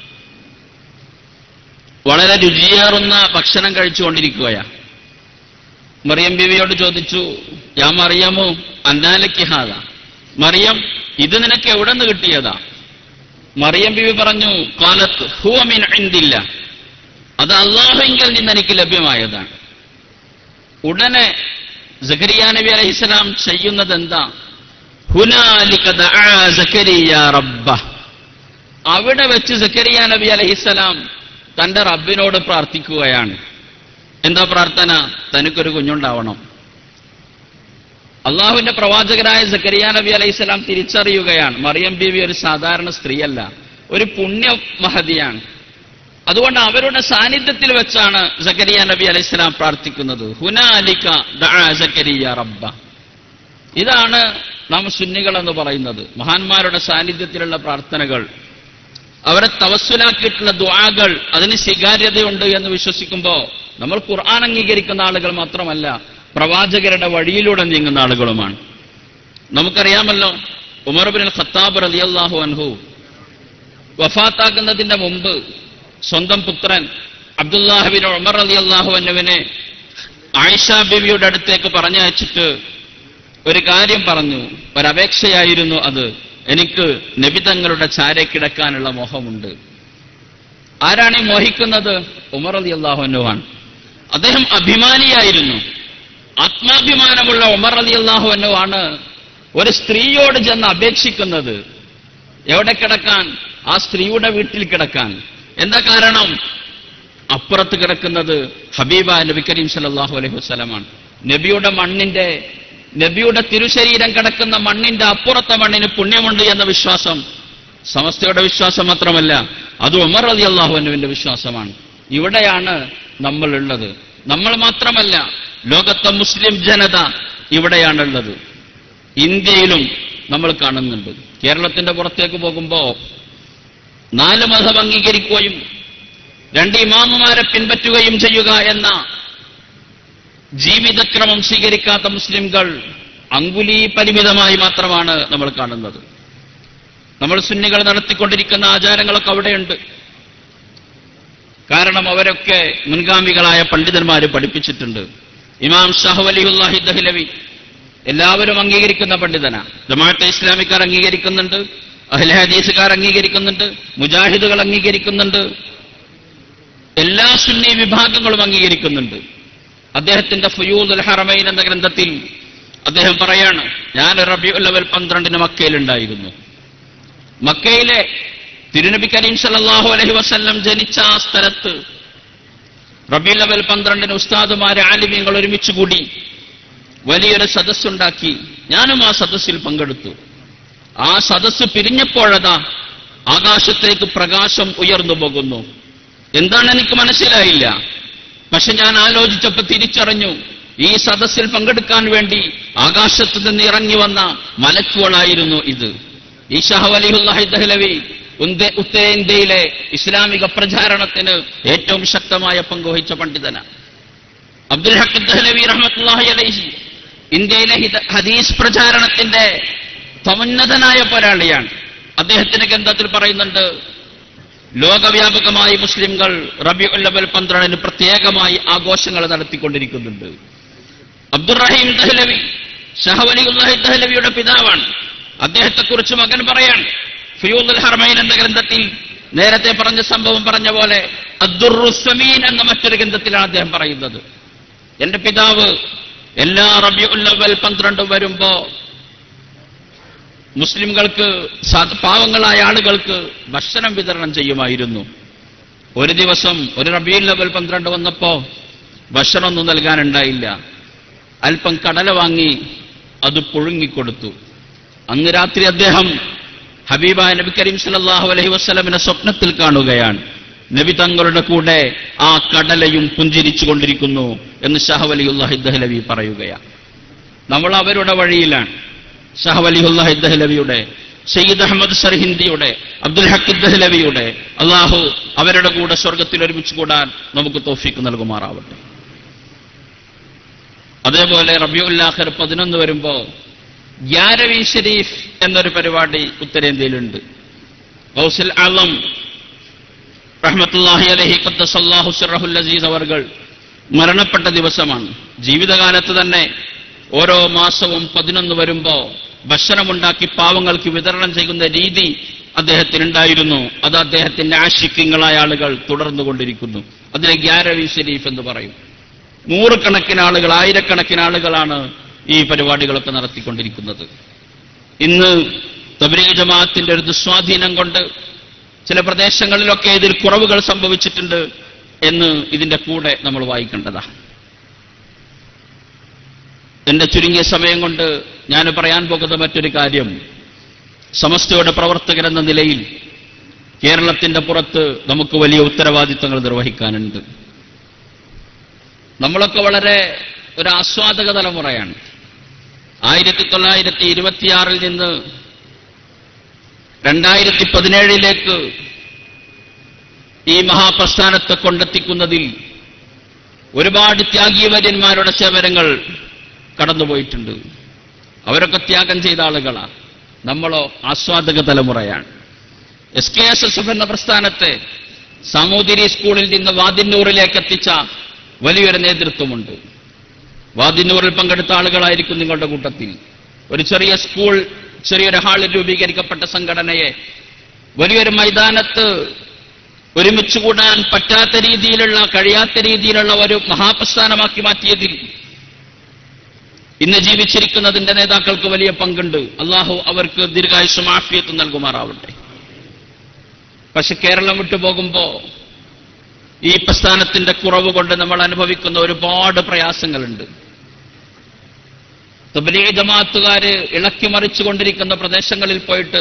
വളരെ രുചിയേറുന്ന ഭക്ഷണം കഴിച്ചുകൊണ്ടിരിക്കുകയാണ് മറിയം ബീവിയോട് ചോദിച്ചു ഞാൻ മറിയമോ അന്നാലയ്ക്ക് ഹാദ മറിയം ഇത് നിനക്ക് എവിടെ നിന്ന് കിട്ടിയതാ മറിയം ബീവി പറഞ്ഞു കാലത്ത് ഹുവമിൻ ഇന്ദില്ല അത് അള്ളാഹുവിങ്കിൽ നിന്ന് എനിക്ക് ലഭ്യമായതാണ് ഉടനെ സക്കരിയ നബി അലൈഹിസ്സലാം ചെയ്യുന്നത് എന്താ ഹുനാലിക ദഅ സക്കരിയ റബ്ബ അവിടെ വെച്ച് സക്കരിയ നബി അലൈഹിസ്സലാം തന്റെ റബ്ബിനോട് പ്രാർത്ഥിക്കുകയാണ് എന്താ പ്രാർത്ഥന തനിക്കൊരു കുഞ്ഞുണ്ടാവണം അള്ളാഹുവിന്റെ പ്രവാചകരായ സക്കരിയ നബി അലൈഹിസ്സലാം തിരിച്ചറിയുകയാണ് മറിയം ബീവി ഒരു സാധാരണ സ്ത്രീയല്ല ഒരു പുണ്യ മഹതിയാണ് അതുകൊണ്ട് അവരുടെ സാന്നിധ്യത്തിൽ വെച്ചാണ് സക്കരിയ നബി അലൈഹിസ്സലാം പ്രാർത്ഥിക്കുന്നത് ഹുനാലിക ദഅ സക്കരിയ റബ്ബ ഇതാണ് നാം സുന്നികൾ എന്ന് പറയുന്നത് മഹാന്മാരുടെ സാന്നിധ്യത്തിലുള്ള പ്രാർത്ഥനകൾ അവരെ തവസ്സുലാക്കിയിട്ടുള്ള ദ്വാകൾ അതിന് സ്വീകാര്യതയുണ്ട് എന്ന് വിശ്വസിക്കുമ്പോൾ നമ്മൾ ഖുർആൻ അംഗീകരിക്കുന്ന ആളുകൾ മാത്രമല്ല പ്രവാചകരുടെ വഴിയിലൂടെ നീങ്ങുന്ന ആളുകളുമാണ് നമുക്കറിയാമല്ലോ ഉമർ ബിൻ ഖത്താബ് റളിയല്ലാഹു അൻഹു വഫാത്താക്കുന്നതിന്റെ മുമ്പ് സ്വന്തം പുത്രൻ അബ്ദുല്ലാഹുബിൻ ഉമർ അലി അള്ളാഹു അന്നുവിനെ ആയിഷ ബിവിയുടെ അടുത്തേക്ക് പറഞ്ഞയച്ചിട്ട് ഒരു കാര്യം പറഞ്ഞു ഒരപേക്ഷയായിരുന്നു അത് എനിക്ക് നബിതങ്ങളുടെ ചാരെ കിടക്കാനുള്ള മോഹമുണ്ട് ആരാണ് ഈ മോഹിക്കുന്നത് ഉമർ അലി അള്ളാഹുനുവാണ് അദ്ദേഹം അഭിമാനിയായിരുന്നു ആത്മാഭിമാനമുള്ള ഉമർ അലി അള്ളാഹുനുവാണ് ഒരു സ്ത്രീയോട് ചെന്ന് അപേക്ഷിക്കുന്നത് എവിടെ കിടക്കാൻ ആ സ്ത്രീയുടെ വീട്ടിൽ കിടക്കാൻ എന്താ കാരണം അപ്പുറത്ത് കിടക്കുന്നത് ഹബീബ നബി കരീം സല്ലല്ലാഹു അലൈഹി വസല്ലമാണ് നബിയുടെ മണ്ണിന്റെ നബിയുടെ തിരുശരീരം കിടക്കുന്ന മണ്ണിന്റെ അപ്പുറത്തെ മണ്ണിന് പുണ്യമുണ്ട് എന്ന വിശ്വാസം സമസ്തയുടെ വിശ്വാസം മാത്രമല്ല അത് ഉമർ അലി അള്ളാഹുവിന്റെ വിശ്വാസമാണ് ഇവിടെയാണ് നമ്മൾ ഉള്ളത് നമ്മൾ മാത്രമല്ല ലോകത്തെ മുസ്ലിം ജനത ഇവിടെയാണുള്ളത് ഇന്ത്യയിലും നമ്മൾ കാണുന്നുണ്ട് കേരളത്തിന്റെ പുറത്തേക്ക് പോകുമ്പോ നാല് മതം അംഗീകരിക്കുകയും രണ്ട് ഇമാമുമാരെ പിൻപറ്റുകയും ചെയ്യുക എന്ന ജീവിതക്രമം സ്വീകരിക്കാത്ത മുസ്ലിംകൾ അങ്കുലി പരിമിതമായി മാത്രമാണ് നമ്മൾ കാണുന്നത് നമ്മൾ സുന്നികൾ നടത്തിക്കൊണ്ടിരിക്കുന്ന ആചാരങ്ങളൊക്കെ അവിടെയുണ്ട് കാരണം അവരൊക്കെ മുൻഗാമികളായ പണ്ഡിതന്മാർ പഠിപ്പിച്ചിട്ടുണ്ട് ഇമാം ഷാഹു അലിഹുല്ലാഹി ദഹ്ലവി എല്ലാവരും അംഗീകരിക്കുന്ന പണ്ഡിതനാ ജമാഅത്തെ ഇസ്ലാമിക്കാർ അംഗീകരിക്കുന്നുണ്ട് അഹ്ലെ ഹദീസുകാർ അംഗീകരിക്കുന്നുണ്ട് മുജാഹിദുകൾ അംഗീകരിക്കുന്നുണ്ട് എല്ലാ സുന്നി വിഭാഗങ്ങളും അംഗീകരിക്കുന്നുണ്ട് അദ്ദേഹത്തിന്റെ ഫുയൂദുൽ ഹറമൈൻ എന്ന ഗ്രന്ഥത്തിൽ അദ്ദേഹം പറയാണ് ഞാൻ റബിയുൽ ലെവൽ പന്ത്രണ്ടിന് മക്കയിലുണ്ടായിരുന്നു മക്കയിലെ തിരുനബി കരീം സല്ലല്ലാഹു അലൈഹി വസല്ലം ജനിച്ച ആ സ്ഥലത്ത് റബിയുൽ ലെവൽ പന്ത്രണ്ടിന് ഉസ്താദുമാരെ ആലിമ്യങ്ങൾ ഒരുമിച്ച് കൂടി വലിയൊരു സദസ്സുണ്ടാക്കി ഞാനും ആ സദസ്സിൽ പങ്കെടുത്തു ആ സദസ്സ് പിരിഞ്ഞപ്പോഴതാ ആകാശത്തേക്ക് പ്രകാശം ഉയർന്നു പോകുന്നു എന്താണ് എനിക്ക് മനസ്സിലായില്ല പക്ഷെ ഞാൻ ആലോചിച്ചപ്പോൾ തിരിച്ചറിഞ്ഞു ഈ സദസ്സിൽ പങ്കെടുക്കാൻ വേണ്ടി ആകാശത്ത് നിന്ന് ഇറങ്ങി വന്ന മലക്കുകളായിരുന്നു ഇത് ഈ ഷാഹ് അലിഹുല്ലാഹി ദഹ്ലവി ഉന്ത- ഉത്തരേന്ത്യയിലെ ഇസ്ലാമിക പ്രചാരണത്തിന് ഏറ്റവും ശക്തമായ പങ്കുവഹിച്ച പണ്ഡിതനാണ് അബ്ദുൽ ഹക്ക് ദഹ്ലവി റഹ്മത്തുള്ളാഹി അലൈഹി ഇന്ത്യയിലെ ഹിത- ഹദീസ് പ്രചാരണത്തിന്റെ സമുന്നതനായ പോരാളിയാണ് അദ്ദേഹത്തിന്റെ ഗ്രന്ഥത്തിൽ പറയുന്നുണ്ട് ലോകവ്യാപകമായി മുസ്ലിംകൾ റബി ഉല്ലബൽ പന്ത്രണ്ടിന് പ്രത്യേകമായി ആഘോഷങ്ങൾ നടത്തിക്കൊണ്ടിരിക്കുന്നുണ്ട് അബ്ദുറഹീം ദഹ്ലവി ഷഹവലിഉല്ലാഹി ദഹ്ലവിയുടെ പിതാവാണ് അദ്ദേഹത്തെക്കുറിച്ച് മകൻ പറയാൻ ഫിയൂദുൽ ഹർമൈൻ എന്ന ഗ്രന്ഥത്തിൽ നേരത്തെ പറഞ്ഞ സംഭവം പറഞ്ഞ പോലെ അബ്ദുറുസമീൻ എന്ന മറ്റൊരു ഗ്രന്ഥത്തിലാണ് അദ്ദേഹം പറയുന്നത് എന്റെ പിതാവ് എല്ലാ റബിയുല്ലവൽ പന്ത്രണ്ടും വരുമ്പോ മുസ്ലിംകൾക്ക് സാ- പാവങ്ങളായ ആളുകൾക്ക് ഭക്ഷണം വിതരണം ചെയ്യുമായിരുന്നു ഒരു ദിവസം ഒരു റബീൽ ലെവൽ പന്ത്രണ്ട് വന്നപ്പോ ഭക്ഷണമൊന്നും നൽകാനുണ്ടായില്ല അല്പം കടല വാങ്ങി അത് പുഴുങ്ങിക്കൊടുത്തു അന്ന് രാത്രി അദ്ദേഹം ഹബീബായ നബി കരീം സല്ലല്ലാഹു അലൈഹി വസല്ലമിനെ സ്വപ്നത്തിൽ കാണുകയാണ് നബി തങ്ങളുടെ കൂടെ ആ കടലയും പുഞ്ചിരിച്ചു കൊണ്ടിരിക്കുന്നു എന്ന് ഷഹവലിയുല്ലാഹി ദഹ്ലവി പറയുകയാണ് നമ്മൾ അവരുടെ വഴിയിലാണ് ഷഹവലിഹുല്ലാഹി ദഹ്ലവിയുടെ സയ്യിദ് അഹമ്മദ് സർഹിന്ദിയുടെ അബ്ദുൽ ഹക്ക് ദഹ്ലവിയുടെ അള്ളാഹു അവരുടെ കൂടെ സ്വർഗത്തിൽ ഒരുമിച്ച് കൂടാൻ നമുക്ക് തോഫിക്ക് നൽകുമാറാവട്ടെ അതേപോലെ റബിയുല്ലാഖർ പതിനൊന്ന് വരുമ്പോ ഗ്യാരവി ഷരീഫ് എന്നൊരു പരിപാടി ഉത്തരേന്ത്യയിലുണ്ട് ഗൗസുൽ ആലം റഹ്മത്തുല്ലാഹി അലഹി ഖദ്ദസല്ലാഹു സിറഹുൽ അസീസ് അവർകൾ മരണപ്പെട്ട ദിവസമാണ് ജീവിതകാലത്ത് തന്നെ ഓരോ മാസവും പതിനൊന്ന് വരുമ്പോ ഭക്ഷണമുണ്ടാക്കി പാവങ്ങൾക്ക് വിതരണം ചെയ്യുന്ന രീതി അദ്ദേഹത്തിനുണ്ടായിരുന്നു അത് അദ്ദേഹത്തിന്റെ ആശിക്യങ്ങളായ ആളുകൾ തുടർന്നുകൊണ്ടിരിക്കുന്നു അതിനെ ഗ്യാരവി ഷരീഫ് എന്ന് പറയും നൂറുകണക്കിന് ആളുകൾ ആയിരക്കണക്കിന് ആളുകളാണ് ഈ പരിപാടികളൊക്കെ നടത്തിക്കൊണ്ടിരിക്കുന്നത് ഇന്ന് തബ്രീഗ് ജമാഅത്തിന്റെ ഒരു ദുസ്വാധീനം കൊണ്ട് ചില പ്രദേശങ്ങളിലൊക്കെ ഇതിൽ കുറവുകൾ സംഭവിച്ചിട്ടുണ്ട് എന്ന് ഇതിന്റെ കൂടെ നമ്മൾ വായിക്കേണ്ടതാ എന്റെ ചുരുങ്ങിയ സമയം കൊണ്ട് ഞാൻ പറയാൻ പോകുന്ന മറ്റൊരു കാര്യം സമസ്തയുടെ പ്രവർത്തകരെന്ന നിലയിൽ കേരളത്തിന്റെ പുറത്ത് നമുക്ക് വലിയ ഉത്തരവാദിത്തങ്ങൾ നിർവഹിക്കാനുണ്ട് നമ്മളൊക്കെ വളരെ ഒരു ആസ്വാദക തലമുറയാണ് ആയിരത്തി തൊള്ളായിരത്തി ഇരുപത്തിയാറിൽ നിന്ന് രണ്ടായിരത്തി പതിനേഴിലേക്ക് ഈ മഹാപ്രസ്ഥാനത്തെ കൊണ്ടെത്തിക്കുന്നതിൽ ഒരുപാട് ത്യാഗീവര്യന്മാരുടെ സേവനങ്ങൾ കടന്നുപോയിട്ടുണ്ട് അവരൊക്കെ ത്യാഗം ചെയ്ത ആളുകളാണ് നമ്മളോ ആസ്വാദക തലമുറയാണ് S K S S F എന്ന പ്രസ്ഥാനത്തെ സാമൂതിരി സ്കൂളിൽ നിന്ന് വാദിന്നൂറിലേക്ക് എത്തിച്ച വലിയൊരു നേതൃത്വമുണ്ട് വാദിന്നൂറിൽ പങ്കെടുത്ത ആളുകളായിരിക്കും നിങ്ങളുടെ കൂട്ടത്തിൽ ഒരു ചെറിയ സ്കൂൾ ചെറിയൊരു ഹാളിൽ രൂപീകരിക്കപ്പെട്ട സംഘടനയെ വലിയൊരു മൈതാനത്ത് ഒരുമിച്ച് കൂടാൻ പറ്റാത്ത രീതിയിലുള്ള കഴിയാത്ത രീതിയിലുള്ള ഒരു മഹാപ്രസ്ഥാനമാക്കി മാറ്റിയതിൽ ഇന്ന് ജീവിച്ചിരിക്കുന്നതിന്റെ നേതാക്കൾക്ക് വലിയ പങ്കുണ്ട് അള്ളാഹു അവർക്ക് ദീർഘായുഷും ആഫിയത്തും നൽകുമാറാവട്ടെ പക്ഷെ കേരളം വിട്ടു പോകുമ്പോ ഈ പ്രസ്ഥാനത്തിന്റെ കുറവ് കൊണ്ട് നമ്മൾ അനുഭവിക്കുന്ന ഒരുപാട് പ്രയാസങ്ങളുണ്ട് തബ്ലീഗ് ജമാഅത്തുകാര് ഇളക്കി മറിച്ചുകൊണ്ടിരിക്കുന്ന പ്രദേശങ്ങളിൽ പോയിട്ട്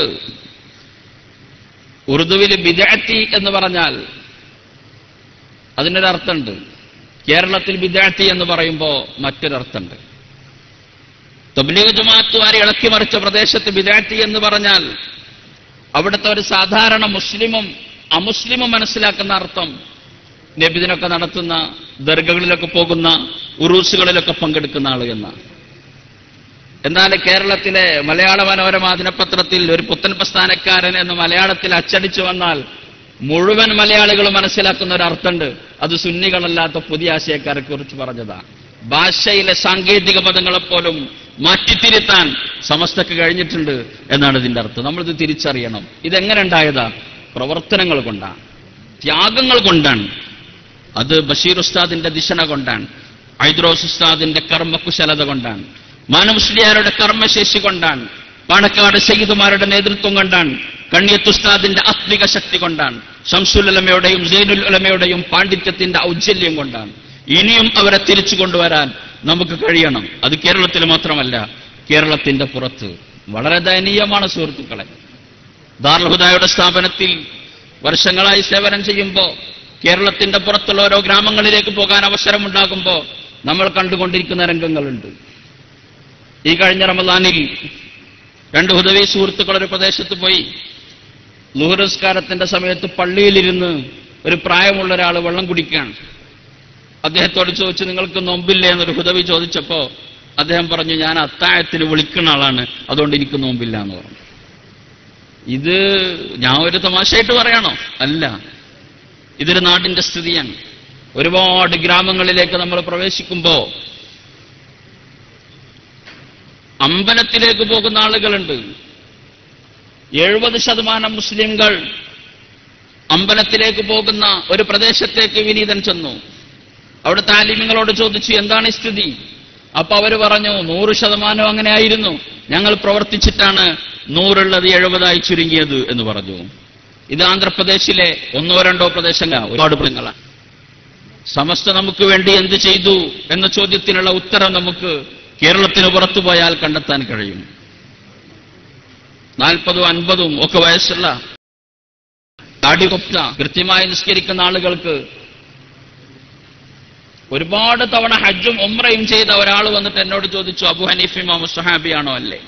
ഉറുദുവിൽ ബിദാത്തി എന്ന് പറഞ്ഞാൽ അതിനൊരർത്ഥമുണ്ട് കേരളത്തിൽ ബിദാത്തി എന്ന് പറയുമ്പോൾ മറ്റൊരർത്ഥമുണ്ട് തബ്ലീഗ് ജമാഅത്തുകാരെ ഇളക്കി മറിച്ച പ്രദേശത്ത് ബിദാത്തി എന്ന് പറഞ്ഞാൽ അവിടുത്തെ ഒരു സാധാരണ മുസ്ലിമും അമുസ്ലിമും മനസ്സിലാക്കുന്ന അർത്ഥം നബിദിനൊക്കെ നടത്തുന്ന ദർഗകളിലൊക്കെ പോകുന്ന ഉറൂസുകളിലൊക്കെ പങ്കെടുക്കുന്ന ആൾ എന്നാണ് എന്നാൽ കേരളത്തിലെ മലയാള മനോരമ ദിനപത്രത്തിൽ ഒരു പുത്തൻ പ്രസ്ഥാനക്കാരൻ എന്ന് മലയാളത്തിൽ അച്ചടിച്ചു വന്നാൽ മുഴുവൻ മലയാളികൾ മനസ്സിലാക്കുന്ന ഒരു അർത്ഥമുണ്ട് അത് സുന്നികളല്ലാത്ത പുതിയ ആശയക്കാരെ കുറിച്ച് പറഞ്ഞതാ ഭാഷയിലെ സാങ്കേതിക പദങ്ങളെപ്പോലും മാറ്റിത്തിരുത്താൻ സമസ്തക്ക് കഴിഞ്ഞിട്ടുണ്ട് എന്നാണ് ഇതിന്റെ അർത്ഥം നമ്മളിത് തിരിച്ചറിയണം ഇതെങ്ങനെ ഉണ്ടായതാ പ്രവർത്തനങ്ങൾ കൊണ്ടാണ് ത്യാഗങ്ങൾ കൊണ്ടാണ് അത് ബഷീർ ഉസ്താദിന്റെ ദിശന കൊണ്ടാണ് ഐദ്രോസ് ഉസ്താദിന്റെ കർമ്മകുശലത കൊണ്ടാണ് മാനമുസ്ലിയാരുടെ കർമ്മശേഷി കൊണ്ടാണ് പാണക്കാട് സയ്യിദുമാരുടെ നേതൃത്വം കൊണ്ടാണ് കണ്ണിയത്ത് ഉസ്താദിന്റെ ആത്മിക ശക്തി കൊണ്ടാണ് ഷംസുൽ ഉലമയുടെയും സൈനുൽ ഉലമയുടെയും പാണ്ഡിത്യത്തിന്റെ ഔജ്ജല്യം കൊണ്ടാണ് ഇനിയും അവരെ തിരിച്ചു കൊണ്ടുവരാൻ നമുക്ക് കഴിയണം അത് കേരളത്തിൽ മാത്രമല്ല കേരളത്തിന്റെ പുറത്ത് വളരെ ദയനീയമാണ് സുഹൃത്തുക്കളെ ദാർൽഹുദായുടെ സ്ഥാപനത്തിൽ വർഷങ്ങളായി സേവനം ചെയ്യുമ്പോൾ കേരളത്തിന്റെ പുറത്തുള്ള ഓരോ ഗ്രാമങ്ങളിലേക്ക് പോകാൻ അവസരമുണ്ടാകുമ്പോൾ നമ്മൾ കണ്ടുകൊണ്ടിരിക്കുന്ന രംഗങ്ങളുണ്ട് ഈ കഴിഞ്ഞ റമദാനിൽ രണ്ട് ഹുദവി സുഹൃത്തുക്കൾ ഒരു പ്രദേശത്ത് പോയി ലുഹുറസ്കാരത്തിന്റെ സമയത്ത് പള്ളിയിലിരുന്ന് ഒരു പ്രായമുള്ള ഒരാൾ വെള്ളം കുടിക്കുകയാണ് അദ്ദേഹത്തോട് ചോദിച്ചു നിങ്ങൾക്ക് നോമ്പില്ലേ എന്നൊരു ഹുദവി ചോദിച്ചപ്പോ അദ്ദേഹം പറഞ്ഞു ഞാൻ അത്താഴത്തിന് വിളിക്കുന്ന ആളാണ് അതുകൊണ്ട് എനിക്ക് നോമ്പില്ല എന്ന് പറഞ്ഞു ഇത് ഞാൻ ഒരു തമാശയായിട്ട് പറയണോ അല്ല ഇതൊരു നാടിന്റെ സ്ഥിതിയാണ് ഒരുപാട് ഗ്രാമങ്ങളിലേക്ക് നമ്മൾ പ്രവേശിക്കുമ്പോ അമ്പലത്തിലേക്ക് പോകുന്ന ആളുകളുണ്ട് എഴുപത് ശതമാനം മുസ്ലിംകൾ അമ്പലത്തിലേക്ക് പോകുന്ന ഒരു പ്രദേശത്തേക്ക് വിനീതൻ ചെന്നു അവിടെ താലിമ്യങ്ങളോട് ചോദിച്ചു എന്താണ് ഈ സ്ഥിതി അപ്പൊ അവര് പറഞ്ഞു നൂറ് ശതമാനം അങ്ങനെ ആയിരുന്നു ഞങ്ങൾ പ്രവർത്തിച്ചിട്ടാണ് നൂറുള്ളത് എഴുപതായി ചുരുങ്ങിയത് എന്ന് പറഞ്ഞു ഇത് ആന്ധ്രാപ്രദേശിലെ ഒന്നോ രണ്ടോ പ്രദേശങ്ങൾ ഒരുപാട് പ്രദേശങ്ങളാണ് സമസ്ത നമുക്ക് വേണ്ടി എന്ത് ചെയ്തു എന്ന ചോദ്യത്തിനുള്ള ഉത്തരം നമുക്ക് കേരളത്തിന് പുറത്തു പോയാൽ കണ്ടെത്താൻ കഴിയും നാൽപ്പതും അൻപതും ഒക്കെ വയസ്സുള്ള താടികൊപ്ത കൃത്യമായി നിസ്കരിക്കുന്ന ആളുകൾക്ക് ഒരുപാട് തവണ ഹജ്ജും ഉമ്രയും ചെയ്ത ഒരാൾ വന്നിട്ട് എന്നോട് ചോദിച്ചു അബു ഹനീഫ് ഇമാം സുഹാബിയാണോ അല്ലേ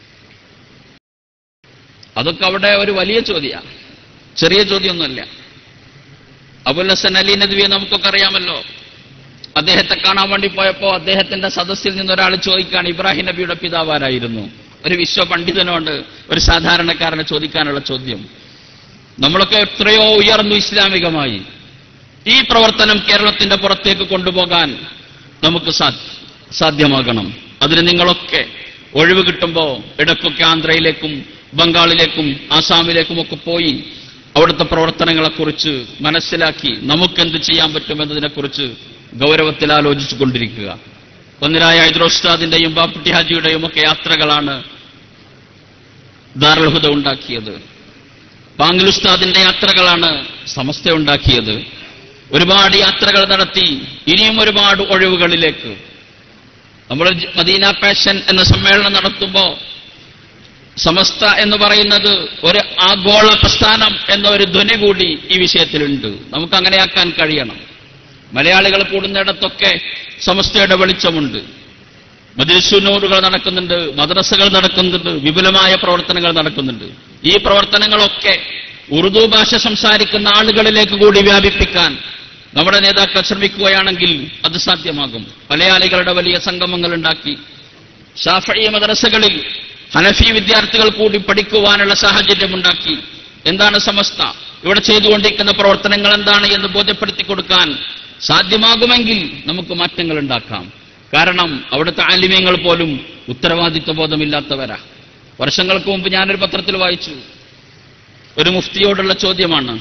അതൊക്കെ അവിടെ ഒരു വലിയ ചോദ്യമാണ് ചെറിയ ചോദ്യമൊന്നുമല്ല അബുൽ ഹസൻ അലി നദ്വിയെ നമുക്കൊക്കെ അറിയാമല്ലോ അദ്ദേഹത്തെ കാണാൻ വേണ്ടി പോയപ്പോ അദ്ദേഹത്തിന്റെ സദസ്സിൽ നിന്ന് ഒരാൾ ചോദിക്കാണ് ഇബ്രാഹിം നബിയുടെ പിതാവാരായിരുന്നു ഒരു വിശ്വ പണ്ഡിതനോട് ഒരു സാധാരണക്കാരനെ ചോദിക്കാനുള്ള ചോദ്യം നമ്മളൊക്കെ എത്രയോ ഉയർന്നു ഇസ്ലാമികമായി ഈ പ്രവർത്തനം കേരളത്തിന്റെ പുറത്തേക്ക് കൊണ്ടുപോകാൻ നമുക്ക് സാ- സാധ്യമാകണം അതിന് നിങ്ങളൊക്കെ ഒഴിവ് കിട്ടുമ്പോ ഇടയ്ക്കൊക്കെ ആന്ധ്രയിലേക്കും ബംഗാളിലേക്കും ആസാമിലേക്കും ഒക്കെ പോയി അവിടുത്തെ പ്രവർത്തനങ്ങളെക്കുറിച്ച് മനസ്സിലാക്കി നമുക്കെന്ത് ചെയ്യാൻ പറ്റുമെന്നതിനെക്കുറിച്ച് ഗൗരവത്തിൽ ആലോചിച്ചു കൊണ്ടിരിക്കുക ഒന്നിനായ ഹൈദ്രോസ്താദിന്റെയും ബാപ്പുട്ടി ഹാജിയുടെയും ഒക്കെ യാത്രകളാണ് ദാറുൽഹുദ ഉണ്ടാക്കിയത് പാങ്കിൽ ഉസ്താദിന്റെ യാത്രകളാണ് സമസ്ത ഉണ്ടാക്കിയത് ഒരുപാട് യാത്രകൾ നടത്തി ഇനിയും ഒരുപാട് ഒഴിവുകളിലേക്ക് നമ്മൾ മദീന പാഷൻ എന്ന സമ്മേളനം നടത്തുമ്പോ സമസ്ത എന്ന് പറയുന്നത് ഒരു ആഗോള പ്രസ്ഥാനം എന്ന ഒരു ധ്വനി കൂടി ഈ വിഷയത്തിലുണ്ട് നമുക്ക് അങ്ങനെയാക്കാൻ കഴിയണം മലയാളികൾ കൂടുന്നിടത്തൊക്കെ സമസ്തയുടെ വെളിച്ചമുണ്ട് മദ്രസുനൂറുകൾ നടക്കുന്നുണ്ട് മദ്രസകൾ നടക്കുന്നുണ്ട് വിപുലമായ പ്രവർത്തനങ്ങൾ നടക്കുന്നുണ്ട് ഈ പ്രവർത്തനങ്ങളൊക്കെ ഉറുദു ഭാഷ സംസാരിക്കുന്ന ആളുകളിലേക്ക് കൂടി വ്യാപിപ്പിക്കാൻ നമ്മുടെ നേതാക്കൾ ശ്രമിക്കുകയാണെങ്കിൽ അത് സാധ്യമാകും മലയാളികളുടെ വലിയ സംഗമങ്ങൾ ഉണ്ടാക്കി ഷാഫി മദ്രസകളിൽ ഹനഫി വിദ്യാർത്ഥികൾ കൂടി പഠിക്കുവാനുള്ള സാഹചര്യമുണ്ടാക്കി എന്താണ് സമസ്ത ഇവിടെ ചെയ്തുകൊണ്ടിരിക്കുന്ന പ്രവർത്തനങ്ങൾ എന്താണ് എന്ന് ബോധ്യപ്പെടുത്തി കൊടുക്കാൻ സാധ്യമാകുമെങ്കിൽ നമുക്ക് മാറ്റങ്ങൾ ഉണ്ടാക്കാം കാരണം അവിടുത്തെ ആലിമ്യങ്ങൾ പോലും ഉത്തരവാദിത്വ ബോധമില്ലാത്തവരാ വർഷങ്ങൾക്ക് മുമ്പ് ഞാനൊരു പത്രത്തിൽ വായിച്ചു ഒരു മുഫ്തിയോടുള്ള ചോദ്യമാണ്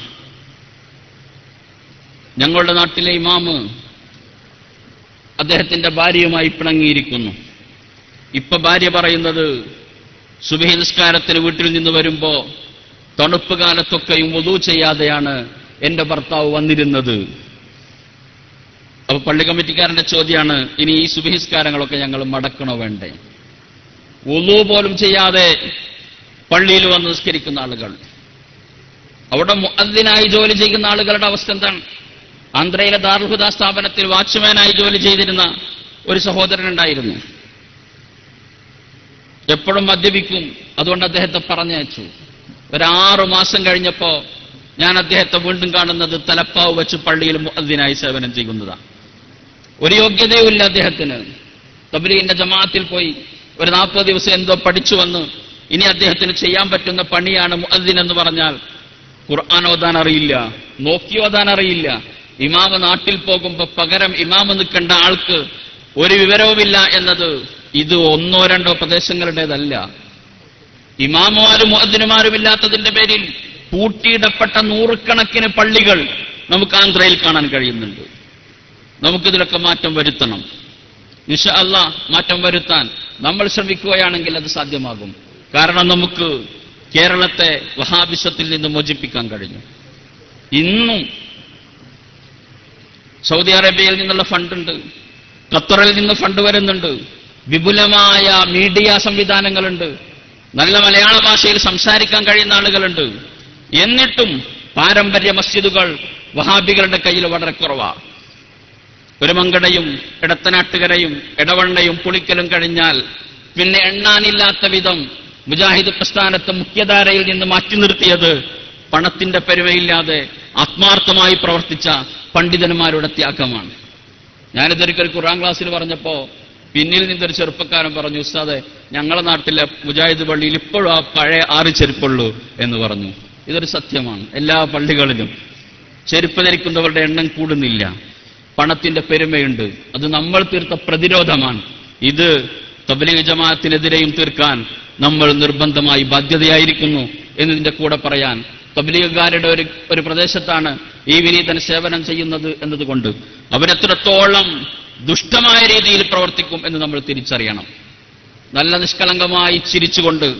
ഞങ്ങളുടെ നാട്ടിലെ ഇമാമ് അദ്ദേഹത്തിന്റെ ഭാര്യയുമായി പിണങ്ങിയിരിക്കുന്നു ഇപ്പൊ ഭാര്യ പറയുന്നത് സുബഹി നിസ്കാരത്തിന് വീട്ടിൽ നിന്ന് വരുമ്പോ തണുപ്പ് കാലത്തൊക്കെയും വധു ചെയ്യാതെയാണ് എന്റെ ഭർത്താവ് വന്നിരുന്നത് അപ്പൊ പള്ളി കമ്മിറ്റിക്കാരന്റെ ചോദ്യമാണ് ഇനി ഈ സുബഹിസ്കാരങ്ങളൊക്കെ ഞങ്ങൾ മടക്കണോ വേണ്ടേ ഒന്നു പോലും ചെയ്യാതെ പള്ളിയിൽ വന്ന് നിസ്കരിക്കുന്ന ആളുകൾ അവിടെ മുഅദ്ദിനായി ജോലി ചെയ്യുന്ന ആളുകളുടെ അവസ്ഥ എന്താണ് ആന്ധ്രയിലെ ദാർഹുദ സ്ഥാപനത്തിൽ വാച്ച്മാനായി ജോലി ചെയ്തിരുന്ന ഒരു സഹോദരൻ ഉണ്ടായിരുന്നു എപ്പോഴും മദ്യപിക്കും അതുകൊണ്ട് അദ്ദേഹത്തെ പറഞ്ഞയച്ചു ഒരാറു മാസം കഴിഞ്ഞപ്പോ ഞാൻ അദ്ദേഹത്തെ വീണ്ടും കാണുന്നത് തലപ്പാവ് വെച്ച് പള്ളിയിൽ മുഅദ്ദിനായി സേവനം ചെയ്യുന്നതാണ് ഒരു യോഗ്യതയുമില്ല അദ്ദേഹത്തിന് തബ്ലീഗിന്റെ ജമാഅത്തിൽ പോയി ഒരു നാൽപ്പത് ദിവസം എന്തോ പഠിച്ചു വന്ന് ഇനി അദ്ദേഹത്തിന് ചെയ്യാൻ പറ്റുന്ന പണിയാണ് മുഅദ്ദിൻ എന്ന് പറഞ്ഞാൽ ഖുർആൻ ഓതാൻ അറിയില്ല നോക്കി ഓതാൻ അറിയില്ല ഇമാമ നാട്ടിൽ പോകുമ്പോ പകരം ഇമാമ നിൽക്കേണ്ട ആൾക്ക് ഒരു വിവരവുമില്ല എന്നത് ഇത് ഒന്നോ രണ്ടോ പ്രദേശങ്ങളുടേതല്ല ഇമാമുമാരും മുഅദ്ദിനുമാരും ഇല്ലാത്തതിന്റെ പേരിൽ പൂട്ടിയിടപ്പെട്ട നൂറുകണക്കിന് പള്ളികൾ നമുക്ക് ആന്ധ്രയിൽ കാണാൻ കഴിയുന്നുണ്ട് നമുക്കിതിലൊക്കെ മാറ്റം വരുത്തണം നിഷ അല്ല മാറ്റം വരുത്താൻ നമ്മൾ ശ്രമിക്കുകയാണെങ്കിൽ അത് സാധ്യമാകും കാരണം നമുക്ക് കേരളത്തെ വഹാബിസത്തിൽ നിന്ന് മോചിപ്പിക്കാൻ കഴിഞ്ഞു ഇന്നും സൗദി അറേബ്യയിൽ നിന്നുള്ള ഫണ്ടുണ്ട് ഖത്തറിൽ നിന്ന് ഫണ്ട് വരുന്നുണ്ട് വിപുലമായ മീഡിയ സംവിധാനങ്ങളുണ്ട് നല്ല മലയാള ഭാഷയിൽ സംസാരിക്കാൻ കഴിയുന്ന ആളുകളുണ്ട് എന്നിട്ടും പാരമ്പര്യ മസ്ജിദുകൾ വഹാബികളുടെ കയ്യിൽ വളരെ കുറവാണ് കുരുമങ്കടയും ഇടത്തനാട്ടുകരയും ഇടവണ്ണയും പുളിക്കലും കഴിഞ്ഞാൽ പിന്നെ എണ്ണാനില്ലാത്ത വിധം മുജാഹിദ് പ്രസ്ഥാനത്തെ മുഖ്യധാരയിൽ നിന്ന് മാറ്റി നിർത്തിയത് പണത്തിന്റെ പെരുമയില്ലാതെ ആത്മാർത്ഥമായി പ്രവർത്തിച്ച പണ്ഡിതന്മാരുടെ ത്യാഗമാണ് ഞാനിതൊരിക്കൽ ഖുറാൻ ക്ലാസ്സിൽ പറഞ്ഞപ്പോ പിന്നിൽ നിന്നൊരു ചെറുപ്പക്കാരൻ പറഞ്ഞു ഉസ്താദെ ഞങ്ങളെ നാട്ടിലെ മുജാഹിദ് പള്ളിയിൽ ഇപ്പോഴും ആ പഴയ ആറ് ചെരുപ്പുള്ളൂ എന്ന് പറഞ്ഞു ഇതൊരു സത്യമാണ് എല്ലാ പള്ളികളിലും ചെരുപ്പ് ധരിക്കുന്നവരുടെ എണ്ണം കൂടുന്നില്ല പണത്തിന്റെ പെരുമയുണ്ട് അത് നമ്മൾ തീർത്ത പ്രതിരോധമാണ് ഇത് തബ്ലീഗ് ജമാഅത്തിനെതിരെയും തീർക്കാൻ നമ്മൾ നിർബന്ധമായി ബാധ്യതയായിരിക്കുന്നു എന്നതിന്റെ കൂടെ പറയാൻ തബ്ലീഗുകാരുടെ ഒരു ഒരു പ്രദേശത്താണ് ഈ വിനീതൻ സേവനം ചെയ്യുന്നത് എന്നതുകൊണ്ട് അവരെത്രത്തോളം ദുഷ്ടമായ രീതിയിൽ പ്രവർത്തിക്കും എന്ന് നമ്മൾ തിരിച്ചറിയണം നല്ല നിഷ്കളങ്കമായി ചിരിച്ചുകൊണ്ട്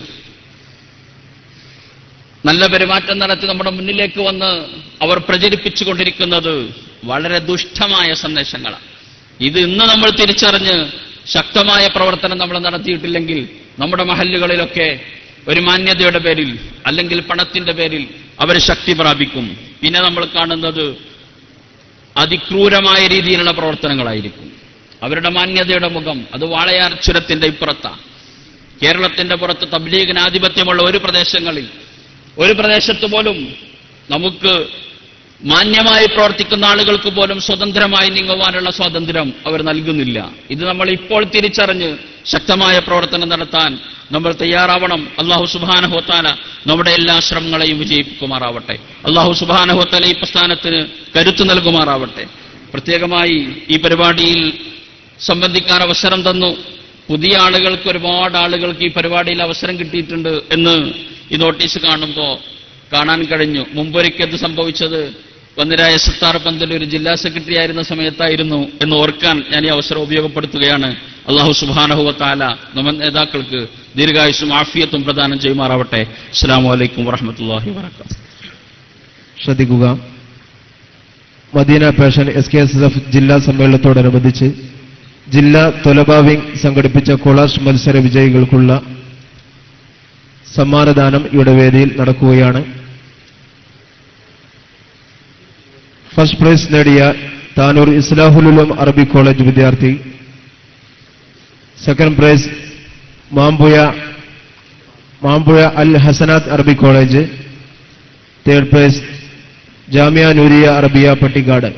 നല്ല പെരുമാറ്റം നടത്തി നമ്മുടെ മുന്നിലേക്ക് വന്ന് അവർ പ്രചരിപ്പിച്ചുകൊണ്ടിരിക്കുന്നത് വളരെ ദുഷ്ടമായ സന്ദേശങ്ങളാണ് ഇത് ഇന്ന് നമ്മൾ തിരിച്ചറിഞ്ഞ് ശക്തമായ പ്രവർത്തനം നമ്മൾ നടത്തിയിട്ടില്ലെങ്കിൽ നമ്മുടെ മഹല്ലുകളിലൊക്കെ ഒരു മാന്യതയുടെ പേരിൽ അല്ലെങ്കിൽ പണത്തിന്റെ പേരിൽ അവർ ശക്തി പ്രാപിക്കും പിന്നെ നമ്മൾ കാണുന്നത് അതിക്രൂരമായ രീതിയിലുള്ള പ്രവർത്തനങ്ങളായിരിക്കും അവരുടെ മാന്യതയുടെ മുഖം അത് വാളയാർ ചുരത്തിന്റെ ഇപ്പുറത്താണ് കേരളത്തിന്റെ പുറത്ത് തബ്ലീഗിന് ആധിപത്യമുള്ള ഒരു പ്രദേശങ്ങളിൽ ഒരു പ്രദേശത്ത് പോലും നമുക്ക് മാന്യമായി പ്രവർത്തിക്കുന്ന ആളുകൾക്ക് പോലും സ്വതന്ത്രമായി നീങ്ങുവാനുള്ള സ്വാതന്ത്ര്യം അവർ നൽകുന്നില്ല ഇത് നമ്മൾ ഇപ്പോൾ തിരിച്ചറിഞ്ഞ് ശക്തമായ പ്രവർത്തനം നടത്താൻ നമ്മൾ തയ്യാറാവണം അള്ളാഹു സുബാനഹോത്താല നമ്മുടെ എല്ലാ ശ്രമങ്ങളെയും വിജയിപ്പിക്കുമാറാവട്ടെ അള്ളാഹു സുബാനഹോത്താല ഈ പ്രസ്ഥാനത്തിന് കരുത്തു നൽകുമാറാവട്ടെ പ്രത്യേകമായി ഈ പരിപാടിയിൽ സംബന്ധിക്കാൻ അവസരം തന്നു പുതിയ ആളുകൾക്ക് ഒരുപാട് ആളുകൾക്ക് ഈ പരിപാടിയിൽ അവസരം കിട്ടിയിട്ടുണ്ട് എന്ന് ഈ നോട്ടീസ് കാണുമ്പോൾ കാണാൻ കഴിഞ്ഞു മുമ്പൊരിക്കൽ സംഭവിച്ചത് വന്നിരായ സത്താർ പന്തലൂർ ജില്ലാ സെക്രട്ടറി ആയിരുന്ന സമയത്തായിരുന്നു എന്ന് ഓർക്കാൻ ഞാൻ ഈ അവസരം ഉപയോഗപ്പെടുത്തുകയാണ് അള്ളാഹു സുബാനഹുവ താല നമ്മ നേതാക്കൾക്ക് ദീർഘായുസും ആഫിയത്തും പ്രദാനം ചെയ്യുമാറാവട്ടെ അസ്സാം വലൈക്കും വറഹമത്തല്ലാഹി വാത്തു ശ്രദ്ധിക്കുക Medina passion S K S S ജില്ലാ സമ്മേളനത്തോടനുബന്ധിച്ച് ജില്ലാ തൊലബ വിംഗ് സംഘടിപ്പിച്ച കൊളാഷ് മത്സര വിജയികൾക്കുള്ള സമ്മാനദാനം ഇവിടെ വേദിയിൽ നടക്കുകയാണ് ഫസ്റ്റ് പ്രൈസ് നേടിയ താനൂർ ഇസ്ലാഹുലുലം അറബി കോളേജ് വിദ്യാർത്ഥി സെക്കൻഡ് പ്രൈസ് മാമ്പുഴ മാമ്പുഴ അൽ ഹസനാത്ത് അറബി college third prize Jamia Nooriya Arabiya Pattikkad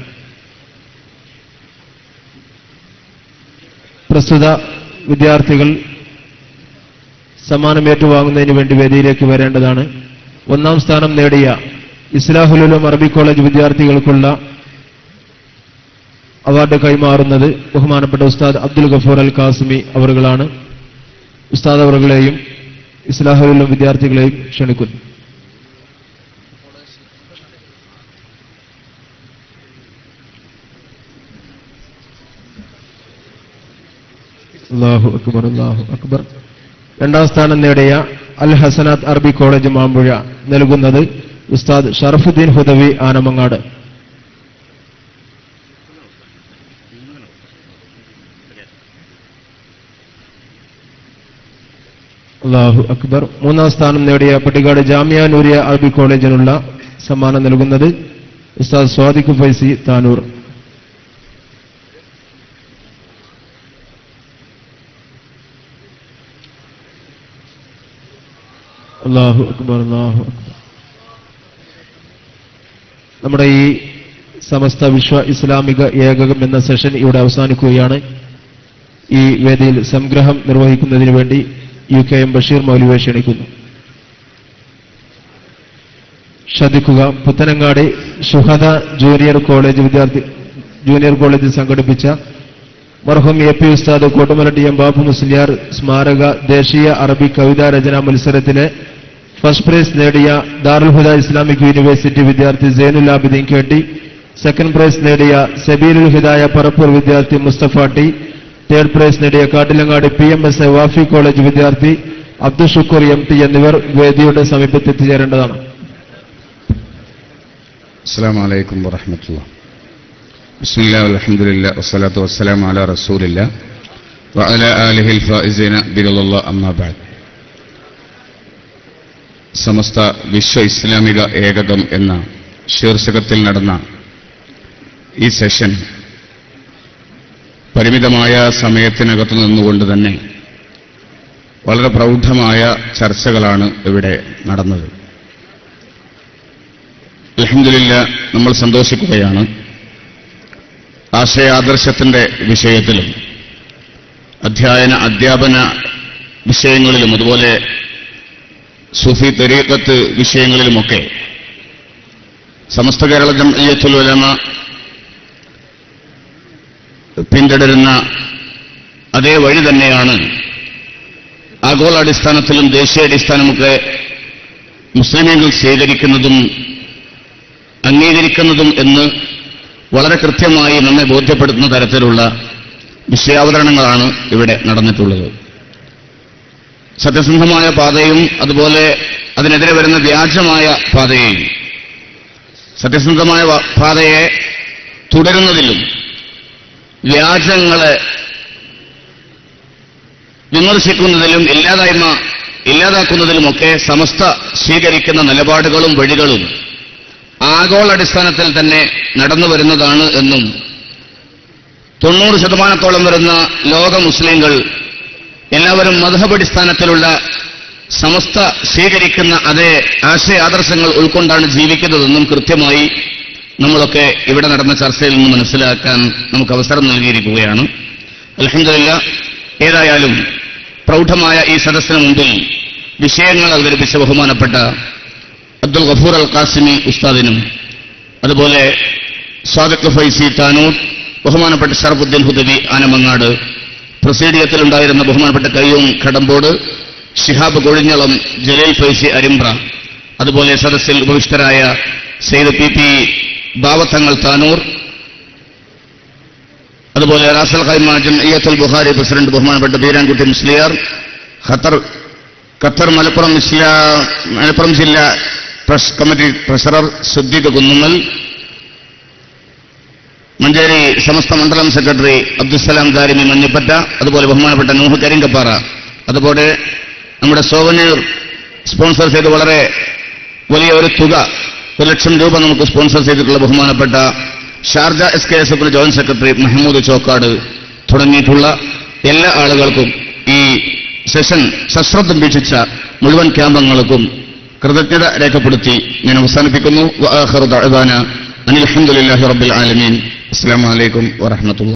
പ്രസ്തുത വിദ്യാർത്ഥികൾ സമ്മാനം ഏറ്റുവാങ്ങുന്നതിന് വേണ്ടി വേദിയിലേക്ക് വരേണ്ടതാണ് ഒന്നാം സ്ഥാനം നേടിയ ഇസ്ലാഹുലുലും അറബി കോളേജ് വിദ്യാർത്ഥികൾക്കുള്ള അവാർഡ് കൈമാറുന്നത് ബഹുമാനപ്പെട്ട ഉസ്താദ് അബ്ദുൽ ഗഫൂർ അൽ കാസിമി അവറുകളാണ് ഉസ്താദ് അവറുകളെയും ഇസ്ലാഹുലും വിദ്യാർത്ഥികളെയും ക്ഷണിക്കുന്നു അള്ളാഹു അക്ബർ അള്ളാഹു അക്ബർ രണ്ടാം സ്ഥാനം നേടിയ അൽ ഹസനാത്ത് അറബി കോളേജ് മാമ്പുഴ നൽകുന്നത് ഉസ്താദ് ഷറഫുദ്ദീൻ ഹുദവി ആനമങ്ങാട് അള്ളാഹു അക്ബർ മൂന്നാം സ്ഥാനം നേടിയ പട്ടിക്കാട് ജാമിയ നൂരിയ അറബി കോളേജിനുള്ള സമ്മാനം നൽകുന്നത് ഉസ്താദ് സ്വാദിഖ് ഫൈസി താനൂർ അള്ളാഹു അക്ബർ അള്ളാഹു അക്ബർ നമ്മുടെ ഈ സമസ്ത വിശ്വ ഇസ്ലാമിക ഏകകം എന്ന സെഷൻ ഇവിടെ അവസാനിക്കുകയാണ് ഈ വേദിയിൽ സംഗ്രഹം നിർവഹിക്കുന്നതിന് വേണ്ടി യു കെ എം ബഷീർ മൗലിവെ ക്ഷണിക്കുന്നു ശ്രദ്ധിക്കുക പുത്തനങ്ങാടി ഷുഹദ ജൂനിയർ കോളേജ് വിദ്യാർത്ഥി ജൂനിയർ കോളേജ് സംഘടിപ്പിച്ച മർഹൂം എ പി ഉസ്താദ് കോട്ടുമല ടി എം ബാബു മുസ്ലിയാർ സ്മാരക ദേശീയ അറബി കവിതാ രചനാ മത്സരത്തിലെ ഫസ്റ്റ് പ്രൈസ് നേടിയ ദാറുൽ ഹുദ ഇസ്ലാമിക് യൂണിവേഴ്സിറ്റി വിദ്യാർത്ഥി Zainul Abideen K T second prize നേടിയ സബീലുൽ ഹിദായ പറപ്പൂർ വിദ്യാർത്ഥി മുസ്തഫ ടി തേർഡ് പ്രൈസ് നേടിയ Kattilangadi P M S A Wafy college വിദ്യാർത്ഥി അബ്ദുൽ ഷുക്കൂർ എം ടി എന്നിവർ വേദിയുടെ സമീപത്ത് എത്തിച്ചേരേണ്ടതാണ് السلام عليكم ورحمة الله بسم الله والحمد لله والصلاة والسلام على رسول الله وعلى آله الفائزين برضا الله أما بعد സമസ്ത വിശ്വ ഇസ്ലാമിക ഏകകം എന്ന ശീർഷകത്തിൽ നടന്ന ഈ സെഷൻ പരിമിതമായ സമയത്തിനകത്തു നിന്നുകൊണ്ട് തന്നെ വളരെ പ്രൗഢമായ ചർച്ചകളാണ് ഇവിടെ നടന്നത് അലഹമില്ല നമ്മൾ സന്തോഷിക്കുകയാണ് ആശയാദർശത്തിന്റെ വിഷയത്തിലും അധ്യയന അധ്യാപന വിഷയങ്ങളിലും അതുപോലെ സൂഫി തെരീക്കത്ത് വിഷയങ്ങളിലുമൊക്കെ സമസ്ത കേരള ജംഇയ്യത്തുൽ ഉലമ പിന്തുടരുന്ന അതേ വഴി തന്നെയാണ് ആഗോളാടിസ്ഥാനത്തിലും ദേശീയാടിസ്ഥാനമൊക്കെ മുസ്ലിമീങ്ങൾ സ്വീകരിക്കുന്നതും അംഗീകരിക്കുന്നതും എന്ന് വളരെ കൃത്യമായി നമ്മെ ബോധ്യപ്പെടുത്തുന്ന തരത്തിലുള്ള വിഷയാവതരണങ്ങളാണ് ഇവിടെ നടന്നിട്ടുള്ളത് സത്യസന്ധമായ പാതയും അതുപോലെ അതിനെതിരെ വരുന്ന വ്യാജമായ പാതയെയും സത്യസന്ധമായ വ- പാതയെ തുടരുന്നതിലും വ്യാജങ്ങളെ വിമർശിക്കുന്നതിലും ഇല്ലാതായ്മ ഇല്ലാതാക്കുന്നതിലുമൊക്കെ സമസ്ത സ്വീകരിക്കുന്ന നിലപാടുകളും വഴികളും ആഗോളടിസ്ഥാനത്തിൽ തന്നെ നടന്നു വരുന്നതാണ് എന്നും തൊണ്ണൂറ് ശതമാനത്തോളം വരുന്ന ലോക മുസ്ലിങ്ങൾ എല്ലാവരും മധബടിസ്ഥാനത്തിലുള്ള സമസ്ത സ്വീകരിക്കുന്ന അതേ ആശയാദർശങ്ങൾ ഉൾക്കൊണ്ടാണ് ജീവിക്കുന്നതെന്നും കൃത്യമായി നമ്മളൊക്കെ ഇവിടെ നടന്ന ചർച്ചയിൽ നിന്ന് മനസ്സിലാക്കാൻ നമുക്ക് അവസരം നൽകിയിരിക്കുകയാണ് അലഹമില്ല ഏതായാലും പ്രൗഢമായ ഈ സദസ്സിന് മുമ്പിൽ വിഷയങ്ങൾ അവതരിപ്പിച്ച ബഹുമാനപ്പെട്ട അബ്ദുൽ ഗഫൂർ അൽ ഖാസിമി ഉസ്താദിനും അതുപോലെ സ്വാദിഖ് ഫൈസി താനൂർ ബഹുമാനപ്പെട്ട ഷറഫുദ്ദീൻ ഹുദവി ആനമങ്ങാട് പ്രസീഡിയത്തിലുണ്ടായിരുന്ന ബഹുമാനപ്പെട്ട കയ്യൂം കടമ്പോട് ഷിഹാബ് കൊഴിഞ്ഞളം ജലീൽ ഫൈസി അരിമ്പ്ര അതുപോലെ സദസ്സിൽ ഉപവിഷ്ടരായ സെയ്ദ് പി പി ബാവത്തങ്ങൾ താനൂർ അതുപോലെ Ras al Khaimah Jamiyyathul Bukhari president ബഹുമാനപ്പെട്ട ബീരാൻകുട്ടി മുസ്ലിയാർ ഖത്തർ ഖത്തർ മലപ്പുറം ഇസ്ലാ മലപ്പുറം ജില്ലാ press committee treasurer Siddique Kunnummal Manjeri Samastha മണ്ഡലം സെക്രട്ടറി അബ്ദുസലാം ദാരിമി മഞ്ഞപ്പറ്റ അതുപോലെ ബഹുമാനപ്പെട്ട നൂഹ് കരിങ്കപ്പാറ അതുപോലെ നമ്മുടെ സോവനീർ സ്പോൺസർ ചെയ്ത് വളരെ വലിയ ഒരു തുക ഒരു ലക്ഷം രൂപ നമുക്ക് സ്പോൺസർ ചെയ്തിട്ടുള്ള ബഹുമാനപ്പെട്ട ഷാർജ എസ് കെ എസ് എഫിന്റെ ജോയിന്റ് സെക്രട്ടറി മെഹമ്മൂദ് ചോക്കാട് തുടങ്ങിയിട്ടുള്ള എല്ലാ ആളുകൾക്കും ഈ സെഷൻ സശ്രദ്ധം വീക്ഷിച്ച മുഴുവൻ ക്യാമ്പങ്ങൾക്കും കൃതജ്ഞത രേഖപ്പെടുത്തി ഞാൻ അവസാനിപ്പിക്കുന്നു വആഖിറു ദഅ്വാന അനിൽ ഹംദുലില്ലാഹി റബ്ബിൽ ആലമീൻ അസ്സലാമു അലൈക്കും വറഹ്മത്തുള്ളാഹി